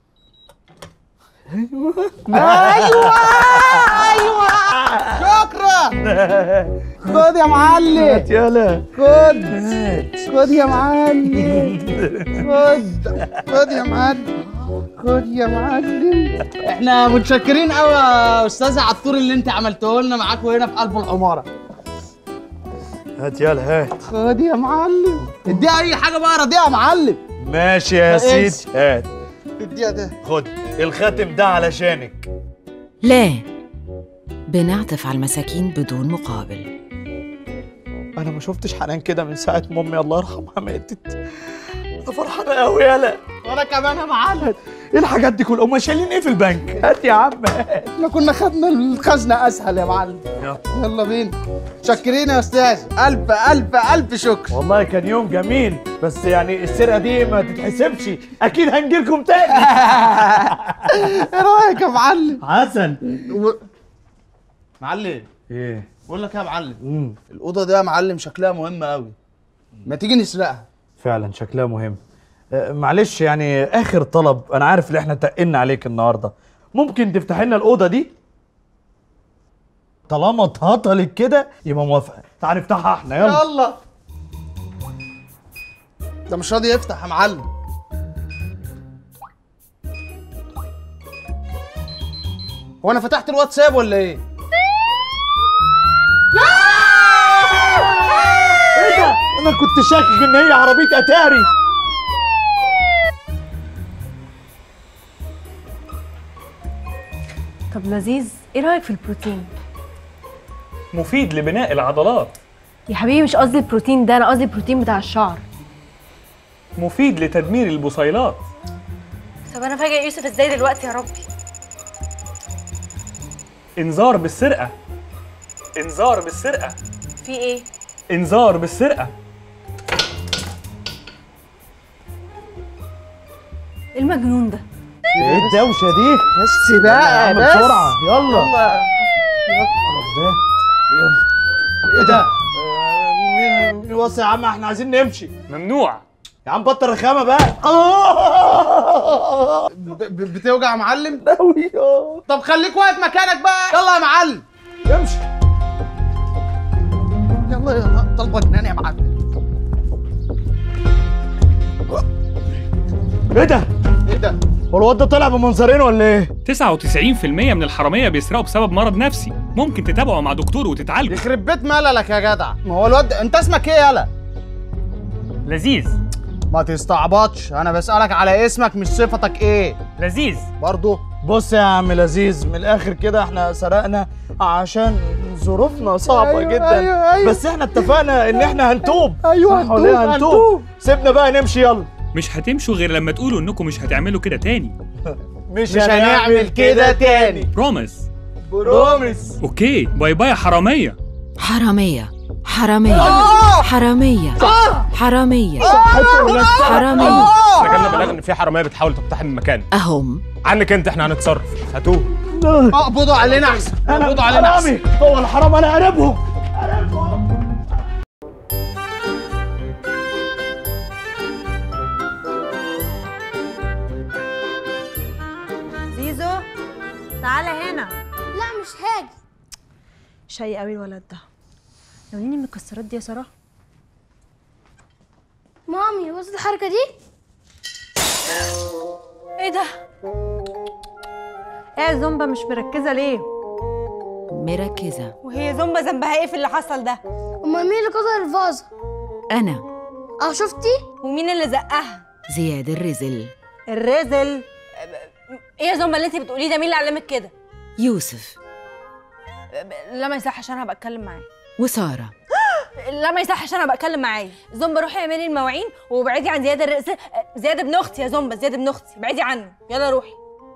ايوه ايوه شكرا خد يا معلم يلا خد خد يا معلم خد خد يا معلم خد يا معلم احنا متشكرين قوي يا استاذ على الطور اللي انت عملته لنا معاكم هنا في قلب العماره هات يلا هات خد يا معلم اديها اي حاجه بقى راضيها يا معلم ماشي يا ماشي. سيدي هات اديها ده خد الخاتم ده علشانك لا بنعطف على المساكين بدون مقابل انا ما شفتش حنان كده من ساعه ما امي الله يرحمها ماتت انا فرحانه قوي يالا وانا كمان يا معلم ايه الحاجات دي كلها هم شايلين ايه في البنك هات يا عم هات. احنا كنا خدنا الخزنه اسهل يا معلم يلا. يلا بينا متشكرين يا استاذ الف الف الف شكر والله كان يوم جميل بس يعني السرقه دي ما تتحسبش اكيد هنجيلكم تاني ايه رايك يا معلم حسن و... معلم ايه بقول لك إيه يا معلم الاوضه دي يا معلم شكلها مهم قوي ما تيجي نسرقها فعلا شكلها مهم آه، معلش يعني اخر طلب انا عارف ان احنا تقلنا عليك النهارده ممكن تفتح لنا الاوضه دي طالما اتهطلت كده يبقى موافقه تعال نفتحها احنا يلا يلا ده مش راضي يفتح يا معلم هو انا فتحت الواتساب ولا ايه؟ ايه ده انا كنت شاكك ان هي عربيه اتاري طب لذيذ ايه رايك في البروتين مفيد لبناء العضلات يا حبيبي مش قصدي البروتين ده انا قصدي البروتين بتاع الشعر مفيد لتدمير البصيلات طب انا فاجئ يوسف ازاي دلوقتي يا ربي انذار بالسرقة انذار بالسرقة في ايه انذار بالسرقة ايه المجنون ده ايه الدوشه دي بس بقى يا عم بس بسرعه يلا يلا ايه ده آه، مين مين وصي يا عم احنا عايزين نمشي ممنوع يا عم بطل رخامه بقى ب- ب- بتوجع يا معلم؟ طب خليك واقف مكانك بقى يلا يا معلم امشي يلا يلا طالبه جنان يا معلم ايه ده ايه ده؟ هو الواد ده طلع بمنظرين ولا ايه 99% من الحرامية بيسرقوا بسبب مرض نفسي ممكن تتابعوا مع دكتور وتتعالجوا يخرب بيت مللك يا جدع ما هو الواد انت اسمك ايه يالا لذيذ ما تستعبطش انا بسألك على اسمك مش صفتك ايه لذيذ برضو بص يا عم لذيذ من الاخر كده احنا سرقنا عشان ظروفنا صعبه أيوة، جدا أيوة، أيوة. بس احنا اتفقنا ان احنا هنتوب أيوة، صح ولا إيه؟ هنتوب، هنتوب هنتوب. سيبنا بقى نمشي يلا مش هتمشوا غير لما تقولوا انكم مش هتعملوا كده تاني مش, هنعمل كده تاني بروميس بروميس اوكي باي باي يا حرامية حرامية حرامية آه! حرامية حرامية احنا حرامية جالنا بلاغ ان في حراميه بتحاول تقتحم المكان أهم عنك انت احنا هنتصرف هاتوه اقبضوا علينا احسن انا اقبضوا علينا حرامي احسن هو الحرام انا قربهم زيزو تعالى هنا لا مش هاجي شقي قوي الولد ده ناوليني المكسرات دي يا ساره مامي بص الحركه دي ايه ده ايه يا زومبا مش مركزه ليه مركزة وهي زومبا ذنبها ايه في اللي حصل ده امال مين اللي كسر الفازه أنا اه شفتي ومين اللي زقها زياد الرزل الرزل ايه يا زومبا اللي انت بتقوليه ده مين اللي علمك كده يوسف لا ما يصحش انا هبقى اتكلم معاه وسارة لا ما يصحش انا بتكلم معايا زومبا روحي اعملي المواعين وابعدي عن زياد الرئيس زياد ابن اختي يا زومبا زياد ابن اختي ابعدي عنه يلا روحي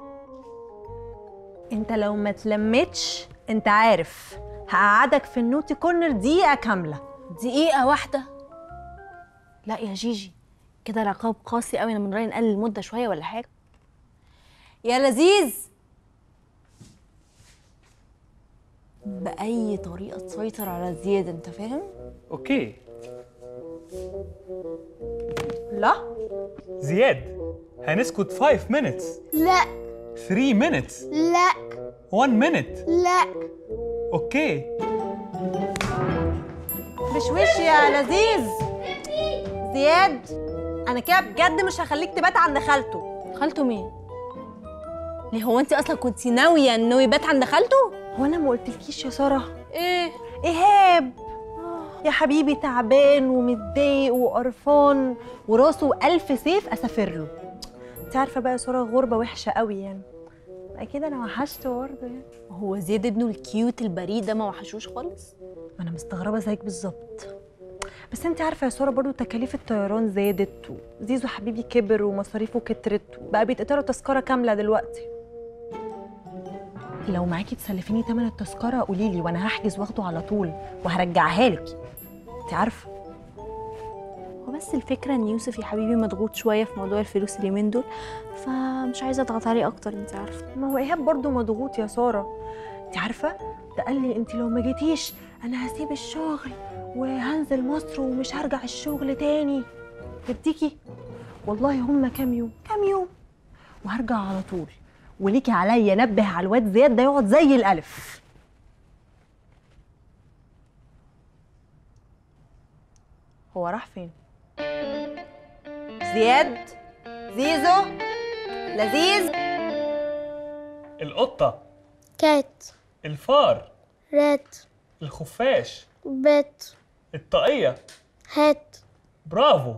انت لو ما تلمتش انت عارف هقعدك في النوتي كورنر دقيقه كامله دقيقه واحده لا يا جيجي كده العقاب قاسي قوي انا من رايي نقلل المده شويه ولا حاجه يا لذيذ باي طريقه تسيطر على زياد انت فاهم اوكي لا زياد هنسكت 5 minutes لا 3 minutes لا 1 minute لا اوكي مش وش يا لذيذ زياد انا كده بجد مش هخليك تبات عند خالته خالته مين ليه هو انت اصلا كنت ناويه انه يبات عند خالته هو انا ما قلتلكيش يا ساره ايه ايهاب يا حبيبي تعبان ومتضايق وقرفان وراسه ألف سيف اسافر له انت عارفه بقى يا ساره غربه وحشه قوي يعني اكيد انا وحشته برضه يعني هو زياد ابنه الكيوت البريء ده ما وحشوش خالص ما انا مستغربه زيك بالظبط بس انت عارفه يا ساره برضو تكاليف الطيران زادت وزيزو حبيبي كبر ومصاريفه كترت وبقى بيتقطع تذكره كامله دلوقتي لو معاكي تسلفيني تمن التذكره قولي لي وانا هحجز واخده على طول وهرجعها لك انت عارفه هو بس الفكره ان يوسف يا حبيبي مضغوط شويه في موضوع الفلوس اليومين دول فمش عايزه اضغط عليه اكتر انت عارفه ما هو ايهاب برضو مضغوط يا ساره انت عارفه ده قال لي انت لو ما جيتيش انا هسيب الشغل وهنزل مصر ومش هرجع الشغل تاني يرضيكي والله هم كام يوم كام يوم وهرجع على طول وليكي عليا نبه على الواد زياد ده يقعد زي الالف هو راح فين زياد زيزو لذيذ القطة كات الفار رات الخفاش بيت الطاقية هات برافو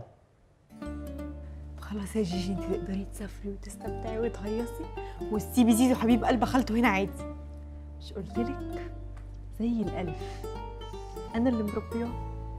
خلاص يا جيجي انت تقدري تسافري وتستمتعي وتهيصي وتسيبي زيزو حبيب قلب خالته هنا عادي مش قلتلك زي الالف انا اللي مربياه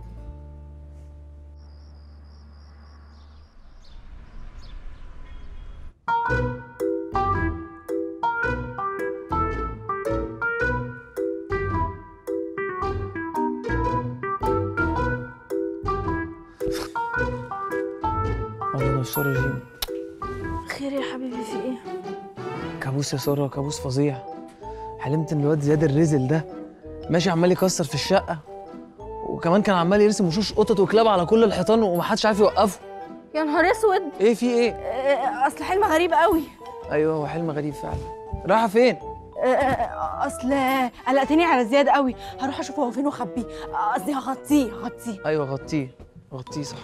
الله يا ساره جيم خير يا حبيبي في ايه كابوس يا ساره كابوس فظيع حلمت ان الواد زياد الرزل ده ماشي عمال يكسر في الشقه وكمان كان عمال يرسم وشوش قطط وكلاب على كل الحيطان ومحدش عارف يوقفه يا نهار اسود ايه في ايه اه، اصل حلم غريب قوي ايوه هو حلم غريب فعلا رايحه فين اه، اه، اصل قلقتني على زياد قوي هروح اشوف هو فين واخبيه اه، قصدي هغطيه هغطيه ايوه غطيه غطيه صح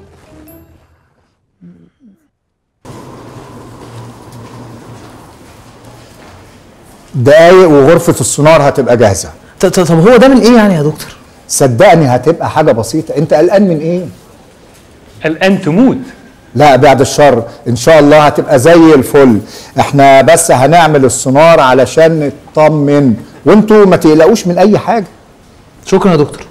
دقايق وغرفة السونار هتبقى جاهزة طب هو ده من ايه يعني يا دكتور؟ صدقني هتبقى حاجة بسيطة انت قلقان من ايه؟ قلقان تموت لا بعد الشر ان شاء الله هتبقى زي الفل احنا بس هنعمل السونار علشان نطمن وانتوا ما تقلقوش من اي حاجة شكرا يا دكتور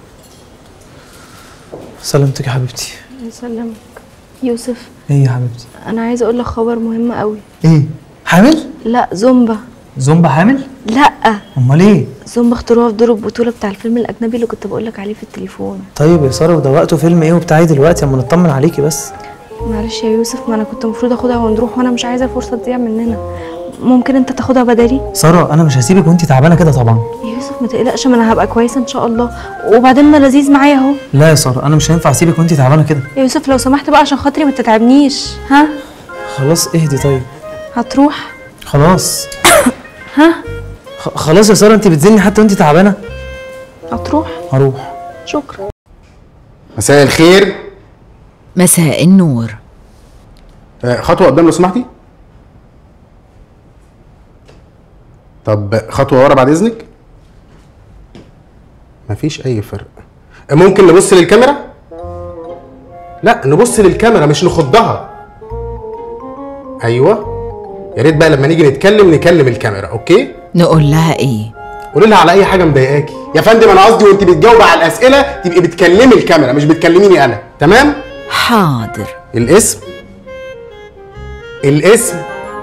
سلامتك يا حبيبتي يسلمك يوسف ايه يا حبيبتي انا عايزه اقول لك خبر مهم قوي ايه حامل لا زومبا زومبا حامل لا امال ايه زومبا اختاروها في دور البطوله بتاع الفيلم الاجنبي اللي كنت بقول لك عليه في التليفون طيب يا ساره وده وقته فيلم ايه وبتاعي دلوقتي اما نطمن عليكي بس معلش يا يوسف ما انا كنت المفروض اخدها ونروح وانا مش عايزه الفرصه تضيع مننا ممكن انت تاخدها بدالي ساره انا مش هسيبك وانتي تعبانه كده طبعا يا يوسف ما تقلقش ما انا هبقى كويسه ان شاء الله وبعدين ما لذيذ معايا اهو لا يا ساره انا مش هينفع اسيبك وانتي تعبانه كده يا يوسف لو سمحت بقى عشان خاطري ما تتعبنيش ها خلاص اهدي طيب هتروح خلاص ها خ- خلاص يا ساره انت بتزني حتى وانتي تعبانه هتروح هروح شكرا مساء الخير مساء النور آه، خطوة قدام لو سمحتي طب خطوة ورا بعد إذنك مفيش أي فرق ممكن نبص للكاميرا؟ لا نبص للكاميرا مش نخضها أيوه يا ريت بقى لما نيجي نتكلم نكلم الكاميرا أوكي؟ نقول لها ايه قولي لها على اي حاجه مضايقاكي يا فندم انا قصدي وانت بتجاوبي على الاسئله تبقي بتكلمي الكاميرا مش بتكلميني انا تمام حاضر الاسم الاسم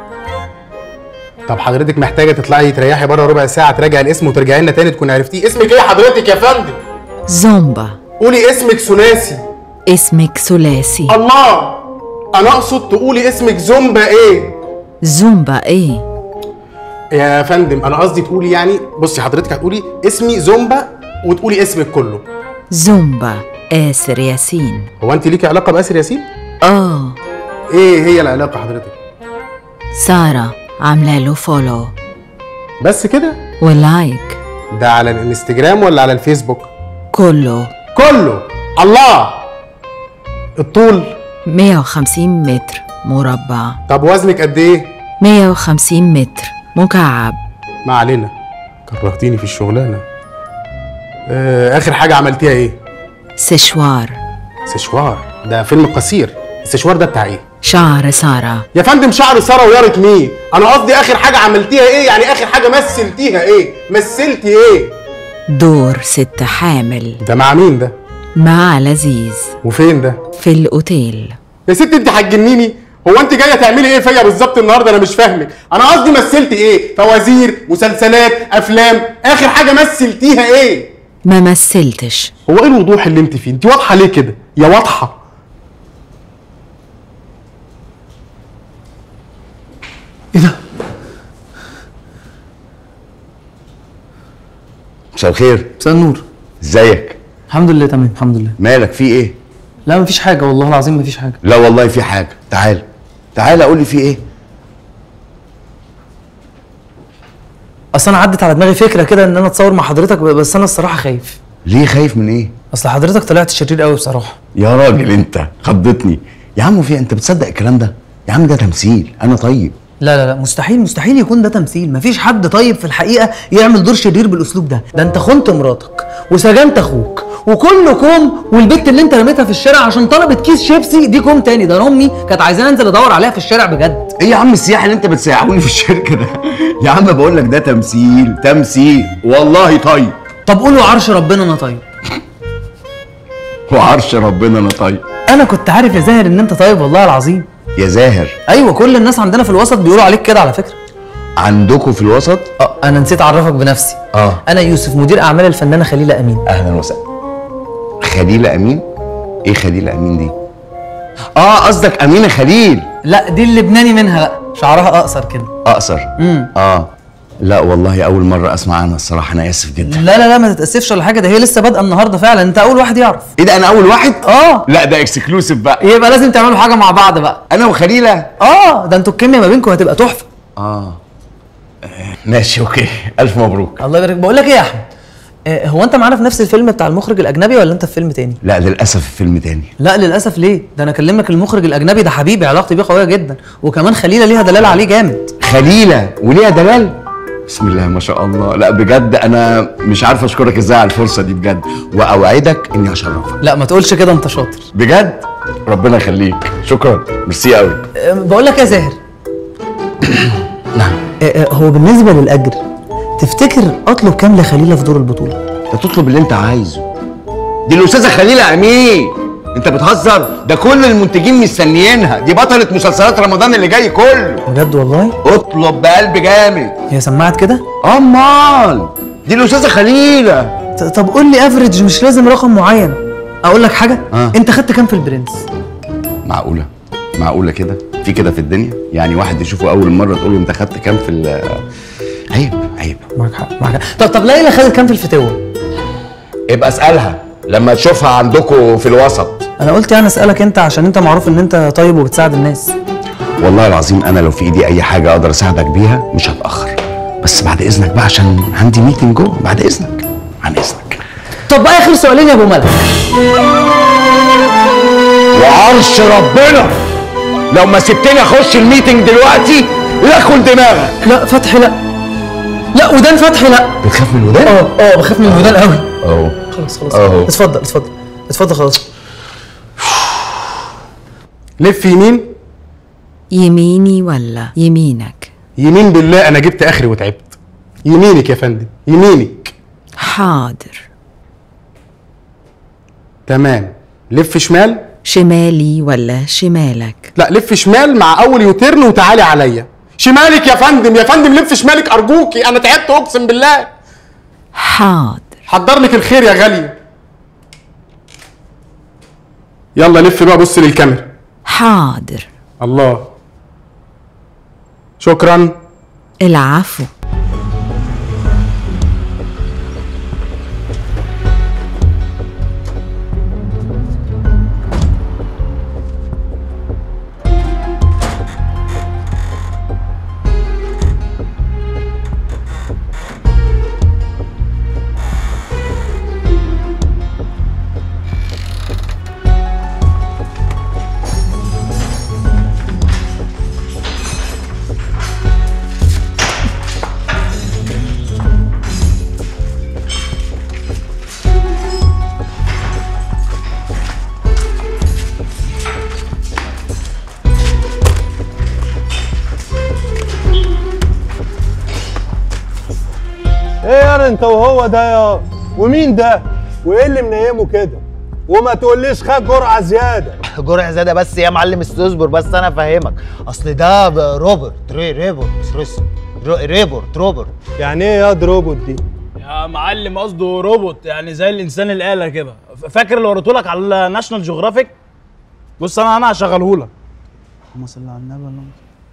طب حضرتك محتاجه تطلعي تريحي بره ربع ساعه تراجعي الاسم وترجعي لنا تاني تكون عرفتيه اسمك ايه حضرتك يا فندم زومبا قولي اسمك ثلاثي اسمك ثلاثي الله انا اقصد تقولي اسمك زومبا ايه زومبا ايه يا فندم انا قصدي تقولي يعني بصي حضرتك هتقولي اسمي زومبا وتقولي اسمك كله زومبا آسر ياسين هو انت ليكي علاقه باسر ياسين اه ايه هي العلاقه حضرتك سارة عاملة له فولو بس كده ولايك ده على الانستجرام ولا على الفيسبوك كله كله الله الطول 150 متر مربع طب وزنك قد ايه 150 متر مكعب ما علينا كرهتيني في الشغلانه آه اخر حاجه عملتيها ايه سشوار سشوار ده فيلم قصير السشوار ده بتاع ايه شعر سارة يا فندم شعر ساره ويارة مين انا قصدي اخر حاجه عملتيها ايه يعني اخر حاجه مثلتيها ايه مثلتي ايه دور ست حامل ده مع مين ده مع لذيذ وفين ده في الأوتيل يا ست انت هتجنيني هو انت جايه تعملي ايه فيا بالظبط النهارده انا مش فاهمك انا قصدي مثلتي ايه فوازير مسلسلات افلام اخر حاجه مثلتيها ايه ما مثلتش هو ايه الوضوح اللي انت فيه انت واضحه ليه كده يا واضحه مساء الخير مساء النور ازيك الحمد لله تمام الحمد لله مالك في ايه لا مفيش حاجه والله العظيم مفيش حاجه لا والله في حاجه تعال تعال قول لي في ايه اصل انا عدت على دماغي فكره كده ان انا اتصور مع حضرتك بس انا الصراحه خايف ليه خايف من ايه اصل حضرتك طلعت شرير قوي بصراحه يا راجل انت خضتني يا عم في انت بتصدق الكلام ده يا عم ده تمثيل انا طيب لا لا لا مستحيل مستحيل يكون ده تمثيل مفيش حد طيب في الحقيقه يعمل دور شرير بالاسلوب ده ده انت خنت مراتك وسجنت اخوك وكله كوم والبت اللي انت رميتها في الشارع عشان طلبت كيس شيبسي دي كوم تاني ده انا امي كانت عايزاني انزل ادور عليها في الشارع بجد ايه يا عم السياح اللي انت بتسيحوني في الشركه ده يا عم بقول لك ده تمثيل تمثيل والله طيب طب قولوا عرش ربنا انا طيب وعرش ربنا انا طيب انا كنت عارف يا زاهر ان انت طيب والله العظيم يا زاهر ايوه كل الناس عندنا في الوسط بيقولوا عليك كده على فكره عندكم في الوسط اه انا نسيت اعرفك بنفسي اه انا يوسف مدير اعمال الفنانه خليله امين اهلا وسهلا خليله امين ايه خليله امين دي اه قصدك امينه خليل لا دي اللبناني منها بقى شعرها اقصر كده اقصر امم اه لا والله اول مره اسمع عنها الصراحه انا اسف جدا لا لا لا ما تتاسفش ولا حاجه ده هي لسه بادئه النهارده فعلا انت اول واحد يعرف ايه ده انا اول واحد اه لا ده اكسكلوسيف بقى يبقى لازم تعملوا حاجه مع بعض بقى انا وخليله اه ده انتوا الكيمياء ما بينكم هتبقى تحفه اه ماشي اوكي الف مبروك الله يبارك بقول لك ايه يا احمد آه، هو انت معانا في نفس الفيلم بتاع المخرج الاجنبي ولا انت في فيلم تاني لا للاسف فيلم تاني لا للاسف ليه ده انا اكلمك المخرج الاجنبي ده حبيبي علاقتي بيه قويه جدا وكمان خليله ليها دلاله عليه جامد خليله وليها دلال بسم الله ما شاء الله لا بجد انا مش عارف اشكرك ازاي على الفرصه دي بجد واوعدك اني هشرفك لا ما تقولش كده انت شاطر بجد ربنا يخليك شكرا ميرسي قوي آه، بقول لك يا زاهر نعم هو بالنسبه للاجر تفتكر اطلب كام لخليله في دور البطوله انت تطلب اللي انت عايزه دي الاستاذه خليله امين انت بتهزر ده كل المنتجين مستنيينها دي بطله مسلسلات رمضان اللي جاي كله بجد والله اطلب بقلب جامد هي سمعت كده امال دي الاستاذه خليله ط- طب قول لي افريج مش لازم رقم معين اقول لك حاجه آه. انت خدت كام في البرنس معقوله معقوله كده في كده في الدنيا يعني واحد يشوفه اول مره تقول له انت خدت كام في ال عيب عيب معاك حق معاك حق. طب طب ليلى خدت كام في الفتوه ابقى اسالها لما تشوفها عندكم في الوسط انا قلت يعني اسالك انت عشان انت معروف ان انت طيب وبتساعد الناس والله العظيم انا لو في ايدي اي حاجه اقدر اساعدك بيها مش هتاخر بس بعد اذنك بقى عشان عندي ميتنج جوه بعد اذنك عن اذنك طب بقى اخر سؤالين يا ابو ملك وعرش ربنا لو ما سبتني اخش الميتنج دلوقتي لاكل دماغك لا فتحي لا لا ودان فتحي لا بتخاف من الودان؟ اه اه بخاف من الودان قوي اهو خلاص خلاص أهو. اتفضل اتفضل اتفضل خلاص لف يمين يميني ولا يمينك يمين بالله انا جبت اخري وتعبت يمينك يا فندم يمينك حاضر تمام لف شمال شمالي ولا شمالك لا لف شمال مع اول يوتيرن وتعالي عليا شمالك يا فندم يا فندم لف شمالك ارجوكي انا تعبت اقسم بالله حاضر حضر لك الخير يا غاليه يلا لف بقى بص للكاميرا حاضر الله شكرا العفو ايه يا انت وهو ده يا ومين ده وايه اللي منيمه كده وما تقوليش خد جرعه زياده جرعه زياده بس يا معلم اصبر بس انا افهمك اصل ده ب- روبرت ري ريبورت ريس- رو- ريبورت روبرت يعني ايه يا روبوت دي يا معلم قصده روبوت يعني زي الانسان الاله كده ف- فاكر اللي وريته لك على ناشونال جيوغرافيك بص انا انا هشغله لك اللهم صل على النبي اللهم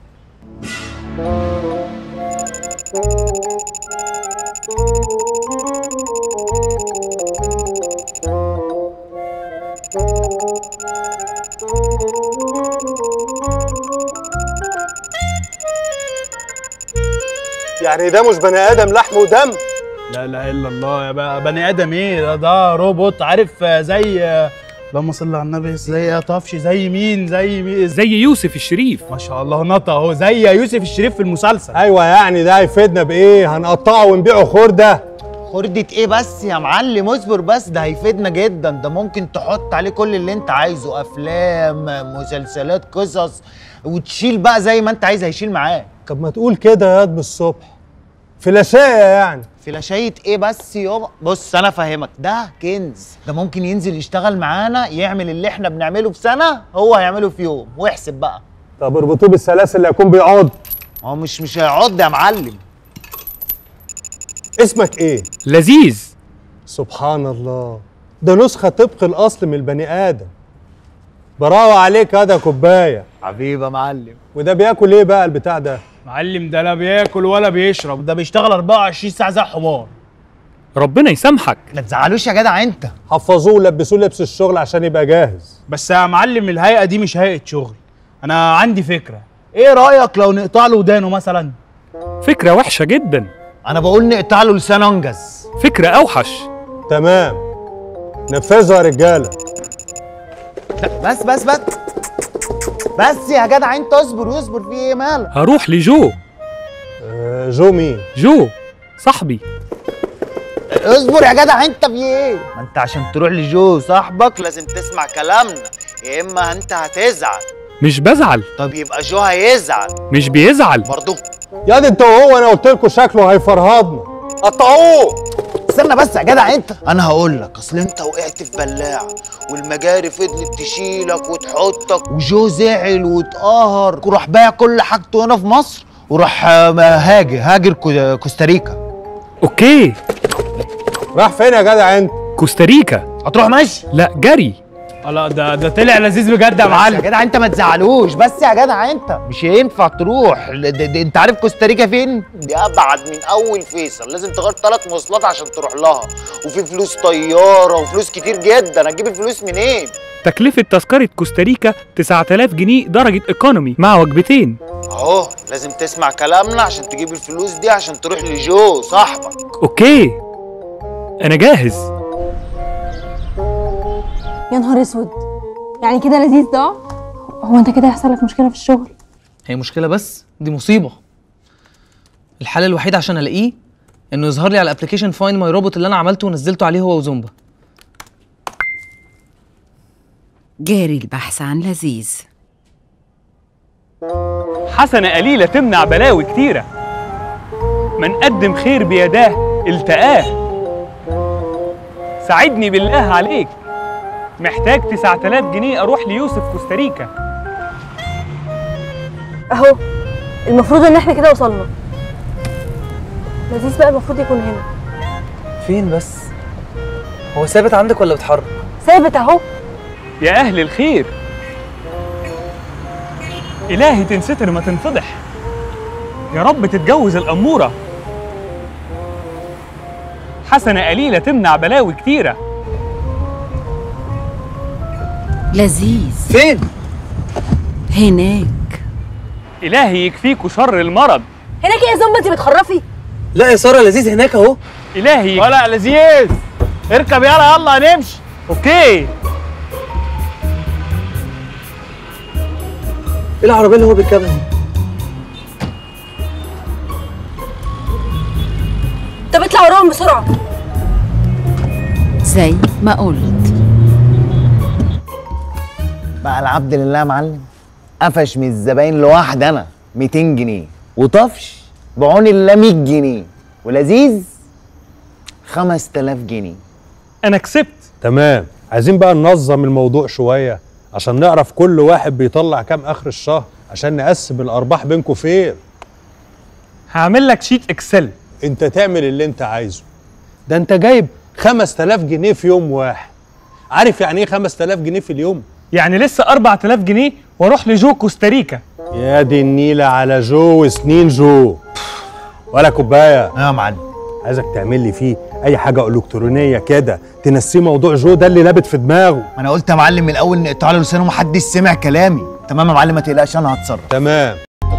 يعني ده مش بني ادم لحم ودم لا اله الا الله يا بقى بني ادم ايه ده, ده روبوت عارف آه، زي آه، اللهم صل على النبي زي يا طفش زي مين زي مين زي يوسف الشريف ما شاء الله نطق اهو زي يوسف الشريف في المسلسل ايوه يعني ده هيفيدنا بايه هنقطعه ونبيعه خرده خردة ايه بس يا معلم اصبر بس ده هيفيدنا جدا ده ممكن تحط عليه كل اللي انت عايزه افلام مسلسلات قصص وتشيل بقى زي ما انت عايز هيشيل معاك طب ما تقول كده يا واد بالصبح فلاشايه يعني فلاشايه ايه بس يابا بص انا فاهمك ده كنز ده ممكن ينزل يشتغل معانا يعمل اللي احنا بنعمله في سنه هو هيعمله في يوم واحسب بقى طب اربطوه بالسلاسل اللي هيكون بيقعد هو مش مش هيعض يا معلم اسمك ايه لذيذ سبحان الله ده نسخه طبق الاصل من البني ادم براوة عليك هذا كوبايه حبيبي يا معلم وده بياكل ايه بقى البتاع ده معلم ده لا بياكل ولا بيشرب ده بيشتغل 24 ساعه زي حمار ربنا يسامحك ما تزعلوش يا جدع انت حفظوه ولبسوه لبس الشغل عشان يبقى جاهز بس يا معلم الهيئه دي مش هيئه شغل انا عندي فكره ايه رايك لو نقطع له ودانه مثلا فكرة وحشة جدا انا بقول نقطع له لسان انجز فكرة أوحش تمام نفذوا يا رجاله بس بس بس بس يا جدع انت اصبر واصبر في ايه مالك هروح لجو آه جو مين جو صاحبي اصبر يا جدع انت في ايه ما انت عشان تروح لجو صاحبك لازم تسمع كلامنا يا اما انت هتزعل مش بزعل طب يبقى جو هيزعل مش بيزعل برضه يا دي انت وهو انا قلت لكم شكله هيفرهدنا قطعوه استنى بس يا جدع انت انا هقول لك اصل انت وقعت في بلاعه والمجاري فضلت تشيلك وتحطك وجو زعل واتقهر وراح بايع كل حاجته هنا في مصر وراح آه، هاجر هاجر كو- كوستاريكا اوكي راح فين يا جدع انت كوستاريكا هتروح ماشي لا جري لا ده ده طلع لذيذ بجد يا بس يا معلم جدع انت ما تزعلوش بس يا جدع انت مش هينفع تروح ده ده انت عارف كوستاريكا فين دي ابعد من اول فيصل لازم تغير ثلاث مواصلات عشان تروح لها وفي فلوس طياره وفلوس كتير جدا هتجيب الفلوس منين تكلفة تذكرة كوستاريكا 9000 جنيه درجة ايكونومي مع وجبتين اهو لازم تسمع كلامنا عشان تجيب الفلوس دي عشان تروح لجو صاحبك اوكي انا جاهز يا نهار اسود يعني كده لذيذ ده هو انت كده هيحصل لك مشكله في الشغل هي مشكله بس دي مصيبه الحل الوحيد عشان الاقيه انه يظهر لي على الابلكيشن فايند ماي روبوت اللي انا عملته ونزلته عليه هو وزومبا جاري البحث عن لذيذ حسنة قليلة تمنع بلاوي كتيرة من قدم خير بيداه التقاه ساعدني بالله عليك محتاج 9000 جنيه اروح ليوسف كوستاريكا اهو المفروض ان احنا كده وصلنا لذيذ بقى المفروض يكون هنا فين بس هو ثابت عندك ولا بيتحرك ثابت اهو يا اهل الخير الهي تنستر ما تنفضح يا رب تتجوز الاموره حسنه قليله تمنع بلاوي كتيره لذيذ فين هناك الهي يكفيكوا شر المرض هناك ايه يا زومبا انت بتخرفي لا يا ساره لذيذ هناك اهو الهي ولا لذيذ اركب يلا يلا هنمشي اوكي ايه العربيه اللي هو بيركبها دي طب اطلع وراهم بسرعه زي ما قلت بقى العبد لله يا معلم قفش من الزباين لوحد انا 200 جنيه وطفش بعون الله 100 جنيه ولذيذ 5000 جنيه انا كسبت تمام عايزين بقى ننظم الموضوع شويه عشان نعرف كل واحد بيطلع كام اخر الشهر عشان نقسم الارباح بينكم فير هعمل لك شيت اكسل انت تعمل اللي انت عايزه ده انت جايب 5000 جنيه في يوم واحد عارف يعني ايه 5000 جنيه في اليوم يعني لسه 4000 جنيه واروح لجو كوستاريكا يا دي النيلة على جو وسنين جو ولا كوبايه يا معلم عايزك تعمل لي فيه اي حاجه الكترونيه كده تنسيه موضوع جو ده اللي لابت في دماغه ما انا قلت يا معلم من الاول نقطع له لسانه محدش سمع كلامي تمام يا معلم ما تقلقش انا هتصرف تمام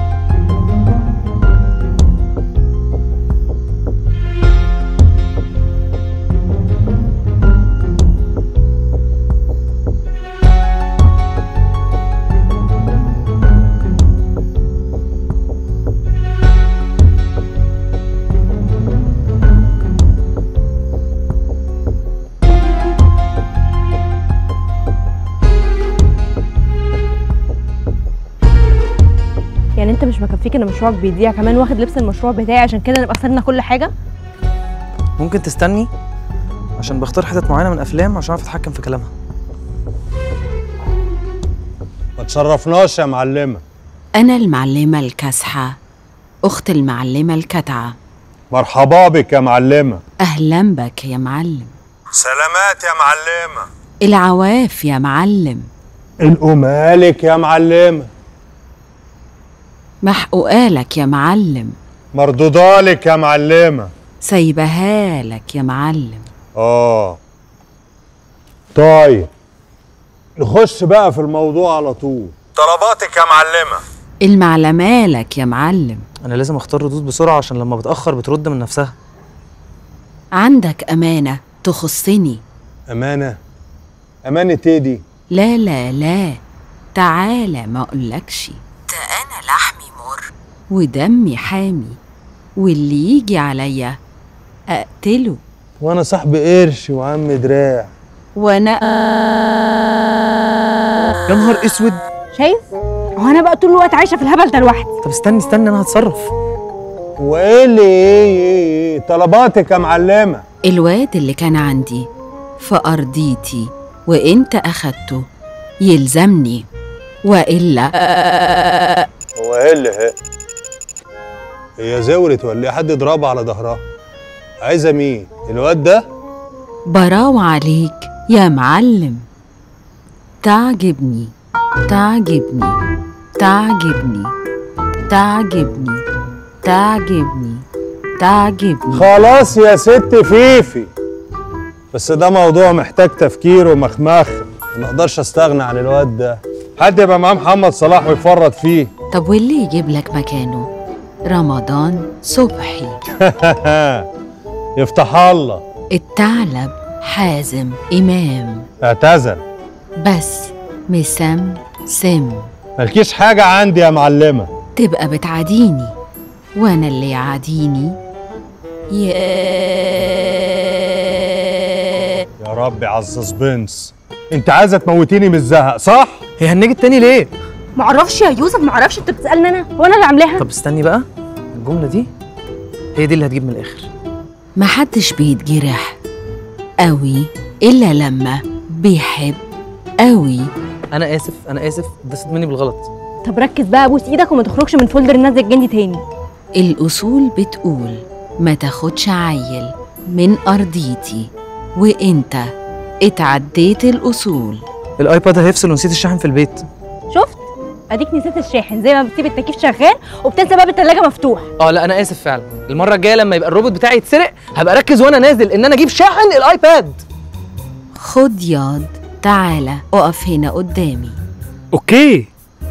يعني انت مش مكفيك ان مشروعك بيضيع كمان واخد لبس المشروع بتاعي عشان كده نبقى خسرنا كل حاجه ممكن تستني عشان بختار حتت معينه من افلام عشان اعرف اتحكم في كلامها ما تشرفناش يا معلمه أنا المعلمة الكاسحة أخت المعلمة الكتعة مرحبا بك يا معلمه أهلا بك يا معلم سلامات يا معلمه العواف يا معلم الأمالك يا معلمه محقوقالك يا معلم مردودالك يا معلمه سايبهالك يا معلم اه طيب نخش بقى في الموضوع على طول طلباتك يا معلمه المعلمالك يا معلم انا لازم اختار ردود بسرعه عشان لما بتاخر بترد من نفسها عندك أمانة تخصني امانه امانه ايه دي لا لا لا تعالى ما أقولكش ده أنا لحمي مر ودمي حامي واللي يجي عليا أقتله وانا صاحب قرش وعم دراع وأنا يا نهار اسود شايف هو انا بقى طول الوقت عايشه في الهبل ده لوحدي طب استني استني انا هتصرف وايه اللي ايه ايه ايه طلباتك يا معلمه الواد اللي كان عندي في أرضيتي وإنت أخدته يلزمني وإلا هو ايه اللي هي هي زورت ولا ايه حد يضربها على ظهرها عايزه مين الواد ده براو عليك يا معلم تعجبني تعجبني تعجبني تعجبني تعجبني تعجبني خلاص يا ست فيفي بس ده موضوع محتاج تفكير ومخمخ ما اقدرش استغنى عن الواد ده حد يبقى معاه محمد صلاح ويفرط فيه طب واللي يجيب لك مكانه رمضان صبحي يفتح الله الثعلب حازم إمام اعتزل بس مسم سم مالكيش حاجة عندي يا معلمة تبقى بتعاديني وانا اللي يعاديني يا يا ربي على السسبنس انت عايزة تموتيني من الزهق صح؟ هي هنجت تاني ليه؟ معرفش يا يوسف معرفش انت بتسالني انا هو انا اللي عاملاها طب استني بقى الجمله دي هي دي اللي هتجيب من الاخر محدش بيتجرح قوي إلا لما بيحب قوي انا اسف انا اسف اتبسط مني بالغلط طب ركز بقى ابوس ايدك وما تخرجش من فولدر الناس الجندي تاني الأصول بتقول ما تاخدش عيل من أرضيتي وإنت اتعديت الأصول الايباد هيفصل ونسيت الشحن في البيت شفت اديك نسيت الشاحن زي ما بتسيب التكييف شغال وبتنسى باب التلاجة مفتوح اه لا انا اسف فعلا المره الجايه لما يبقى الروبوت بتاعي يتسرق هبقى اركز وانا نازل ان انا اجيب شاحن الايباد خد ياض تعالى اقف هنا قدامي اوكي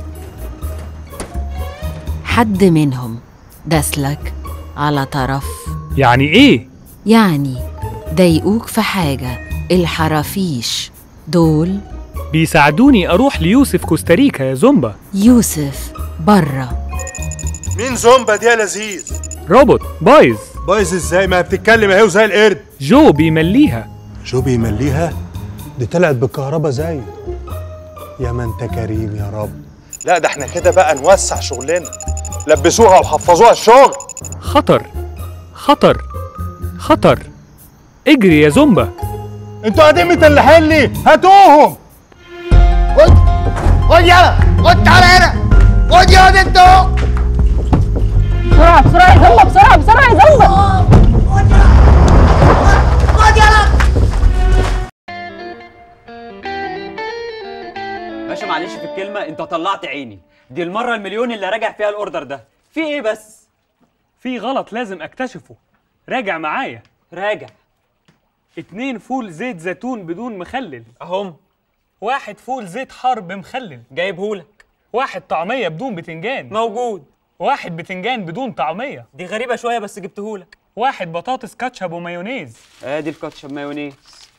حد منهم داسلك على طرف يعني ايه يعني ضايقوك في حاجة الحرافيش دول بيساعدوني اروح ليوسف كوستاريكا يا زومبا يوسف برا مين زومبا دي يا لذيذ روبوت بايظ بايظ ازاي ما بتتكلم اهي وزي القرد جو بيمليها جو بيمليها دي طلعت بالكهرباء زي يا ما انت كريم يا رب لا ده احنا كده بقى نوسع شغلنا لبسوها وحفظوها الشغل خطر خطر خطر اجري يا زومبا انتوا قاعدين متلحين ليه هاتوهم خد خد يلا خد تعالى هنا خد يا انتوا بسرعة بسرعة يا زومبا بسرعة بسرعة يا زومبا خد يلا باشا معلش في الكلمة انت طلعت عيني دي المرة المليون اللي راجع فيها الاوردر ده في ايه بس في غلط لازم اكتشفه راجع معايا راجع اتنين فول زيت زيتون بدون مخلل اهم واحد فول زيت حار بمخلل جايبهولك واحد طعمية بدون بتنجان موجود واحد بتنجان بدون طعمية دي غريبة شوية بس جبتهولك واحد بطاطس كاتشب ومايونيز ادي الكاتشب مايونيز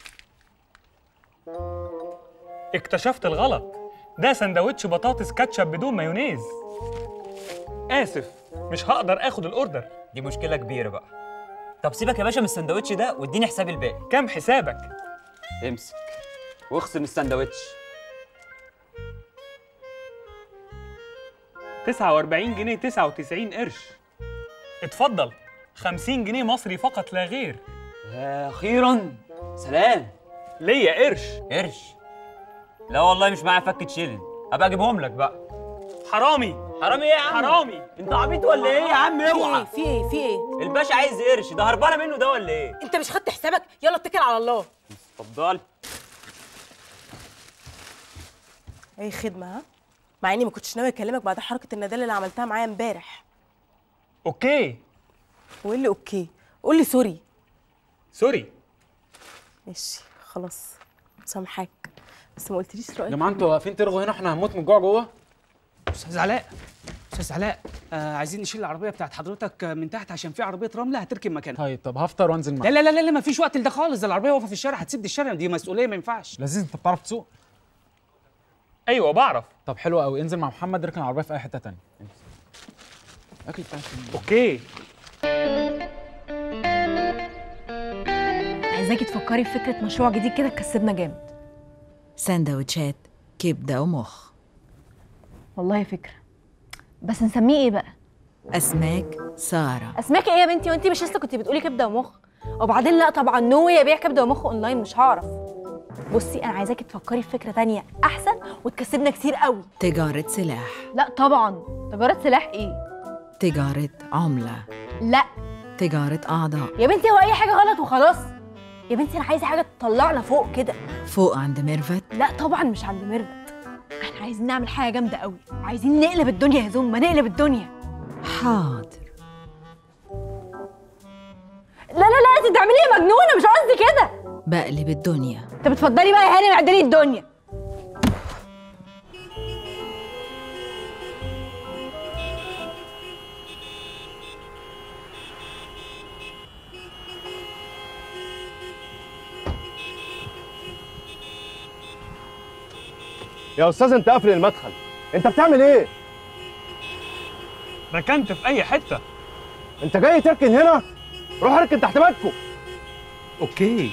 اكتشفت الغلط ده سندوتش بطاطس كاتشب بدون مايونيز اسف مش هقدر اخد الاوردر دي مشكلة كبيرة بقى طب سيبك يا باشا من السندوتش ده واديني حساب الباقي كم حسابك امسك واخصم السندوتش 49 جنيه 99 قرش اتفضل 50 جنيه مصري فقط لا غير يا اخيرا سلام ليا قرش قرش لا والله مش معايا فكة شيلن ابقى اجيبهم لك بقى حرامي حرامي ايه يا عم حرامي انت عبيط ولا ايه يا عم اوعى في ايه في ايه الباشا عايز قرش ده هربانه منه ده ولا ايه انت مش خدت حسابك يلا اتكل على الله اتفضل اي خدمه ها مع اني ما كنتش ناوي اكلمك بعد حركه الندالة اللي عملتها معايا امبارح اوكي وقول لي اوكي قول لي سوري سوري ماشي خلاص سامحاك بس ما قلتليش رايك يا جماعه انتوا واقفين ترغوا هنا احنا هنموت من الجوع جوه استاذ علاء استاذ علاء آه عايزين نشيل العربيه بتاعت حضرتك من تحت عشان في عربيه رمله هتركب مكانها طيب طب هفطر وانزل لا معاك لا لا لا, لا مفيش وقت لده خالص ده العربيه واقفه في الشارع هتسيب دي الشارع دي مسؤوليه ما ينفعش لذيذ انت بتعرف تسوق ايوه بعرف طب حلو قوي انزل مع محمد اركن العربيه في اي حته تانية اكل بتاعك اوكي عايزاكي تفكري في فكرة مشروع جديد كده تكسبنا جامد سندوتشات كبدة ومخ والله فكرة بس نسميه ايه بقى؟ أسماك سارة اسماك ايه يا بنتي وانتي مش لسه كنتي بتقولي كبدة ومخ وبعدين لا طبعا نو يا بيع كبدة ومخ اونلاين مش هعرف بصي انا عايزاكي تفكري في فكرة تانية احسن وتكسبنا كتير قوي تجارة سلاح لا طبعا تجارة سلاح ايه؟ تجارة عملة لا تجارة أعضاء يا بنتي هو اي حاجة غلط وخلاص يا بنتي انا عايزة حاجة تطلعنا فوق كده فوق عند ميرفت لا طبعا مش عند ميرفت احنا عايزين نعمل حاجة جامدة قوي عايزين نقلب الدنيا يا زوم ما نقلب الدنيا حاضر لا لا لا انت بتعملي ايه مجنونة مش قصدي كده بقلب الدنيا انت بتفضلي بقى يا هاني معدلي الدنيا يا استاذ انت قافل المدخل انت بتعمل ايه ركنت في اي حته انت جاي تركن هنا روح اركن تحت بيتكم اوكي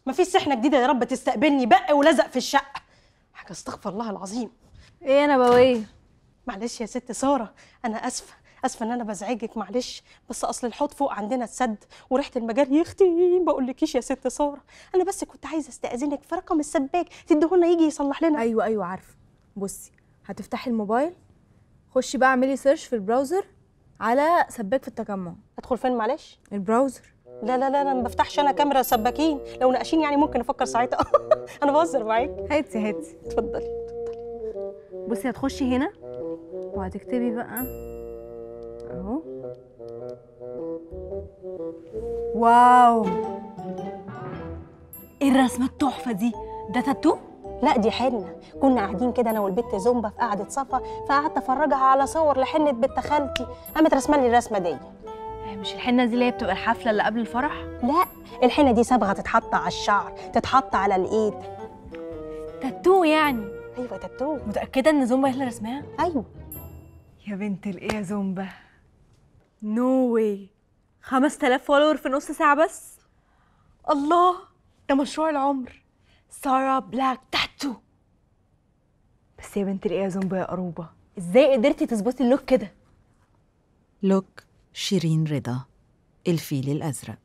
مفيش سحنه جديده يا رب تستقبلني بق ولزق في الشقه حاجه استغفر الله العظيم ايه انا بويه معلش يا ست ساره انا اسفه اسفه ان انا بزعجك معلش بس اصل الحوض فوق عندنا اتسد وريحه المجاري يا اختي ما بقولكيش يا ست ساره انا بس كنت عايزه استاذنك في رقم السباك تديهولنا يجي يصلح لنا ايوه ايوه عارفه بصي هتفتحي الموبايل خشي بقى اعملي سيرش في البراوزر على سباك في التجمع ادخل فين معلش البراوزر لا لا لا انا ما بفتحش انا كاميرا سباكين لو ناقشين يعني ممكن افكر ساعتها انا بهزر معاك هاتي هاتي اتفضلي بصي هتخشي هنا وهتكتبي بقى اهو واو ايه الرسمه التحفه دي ده تاتو لا دي حنه كنا قاعدين كده انا والبت زومبا في قعده صفا فقعدت افرجها على صور لحنه بنت خالتي قامت رسمه لي الرسمه دي مش الحنه دي اللي هي بتبقى الحفله اللي قبل الفرح لا الحنه دي صبغه تتحط على الشعر تتحط على الايد تاتو يعني ايوه تاتو متاكده ان زومبا هي اللي رسمها ايوه يا بنت الايه يا زومبا نو واي 5000 فولور في نص ساعه بس الله ده مشروع العمر سارة بلاك تاتو بس يا بنت الايه يا زومبا يا قروبه ازاي قدرتي تظبطي اللوك كده لوك شيرين رضا الفيل الأزرق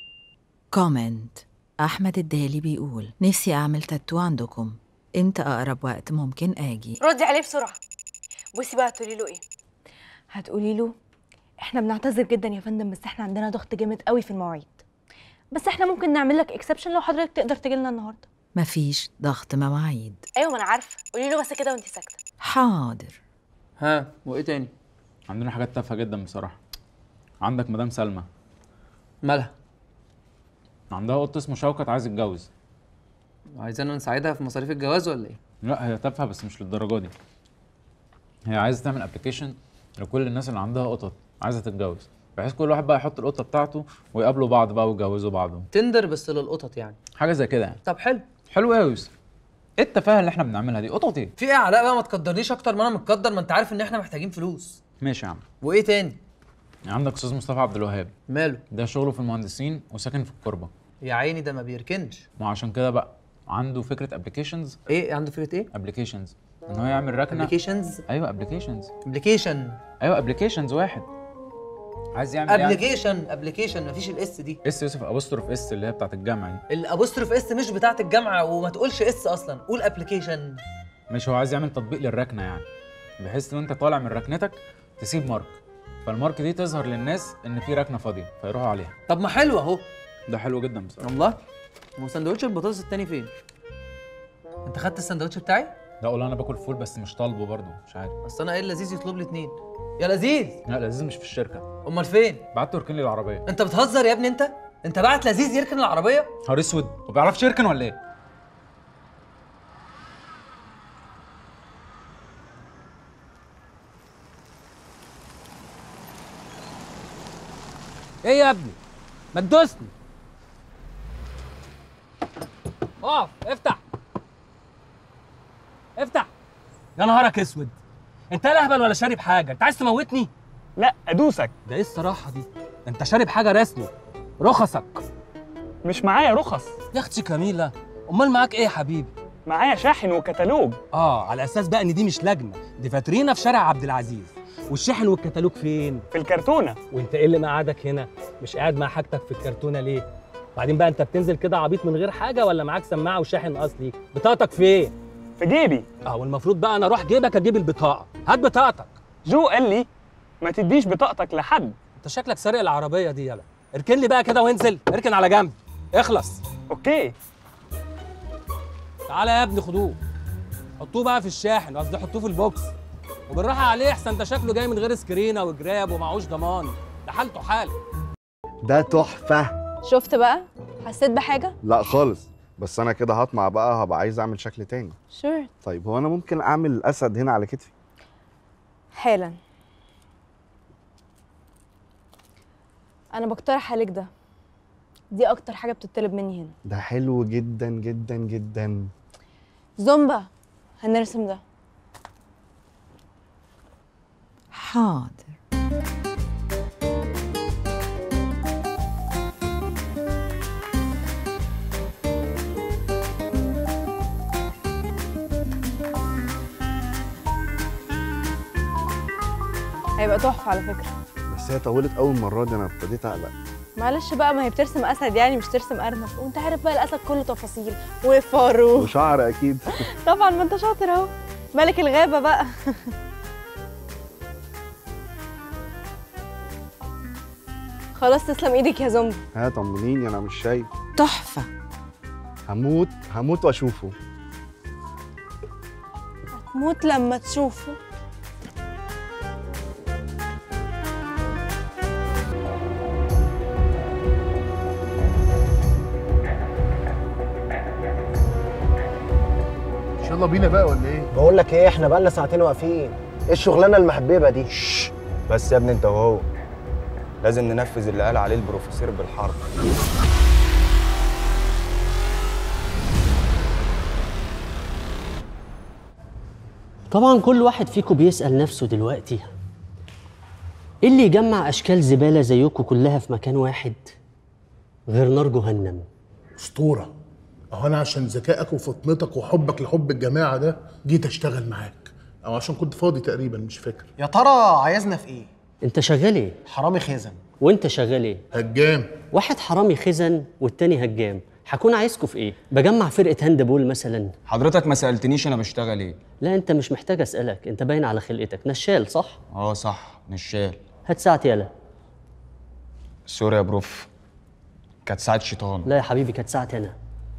كومنت أحمد الدالي بيقول نفسي أعمل تاتو عندكم إمتى أقرب وقت ممكن آجي ردي عليه بسرعه بصي بقى هتقولي له ايه هتقولي له احنا بنعتذر جدا يا فندم بس احنا عندنا ضغط جامد قوي في المواعيد بس احنا ممكن نعمل لك اكسبشن لو حضرتك تقدر تجي لنا النهارده مفيش ضغط مواعيد ايوه ما انا عارفه قولي له بس كده وانت ساكته حاضر ها وايه تاني عندنا حاجات تافهه جدا بصراحه عندك مدام سلمى مالها عندها قط اسمه شوكت عايز يتجوز عايزانا نساعدها في مصاريف الجواز ولا ايه لا هي تافهه بس مش للدرجه دي هي عايزه تعمل ابلكيشن لكل الناس اللي عندها قطط عايزه تتجوز بحيث كل واحد بقى يحط القطه بتاعته ويقابلوا بعض بقى ويتجوزوا بعض تندر بس للقطط يعني حاجه زي كده يعني طب حلو حلو قوي يا يوسف ايه التفاهه اللي احنا بنعملها دي قطط ايه في ايه يا علاء بقى ما تقدرنيش اكتر ما انا متقدر ما انت عارف ان احنا محتاجين فلوس ماشي يا عم وايه تاني عندك استاذ مصطفى عبد الوهاب ماله ده شغله في المهندسين وساكن في الكوربه يا عيني ده ما بيركنش ما عشان كده بقى عنده فكره ابلكيشنز ايه عنده فكره ايه ابلكيشنز ان هو يعمل ركنه ابلكيشنز ايوه ابلكيشنز ابلكيشن ايوه ابلكيشنز واحد عايز يعمل يعني ابلكيشن ابلكيشن مفيش الاس دي اس يوسف ابوستروف اس اللي هي بتاعت الجامعه دي الابوستروف اس مش بتاعه الجامعه وما تقولش اس اصلا قول ابلكيشن مش هو عايز يعمل تطبيق للركنه يعني بحيث ان انت طالع من ركنتك تسيب مارك فالمارك دي تظهر للناس ان في ركنه فاضيه فيروحوا عليها طب ما حلو اهو ده حلو جدا بصراحه والله هو سندوتش البطاطس التاني فين انت خدت السندوتش بتاعي لا اقول انا باكل فول بس مش طالبه برضه مش عارف اصل انا قايل لذيذ يطلب لي اتنين يا لذيذ لا لذيذ مش في الشركه امال فين بعت يركن لي العربيه انت بتهزر يا ابني انت انت بعت لذيذ يركن العربيه نهار اسود ما بيعرفش يركن ولا ايه ايه يا ابني ما تدوسني اقف افتح افتح يا نهارك اسود انت لا اهبل ولا شارب حاجه انت عايز تموتني لا ادوسك ده ايه الصراحه دي ده انت شارب حاجه رسمي رخصك مش معايا رخص يا اختي كميله امال معاك ايه يا حبيبي معايا شاحن وكتالوج اه على اساس بقى ان دي مش لجنه دي فاترينا في شارع عبد العزيز والشاحن والكتالوج فين في الكرتونه وانت ايه اللي مقعدك هنا مش قاعد مع حاجتك في الكرتونه ليه بعدين بقى انت بتنزل كده عبيط من غير حاجه ولا معاك سماعه وشاحن اصلي بطاقتك فين في جيبي اه والمفروض بقى انا اروح جيبك اجيب البطاقه هات بطاقتك جو قال لي ما تديش بطاقتك لحد انت شكلك سارق العربيه دي يلا اركن لي بقى كده وانزل اركن على جنب اخلص اوكي تعالى يا ابني خدوه حطوه بقى في الشاحن قصدي حطوه في البوكس وبالراحه عليه احسن ده شكله جاي من غير سكرينه وجراب ومعهوش ضمان ده حالته حاله ده تحفه شفت بقى حسيت بحاجه لا خالص بس انا كده هطمع بقى هبقى عايز اعمل شكل تاني شور طيب هو انا ممكن اعمل الاسد هنا على كتفي حالا انا بقترح عليك ده دي اكتر حاجه بتطلب مني هنا ده حلو جدا جدا جدا زومبا هنرسم ده حاضر هيبقى تحفه على فكره بس هي طولت قوي المره دي انا ابتديت اقلق معلش بقى ما هي بترسم اسد يعني مش ترسم ارنب وانت عارف بقى الاسد كله تفاصيل وفارو وشعر اكيد طبعا ما انت شاطر اهو ملك الغابه بقى خلاص تسلم ايدك يا زومبي ها طمنيني انا مش شايف تحفة هموت هموت واشوفه موت لما تشوفه يلا بينا بقى ولا ايه؟ بقول لك ايه احنا بقالنا ساعتين واقفين ايه الشغلانه المحببه دي بس يا ابني انت وهو لازم ننفذ اللي قال عليه البروفيسور بالحرف طبعا كل واحد فيكم بيسأل نفسه دلوقتي ايه اللي يجمع اشكال زبالة زيكم كلها في مكان واحد غير نار جهنم اسطوره اهو انا عشان ذكائك وفطنتك وحبك لحب الجماعه ده جيت اشتغل معاك او عشان كنت فاضي تقريبا مش فاكر يا ترى عايزنا في ايه انت شغال ايه حرامي خزن وانت شغال ايه هجام واحد حرامي خزن والتاني هجام هكون عايزكم في ايه بجمع فرقة هاند بول مثلا حضرتك ما سالتنيش انا بشتغل ايه لا انت مش محتاج اسألك انت باين على خلقتك نشال صح اه صح نشال هات ساعة يالا سوري يا بروف كانت ساعه شيطان لا يا حبيبي كانت ساعتي انا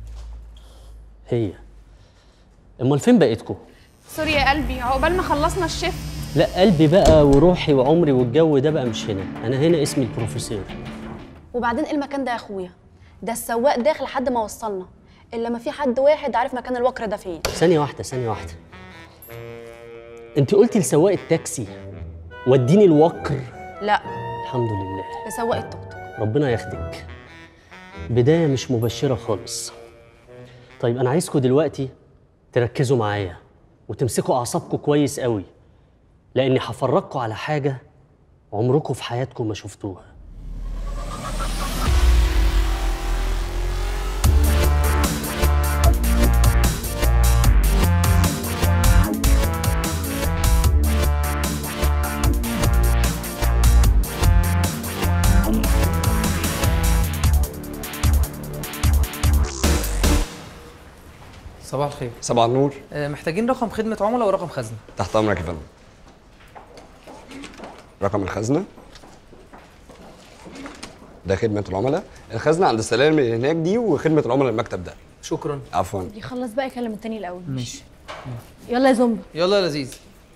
هي امال فين بقيتكم سوري يا قلبي عقبال ما خلصنا الشيفت لا قلبي بقى وروحي وعمري والجو ده بقى مش هنا انا هنا اسمي البروفيسور وبعدين ايه المكان ده يا اخويا ده السواق داخل لحد ما وصلنا الا ما في حد واحد عارف مكان الوكر ده فين ثانية واحدة ثانية واحدة انت قلتي لسواق التاكسي وديني الوكر لا الحمد لله لسواق التوك ربنا ياخدك بداية مش مبشرة خالص طيب أنا عايزكم دلوقتي تركزوا معايا وتمسكوا أعصابكم كويس قوي لأني هفرجكم على حاجة عمركم في حياتكم ما شفتوها صباح الخير صباح النور آه، محتاجين رقم خدمة عملاء ورقم خزنة تحت امرك يا فندم رقم الخزنه ده خدمه العملاء الخزنه عند السلالم اللي هناك دي وخدمه العملاء المكتب ده شكرا عفوا يخلص بقى يكلم التاني الاول ماشي يلا يا زومبا يلا يا لذيذ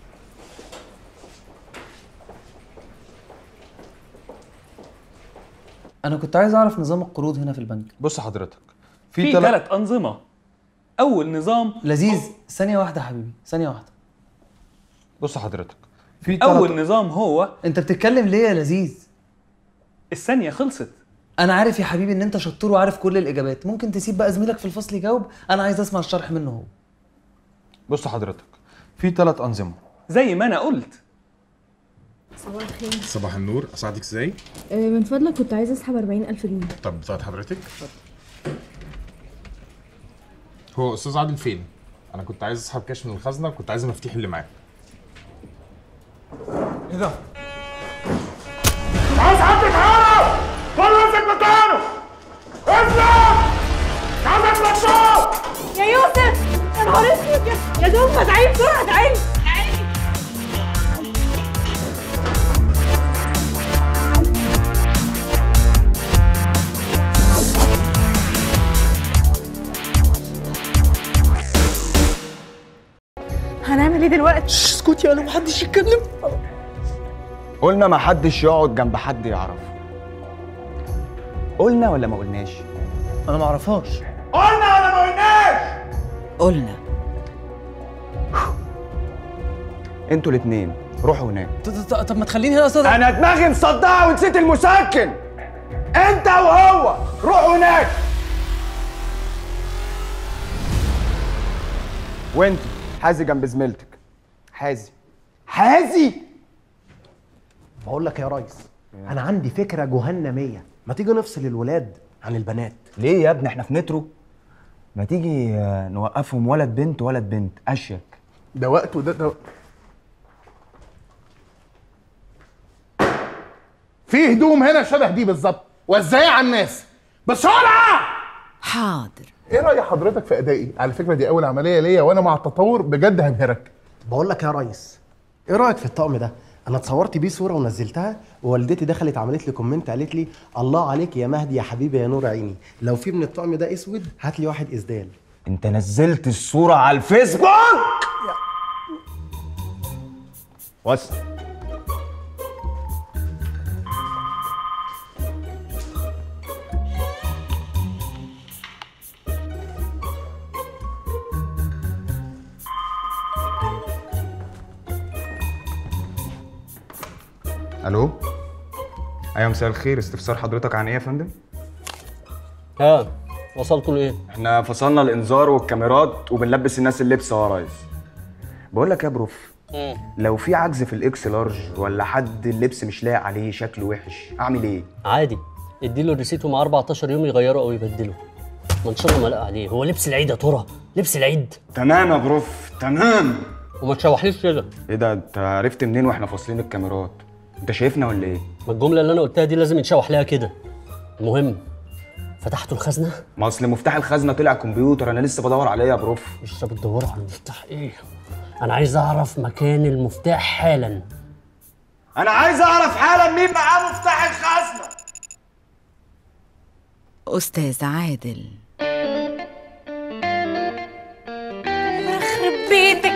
انا كنت عايز اعرف نظام القروض هنا في البنك بص حضرتك في ثلاث انظمه اول نظام لذيذ ثانيه واحده يا حبيبي ثانيه واحده بص حضرتك في اول تلات- نظام هو انت بتتكلم ليه يا لذيذ الثانيه خلصت انا عارف يا حبيبي ان انت شطور وعارف كل الاجابات ممكن تسيب بقى زميلك في الفصل يجاوب انا عايز اسمع الشرح منه هو بص حضرتك في ثلاث انظمه زي ما انا قلت صباح الخير صباح النور اساعدك ازاي؟ من فضلك كنت عايزه اسحب 40000 جنيه طب بتاعت حضرتك؟ هو استاذ عادل فين؟ انا كنت عايز اسحب كاش من الخزنه وكنت عايز المفاتيح اللي معاه ايه ده؟ عايز حد يتعرف كل يمسك مكانه اسلم عايزك مبسوط يا يوسف يا نهار اسود يا- يا زومبا تعالي بسرعه تعالي هنعمل ايه دلوقتي؟ اسكتي انا محدش يتكلم قلنا ما حدش يقعد جنب حد يعرفه قلنا ولا ما قلناش انا ما اعرفهاش قلنا ولا ما قلناش قلنا انتوا الاتنين روحوا هناك طب ما تخليني هنا صدق انا دماغي مصدعه ونسيت المسكن انت وهو روحوا هناك وانت حازي جنب زميلتك حازي حازي بقول لك يا ريس انا عندي فكره جهنميه ما تيجي نفصل الولاد عن البنات ليه يا ابني احنا في مترو ما تيجي آه، نوقفهم ولد بنت ولد بنت اشيك ده وقته ده ده في هدوم هنا شبه دي بالظبط وزعيها على الناس بسرعه حاضر ايه راي حضرتك في ادائي على فكره دي اول عمليه ليا وانا مع التطور بجد هبهرك بقول لك يا ريس ايه رايك في الطقم ده انا اتصورت بيه صوره ونزلتها ووالدتي دخلت عملت لي كومنت قالت لي الله عليك يا مهدي يا حبيبي يا نور عيني لو في من الطقم ده اسود هات لي واحد اسدال انت نزلت الصوره على الفيسبوك وس الو ايوه مساء الخير استفسار حضرتك عن ايه يا فندم ها وصلتوا لايه؟ احنا فصلنا الانذار والكاميرات وبنلبس الناس اللبس اهو يا ريس بقول لك يا بروف لو في عجز في الاكس لارج ولا حد اللبس مش لايق عليه شكله وحش اعمل ايه عادي اديله الريسيت ومعاه 14 يوم يغيره او يبدله ما ان شاء الله ما لقى عليه هو لبس العيد يا ترى لبس العيد تمام يا بروف تمام وما تشوحليش كده ايه ده انت عرفت منين واحنا فاصلين الكاميرات انت شايفنا ولا ايه ما الجمله اللي انا قلتها دي لازم يتشوح لها كده المهم فتحتوا الخزنه ما اصل مفتاح الخزنه طلع كمبيوتر انا لسه بدور عليه يا بروف لسه بتدوروا على المفتاح ايه انا عايز اعرف مكان المفتاح حالا انا عايز اعرف حالا مين معاه مفتاح الخزنه أستاذ عادل يخرب بيتك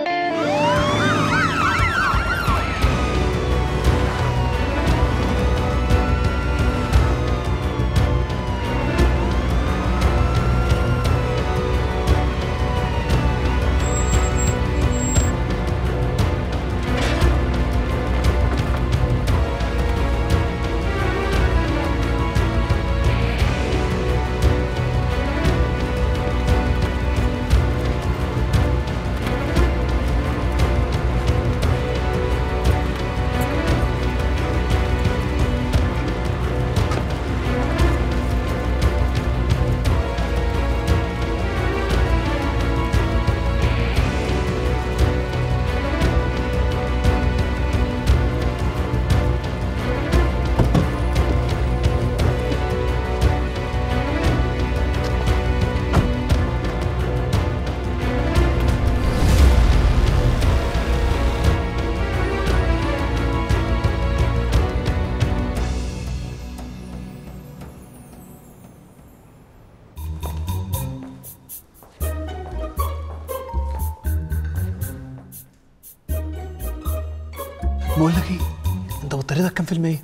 بقول لك ايه انت بطاريتك كام في المية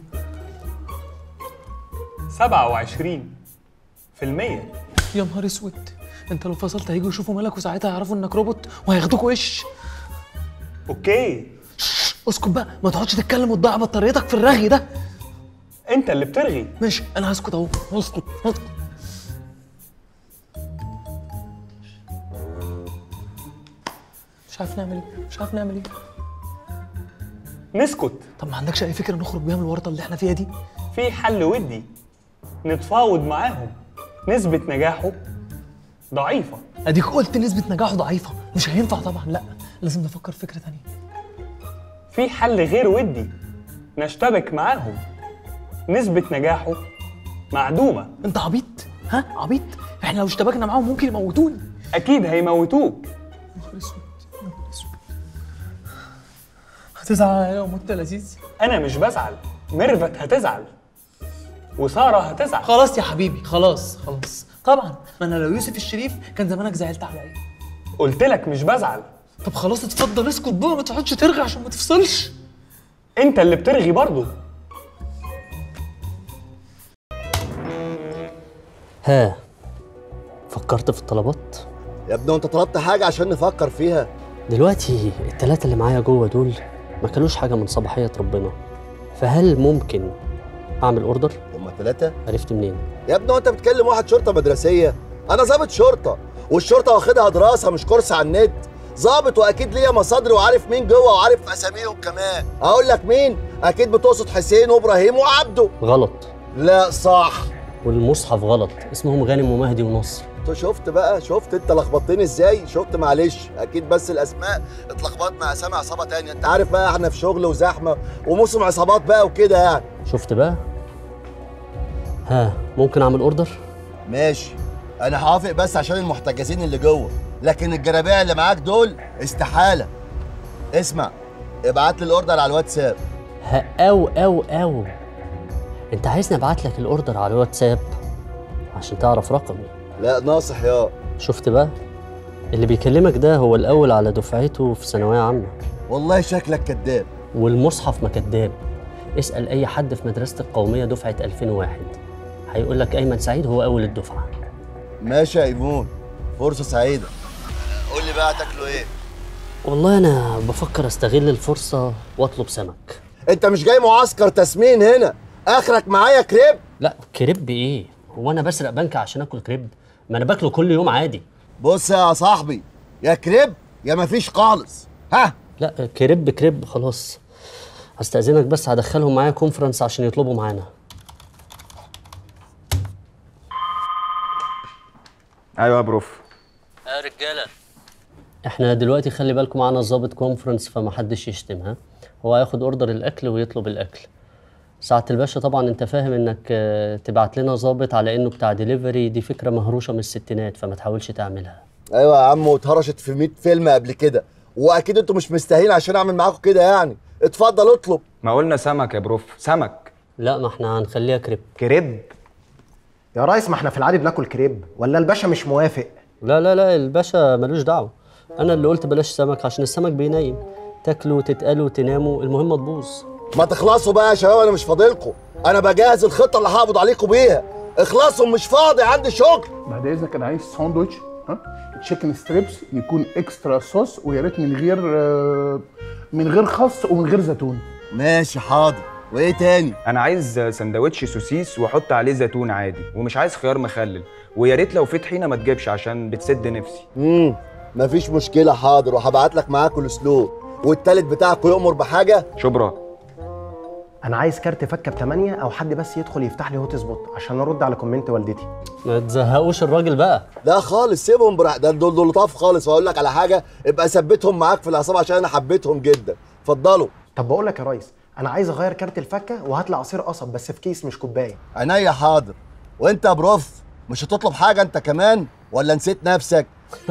27 في المية يا نهار اسود انت لو فصلت هيجوا يشوفوا مالك وساعتها هيعرفوا انك روبوت وهياخدوك وش اوكي اسكت بقى ما تقعدش تتكلم وتضيع بطاريتك في الرغي ده انت اللي بترغي ماشي انا هسكت اهو هسكت هسكت مش عارف نعمل ايه مش عارف نعمل ايه نسكت طب ما عندكش اي فكره نخرج بيها من الورطه اللي احنا فيها دي في حل ودي نتفاوض معاهم نسبة نجاحه ضعيفة اديك قلت نسبه نجاحه ضعيفه مش هينفع طبعا لا لازم نفكر في فكره تانية في حل غير ودي نشتبك معاهم نسبة نجاحه معدومة انت عبيط ها عبيط احنا لو اشتبكنا معاهم ممكن يموتوني أكيد هيموتوك هتزعل لو مت لذيذ أنا مش بزعل ميرفت هتزعل وسارة هتزعل خلاص يا حبيبي خلاص خلاص طبعا ما انا لو يوسف الشريف كان زمانك زعلت عليا قلت لك مش بزعل طب خلاص اتفضل اسكت بقى ما تقعدش ترغي عشان ما تفصلش انت اللي بترغي برضه ها فكرت في الطلبات يا ابني وانت طلبت حاجه عشان نفكر فيها دلوقتي التلاتة اللي معايا جوه دول ما كانوش حاجة من صباحية ربنا فهل ممكن أعمل أوردر؟ هما ثلاثه عرفت منين؟ يا ابني وانت بتكلم واحد شرطه مدرسيه انا ضابط شرطه والشرطه واخدها دراسه مش كورس على النت ظابط واكيد ليا مصادر وعارف مين جوه وعارف اساميهم كمان اقول لك مين اكيد بتقصد حسين وابراهيم وعبده غلط لا صح والمصحف غلط اسمهم غانم ومهدي ونصر شفت بقى شفت انت لخبطتني ازاي شفت معلش اكيد بس الاسماء اتلخبطت مع اسامي عصابه تانية انت عارف بقى احنا في شغل وزحمه وموسم عصابات بقى وكده يعني شفت بقى ها ممكن اعمل اوردر ماشي انا هوافق بس عشان المحتجزين اللي جوه لكن الجرابيع اللي معاك دول استحاله اسمع ابعت لي الاوردر على الواتساب ها او او او انت عايزني ابعت لك الاوردر على الواتساب عشان تعرف رقمي لا ناصح يا شفت بقى اللي بيكلمك ده هو الاول على دفعته في ثانويه عامه والله شكلك كذاب والمصحف ما كداب اسال اي حد في مدرسه القوميه دفعه 2001 هيقول لك ايمن سعيد هو اول الدفعه ماشي يا ايمون فرصه سعيده قول لي بقى هتاكلوا ايه والله انا بفكر استغل الفرصه واطلب سمك انت مش جاي معسكر تسمين هنا اخرك معايا كريب لا كريب ايه هو انا بسرق بنك عشان اكل كريب ما انا باكله كل يوم عادي بص يا صاحبي يا كريب يا مفيش خالص ها لا كريب كريب خلاص هستأذنك بس هدخلهم معايا كونفرنس عشان يطلبوا معانا ايوه يا بروف يا رجاله احنا دلوقتي خلي بالكم معانا ظابط كونفرنس فما حدش يشتم ها هو هياخد اوردر الاكل ويطلب الاكل سعاده الباشا طبعا انت فاهم انك آه، تبعت لنا ظابط على انه بتاع ديليفري دي فكره مهروشه من الستينات فما تحاولش تعملها ايوه يا عم واتهرشت في 100 فيلم قبل كده واكيد انتوا مش مستاهلين عشان اعمل معاكم كده يعني اتفضل اطلب ما قلنا سمك يا بروف سمك لا ما احنا هنخليها كريب كريب يا ريس ما احنا في العادي بناكل كريب ولا الباشا مش موافق لا لا لا الباشا ملوش دعوه انا اللي قلت بلاش سمك عشان السمك بينيم تاكلوا تتقلوا تناموا المهم تبوظ ما تخلصوا بقى يا شباب انا مش فاضلكم انا بجهز الخطه اللي هقبض عليكم بيها اخلصوا مش فاضي عندي شغل بعد اذنك انا عايز ساندوتش ها تشيكن ستريبس يكون اكسترا صوص ويا ريت من غير آه، من غير خس ومن غير زيتون ماشي حاضر وايه تاني انا عايز سندوتش سوسيس واحط عليه زيتون عادي ومش عايز خيار مخلل ويا ريت لو في طحينه ما تجيبش عشان بتسد نفسي امم مفيش مشكله حاضر وهبعت لك معاه كل سلو والتالت بتاعكم يؤمر بحاجه شبرا انا عايز كارت فكه بثمانية او حد بس يدخل يفتح لي هوت سبوت عشان ارد على كومنت والدتي ما تزهقوش الراجل بقى لا خالص سيبهم براح ده دول دول لطاف خالص واقول لك على حاجه ابقى ثبتهم معاك في العصابه عشان انا حبيتهم جدا اتفضلوا طب بقول لك يا ريس انا عايز اغير كارت الفكه وهات لي عصير قصب بس في كيس مش كوبايه عينيا حاضر وانت يا بروف مش هتطلب حاجه انت كمان ولا نسيت نفسك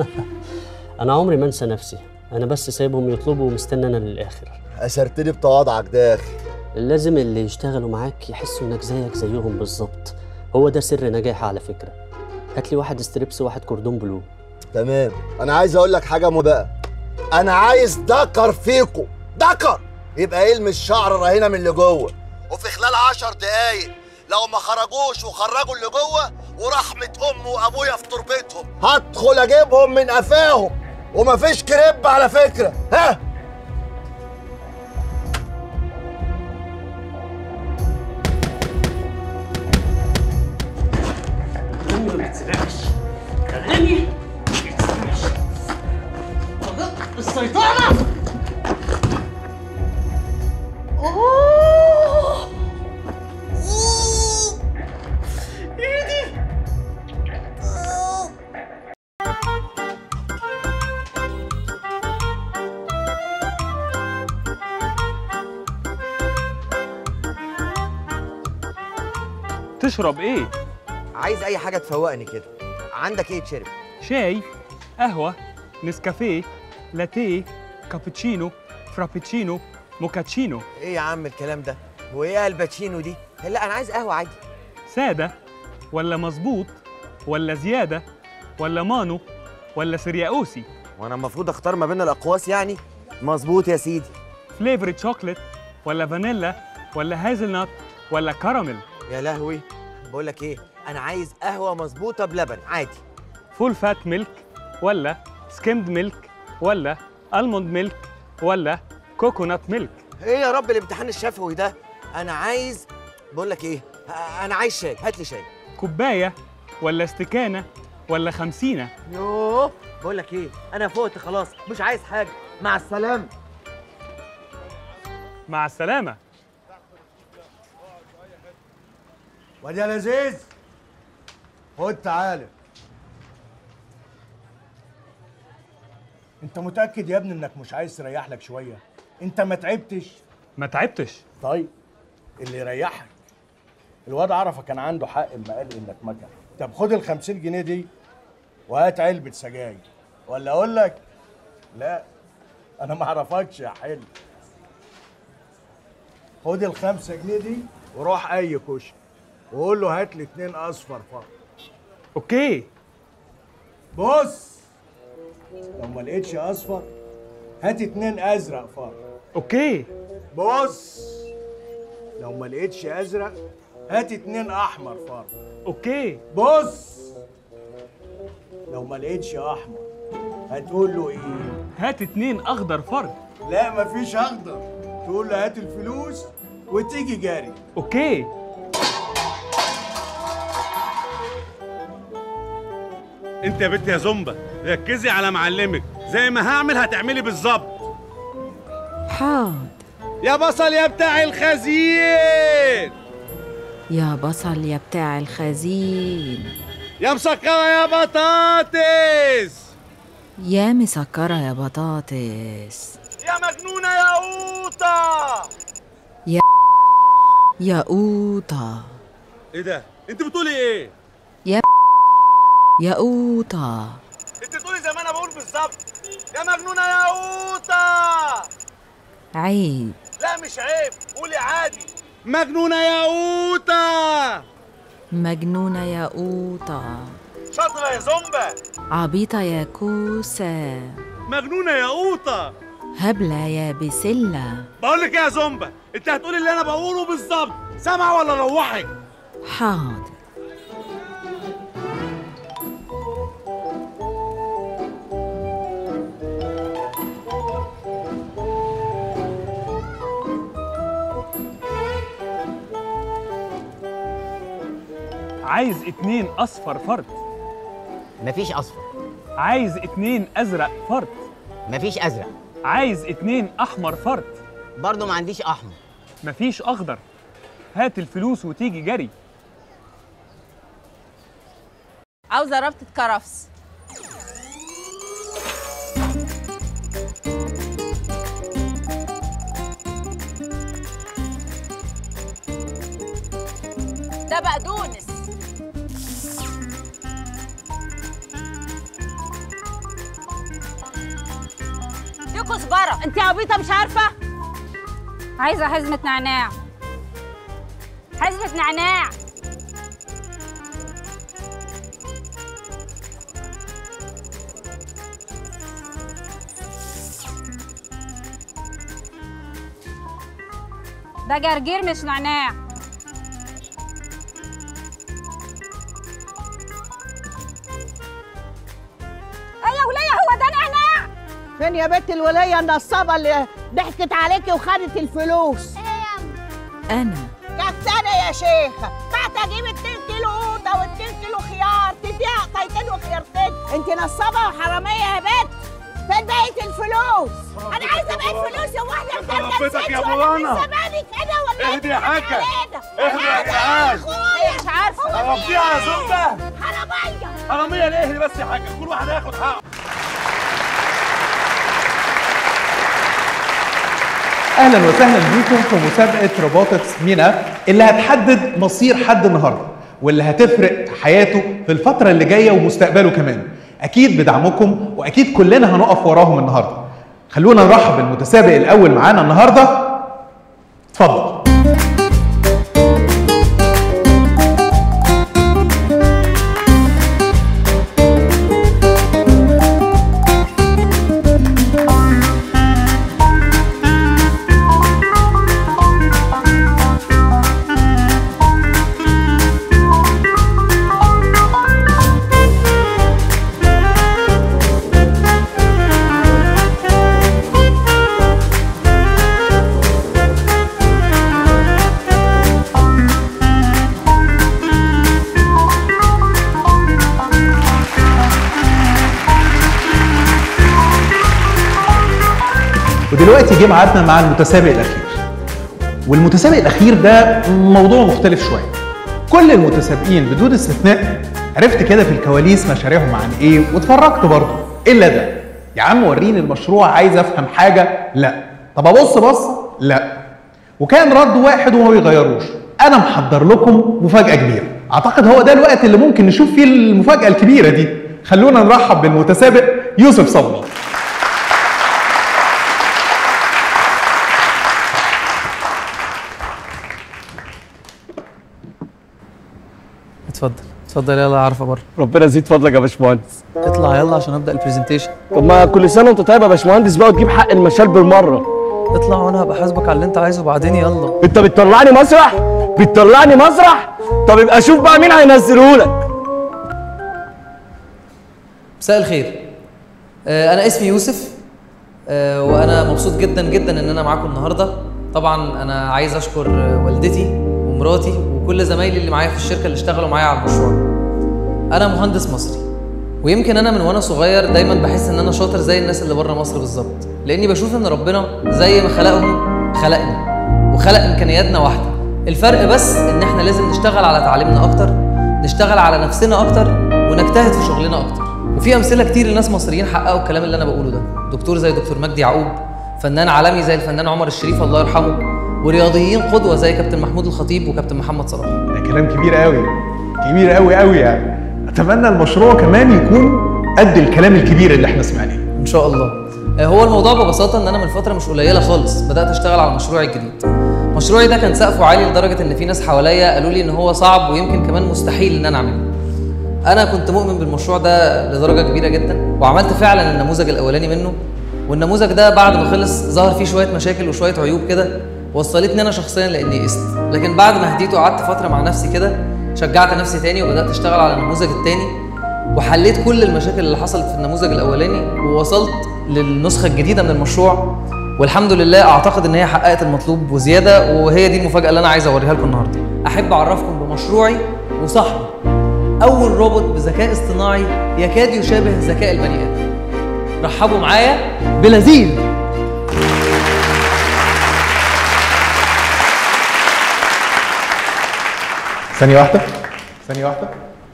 انا عمري ما انسى نفسي انا بس سايبهم يطلبوا ومستني انا للاخر اثرتني بتواضعك ده يا اخي لازم اللي يشتغلوا معاك يحسوا انك زيك زيهم بالظبط هو ده سر نجاحي على فكره هات لي واحد ستريبس وواحد كوردون بلو تمام انا عايز اقول لك حاجه مو بقى انا عايز دكر فيكم دكر يبقى يلمس شعر رهينه من اللي جوه وفي خلال عشر دقايق لو ما خرجوش وخرجوا اللي جوه ورحمه امي وابويا في تربتهم هدخل اجيبهم من قفاهم ومفيش كريب على فكره ها كلامي ما بيتسمعش كلامي ما بيتسمعش السيطرة اوه ايدي تشرب ايه عايز اي حاجه تفوقني كده عندك ايه تشرب شاي قهوه نسكافيه لاتيه كابتشينو فرابتشينو موكاتشينو ايه يا عم الكلام ده وايه الباتشينو دي لا انا عايز قهوه عادي ساده ولا مظبوط ولا زياده ولا مانو ولا سرياوسي وانا المفروض اختار ما بين الاقواس يعني مظبوط يا سيدي فليفرد شوكليت ولا فانيلا ولا هازل نut ولا كراميل يا لهوي بقول لك ايه انا عايز قهوه مظبوطه بلبن عادي فول فات ميلك ولا سكيمد ميلك ولا الموند ميلك ولا كوكونات ميلك ايه يا رب الامتحان الشفوي ده انا عايز بقول لك ايه أ- انا عايز شاي هات لي شاي كوبايه ولا استكانه ولا خمسينه يوه بقول لك ايه انا فقت خلاص مش عايز حاجه مع السلامه مع السلامه واد يا لذيذ خد تعالى انت متاكد يا ابني انك مش عايز تريح لك شويه انت ما تعبتش ما تعبتش طيب اللي يريحك الواد عرفه كان عنده حق اما قال انك مكن طب خد ال 50 جنيه دي وهات علبه سجاير ولا اقول لك لا انا ما اعرفكش يا حلو خد ال 5 جنيه دي وروح اي كشك وقول له هات لي اتنين اصفر فقط اوكي بص لو ما لقيتش اصفر هات اتنين ازرق فقط اوكي بص لو ما لقيتش ازرق هات اتنين احمر فقط اوكي بص لو ما لقيتش احمر هتقول له ايه هات اتنين اخضر فرد لا مفيش اخضر تقول له هات الفلوس وتيجي جاري اوكي انت يا بنت يا زومبا ركزي على معلمك زي ما هعمل هتعملي بالظبط حاضر يا بصل يا بتاع الخزين يا بصل يا بتاع الخزين يا مسكرة يا بطاطس يا مسكرة يا بطاطس يا مجنونة يا قوطة يا يا قوطة ايه ده انت بتقولي ايه يا يا قوطة انت بتقولي زي ما انا بقول بالظبط يا مجنونة يا قوطة عيب لا مش عيب قولي عادي مجنونة يا قوطة مجنونة يا قوطة شاطرة يا زومبا عبيطة يا كوسة مجنونة يا قوطة هبلة يا بسلة بقول لك ايه يا زومبا انت هتقولي اللي انا بقوله بالظبط سامعة ولا روحك حاضر عايز اتنين اصفر فرد مفيش اصفر عايز اتنين ازرق فرد مفيش ازرق عايز اتنين احمر فرد برضه ما عنديش احمر مفيش اخضر هات الفلوس وتيجي جري عاوزه ربطه كرفس ده بقدونس دي كزبره انت عبيطه مش عارفه عايزة حزمة نعناع حزمة نعناع ده جرجير مش نعناع ايه يا وليه هو ده نعناع فين يا بنت الوليه النصابه اللي ضحكت عليكي وخدت الفلوس أنا كفتانة يا شيخة بعت اجيب 2 كيلو قوطة و2 كيلو خيار تديها قطعتين وخيارتين انت نصابة وحرامية يا بنت فين بقية الفلوس؟ أنا عايزة بقية فلوس يا واحدة بترجع ربيتك يا الست ولا مولانا. من زمانك كده ولا اهدي يا حاجة اهدي يا جدعان مش عارفة ربيها يا زومبا حرامية حرامية ليه اهدي بس يا حاجة كل واحد هياخد حقه اهلا وسهلا بيكم في مسابقه روبوتكس مينا اللي هتحدد مصير حد النهارده واللي هتفرق في حياته في الفتره اللي جايه ومستقبله كمان اكيد بدعمكم واكيد كلنا هنقف وراهم النهارده خلونا نرحب بالمتسابق الاول معانا النهارده اتفضل ودلوقتي جه ميعادنا مع المتسابق الاخير والمتسابق الاخير ده موضوع مختلف شويه كل المتسابقين بدون استثناء عرفت كده في الكواليس مشاريعهم عن ايه واتفرجت برضه الا ده يا عم وريني المشروع عايز افهم حاجه لا طب ابص بصه لا وكان رد واحد وما بيغيروش انا محضر لكم مفاجاه كبيره اعتقد هو ده الوقت اللي ممكن نشوف فيه المفاجاه الكبيره دي خلونا نرحب بالمتسابق يوسف صبري اتفضل اتفضل يلا عارفه بره ربنا يزيد فضلك يا باشمهندس اطلع يلا عشان ابدا البرزنتيشن طب ما كل سنه وانت طيب يا باشمهندس بقى وتجيب حق المشال بالمره اطلع وانا هبقى حاسبك على اللي انت عايزه بعدين يلا انت بتطلعني مسرح بتطلعني مسرح طب يبقى شوف بقى مين هينزله لك مساء الخير آه، انا اسمي يوسف آه، وانا مبسوط جدا جدا ان انا معاكم النهارده طبعا انا عايز اشكر آه، والدتي ومراتي وكل زمايلي اللي معايا في الشركه اللي اشتغلوا معايا على المشروع ده. انا مهندس مصري ويمكن انا من وانا صغير دايما بحس ان انا شاطر زي الناس اللي بره مصر بالظبط لاني بشوف ان ربنا زي ما خلقهم خلقني وخلق امكانياتنا واحده الفرق بس ان احنا لازم نشتغل على تعليمنا اكتر نشتغل على نفسنا اكتر ونجتهد في شغلنا اكتر وفي امثله كتير لناس مصريين حققوا الكلام اللي انا بقوله ده دكتور زي دكتور مجدي يعقوب فنان عالمي زي الفنان عمر الشريف الله يرحمه ورياضيين قدوه زي كابتن محمود الخطيب وكابتن محمد صلاح ده كلام كبير قوي كبير قوي قوي يعني اتمنى المشروع كمان يكون قد الكلام الكبير اللي احنا سمعناه ان شاء الله آه، هو الموضوع ببساطه ان انا من فتره مش قليله خالص بدات اشتغل على مشروعي الجديد مشروعي ده كان سقفه عالي لدرجه ان في ناس حواليا قالوا لي ان هو صعب ويمكن كمان مستحيل ان انا اعمله انا كنت مؤمن بالمشروع ده لدرجه كبيره جدا وعملت فعلا النموذج الاولاني منه والنموذج ده بعد ما خلص ظهر فيه شويه مشاكل وشويه عيوب كده وصلتني انا شخصيا لاني يئست لكن بعد ما هديت وقعدت فتره مع نفسي كده شجعت نفسي تاني وبدات اشتغل على النموذج التاني وحليت كل المشاكل اللي حصلت في النموذج الاولاني ووصلت للنسخه الجديده من المشروع والحمد لله اعتقد ان هي حققت المطلوب وزياده وهي دي المفاجاه اللي انا عايز اوريها لكم النهارده احب اعرفكم بمشروعي وصاحبي اول روبوت بذكاء اصطناعي يكاد يشابه ذكاء البني ادم رحبوا معايا بلذيذ ثانيه واحده ثانيه واحده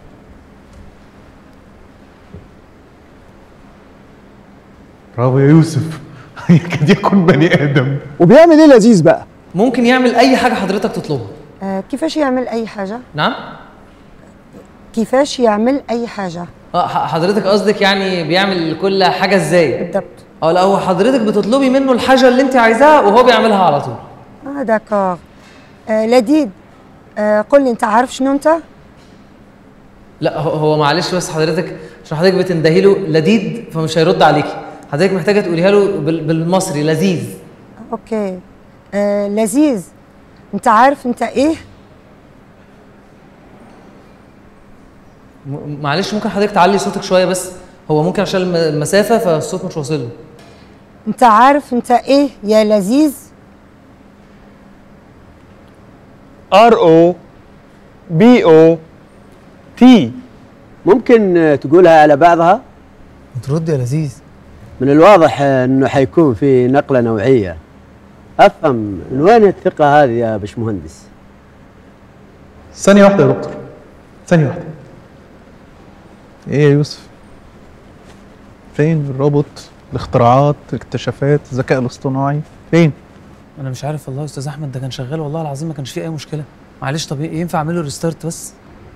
برافو يا يوسف يكاد يكون بني ادم وبيعمل ايه لذيذ بقى ممكن يعمل اي حاجه حضرتك تطلبها آه، كيفاش يعمل اي حاجه نعم كيفاش يعمل اي حاجه اه ح- حضرتك قصدك يعني بيعمل كل حاجه ازاي بالضبط اه لا هو حضرتك بتطلبي منه الحاجه اللي انت عايزاها وهو بيعملها على طول اه داكور آه لذيذ آه قل لي انت عارف شنو انت لا هو- هو معلش بس حضرتك عشان حضرتك بتندهي له لذيذ فمش هيرد عليكي حضرتك محتاجه تقوليها له بال- بالمصري لذيذ اوكي آه لذيذ انت عارف انت ايه م- معلش ممكن حضرتك تعلي صوتك شويه بس هو ممكن عشان الم- المسافه فالصوت مش واصل له انت عارف انت ايه يا لذيذ ار او بي او تي ممكن تقولها على بعضها؟ ترد يا لذيذ من الواضح انه حيكون في نقلة نوعية افهم من وين الثقة هذه يا باشمهندس؟ ثانيه واحده يا دكتور ثانيه واحده ايه يا يوسف فين الروبوت الاختراعات الاكتشافات الذكاء الاصطناعي فين انا مش عارف والله يا استاذ احمد ده كان شغال والله العظيم ما كانش فيه اي مشكله معلش طب إيه- ينفع اعمل له ريستارت بس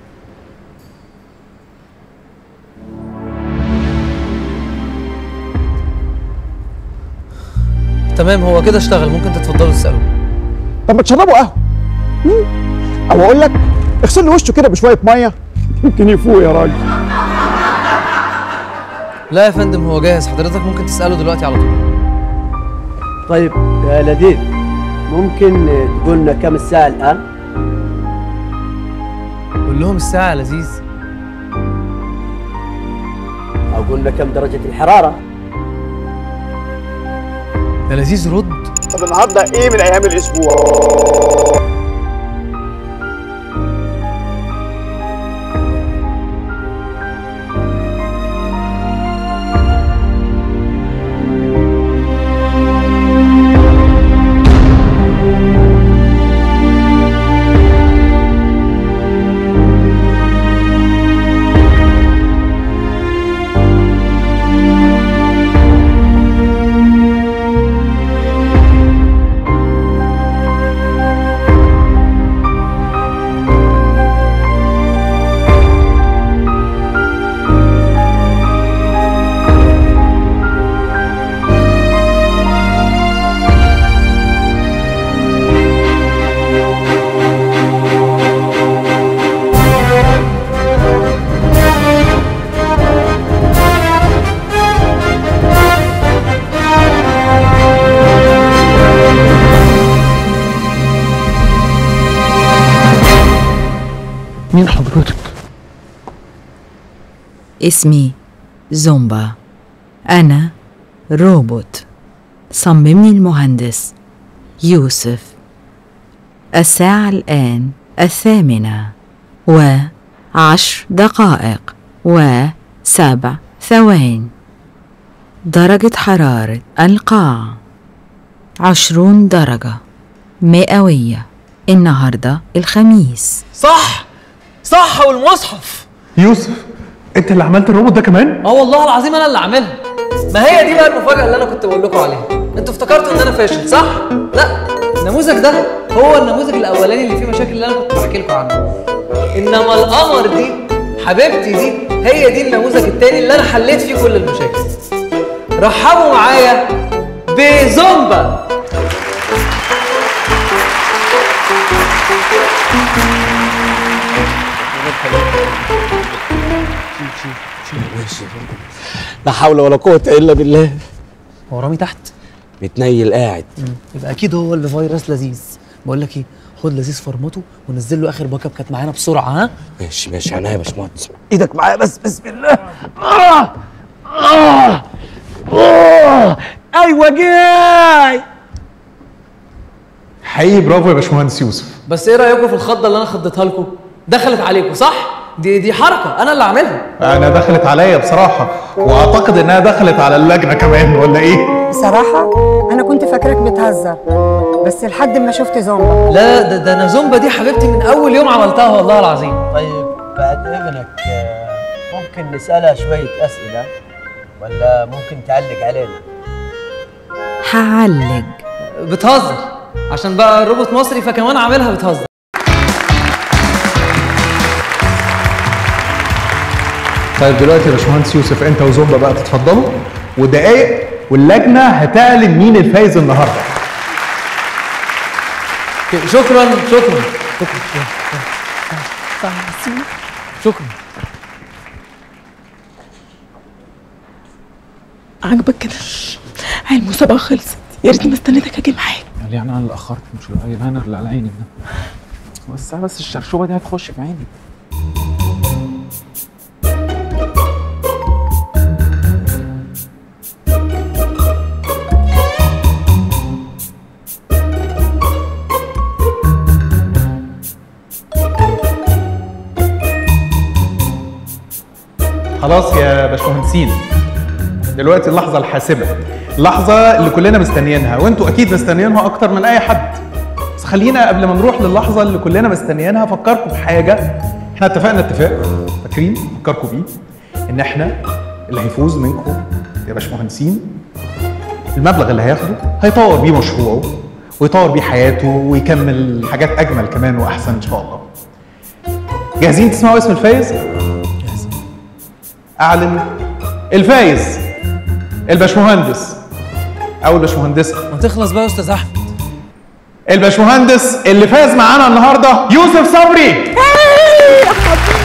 تمام هو كده اشتغل ممكن تتفضلوا تسالوا طب ما تشربوا قهوه مم. او اقول لك اغسل له وشه كده بشويه ميه يمكن يفوق يا راجل لا يا فندم هو جاهز حضرتك ممكن تساله دلوقتي على طول طيب يا لذيذ ممكن تقول لنا كم الساعة الآن؟ قول لهم الساعه يا لذيذ أو قول لنا كم درجة الحرارة؟ يا لذيذ رد طب النهارده ايه من ايام الاسبوع مين حضرتك؟ اسمي زومبا أنا روبوت صممني المهندس يوسف الساعة الآن الثامنة وعشر دقائق وسبع ثوان درجة حرارة القاعة عشرون درجة مئوية النهاردة الخميس صح صح والمصحف يوسف انت اللي عملت الروبوت ده كمان اه والله العظيم انا اللي عاملها ما هي دي بقى المفاجاه اللي انا كنت بقول لكم عليها انتوا افتكرتوا ان انا فاشل صح لا النموذج ده هو النموذج الاولاني اللي فيه مشاكل اللي انا كنت بحكي لكم عنها انما القمر دي حبيبتي دي هي دي النموذج التاني اللي انا حليت فيه كل المشاكل رحبوا معايا بزومبا ماشي لا حول ولا قوة إلا بالله هو رامي تحت متنيل قاعد يبقى اكيد هو اللي فيروس لذيذ بقول لك ايه خد لذيذ فرمته ونزل له اخر باك اب كانت معانا بسرعه ها ماشي ماشي عينيا يا باشمهندس ايدك معايا بس بسم الله آه آه آه أيوة جاي حقيقي برافو يا باشمهندس يوسف بس ايه رايكم في الخضه اللي انا خضيتها لكم دخلت عليكم صح دي دي حركه انا اللي عاملها انا دخلت عليا بصراحه واعتقد انها دخلت على اللجنه كمان ولا ايه بصراحة أنا كنت فاكراك بتهزر بس لحد ما شفت زومبا لا ده ده انا زومبا دي حبيبتي من اول يوم عملتها والله العظيم طيب بعد اذنك آه، ممكن نسالها شويه اسئله ولا ممكن تعلق علينا هعلج بتهزر عشان بقى الروبوت مصري فكمان عاملها بتهزر طيب دلوقتي يا باشمهندس يوسف انت وزومبا بقى تتفضلوا ودقايق واللجنه هتعلن مين الفايز النهارده شكرا شكرا شكرا شكرا عاجبك كده هاي المسابقة خلصت يا ريتني ما استنيتك اجي معاك قال يعني انا اللي اخرت مش القليل انا اللي على عيني ده بس بس الشرشوبه دي هتخش في عيني خلاص يا باشمهندسين دلوقتي اللحظه الحاسمه اللحظه اللي كلنا مستنيينها وانتوا اكيد مستنيينها اكتر من اي حد بس خلينا قبل ما نروح للحظه اللي كلنا مستنيينها افكركم بحاجه احنا اتفقنا اتفاق فاكرين افكركم بيه ان احنا اللي هيفوز منكم يا باشمهندسين المبلغ اللي هياخده هيطور بيه مشروعه ويطور بيه حياته ويكمل حاجات اجمل كمان واحسن ان شاء الله جاهزين تسمعوا اسم الفايز اعلن الفايز الباشمهندس او الباشمهندسه ما تخلص بقى يا استاذ احمد الباشمهندس اللي فاز معانا النهارده يوسف صبري يا حبيبي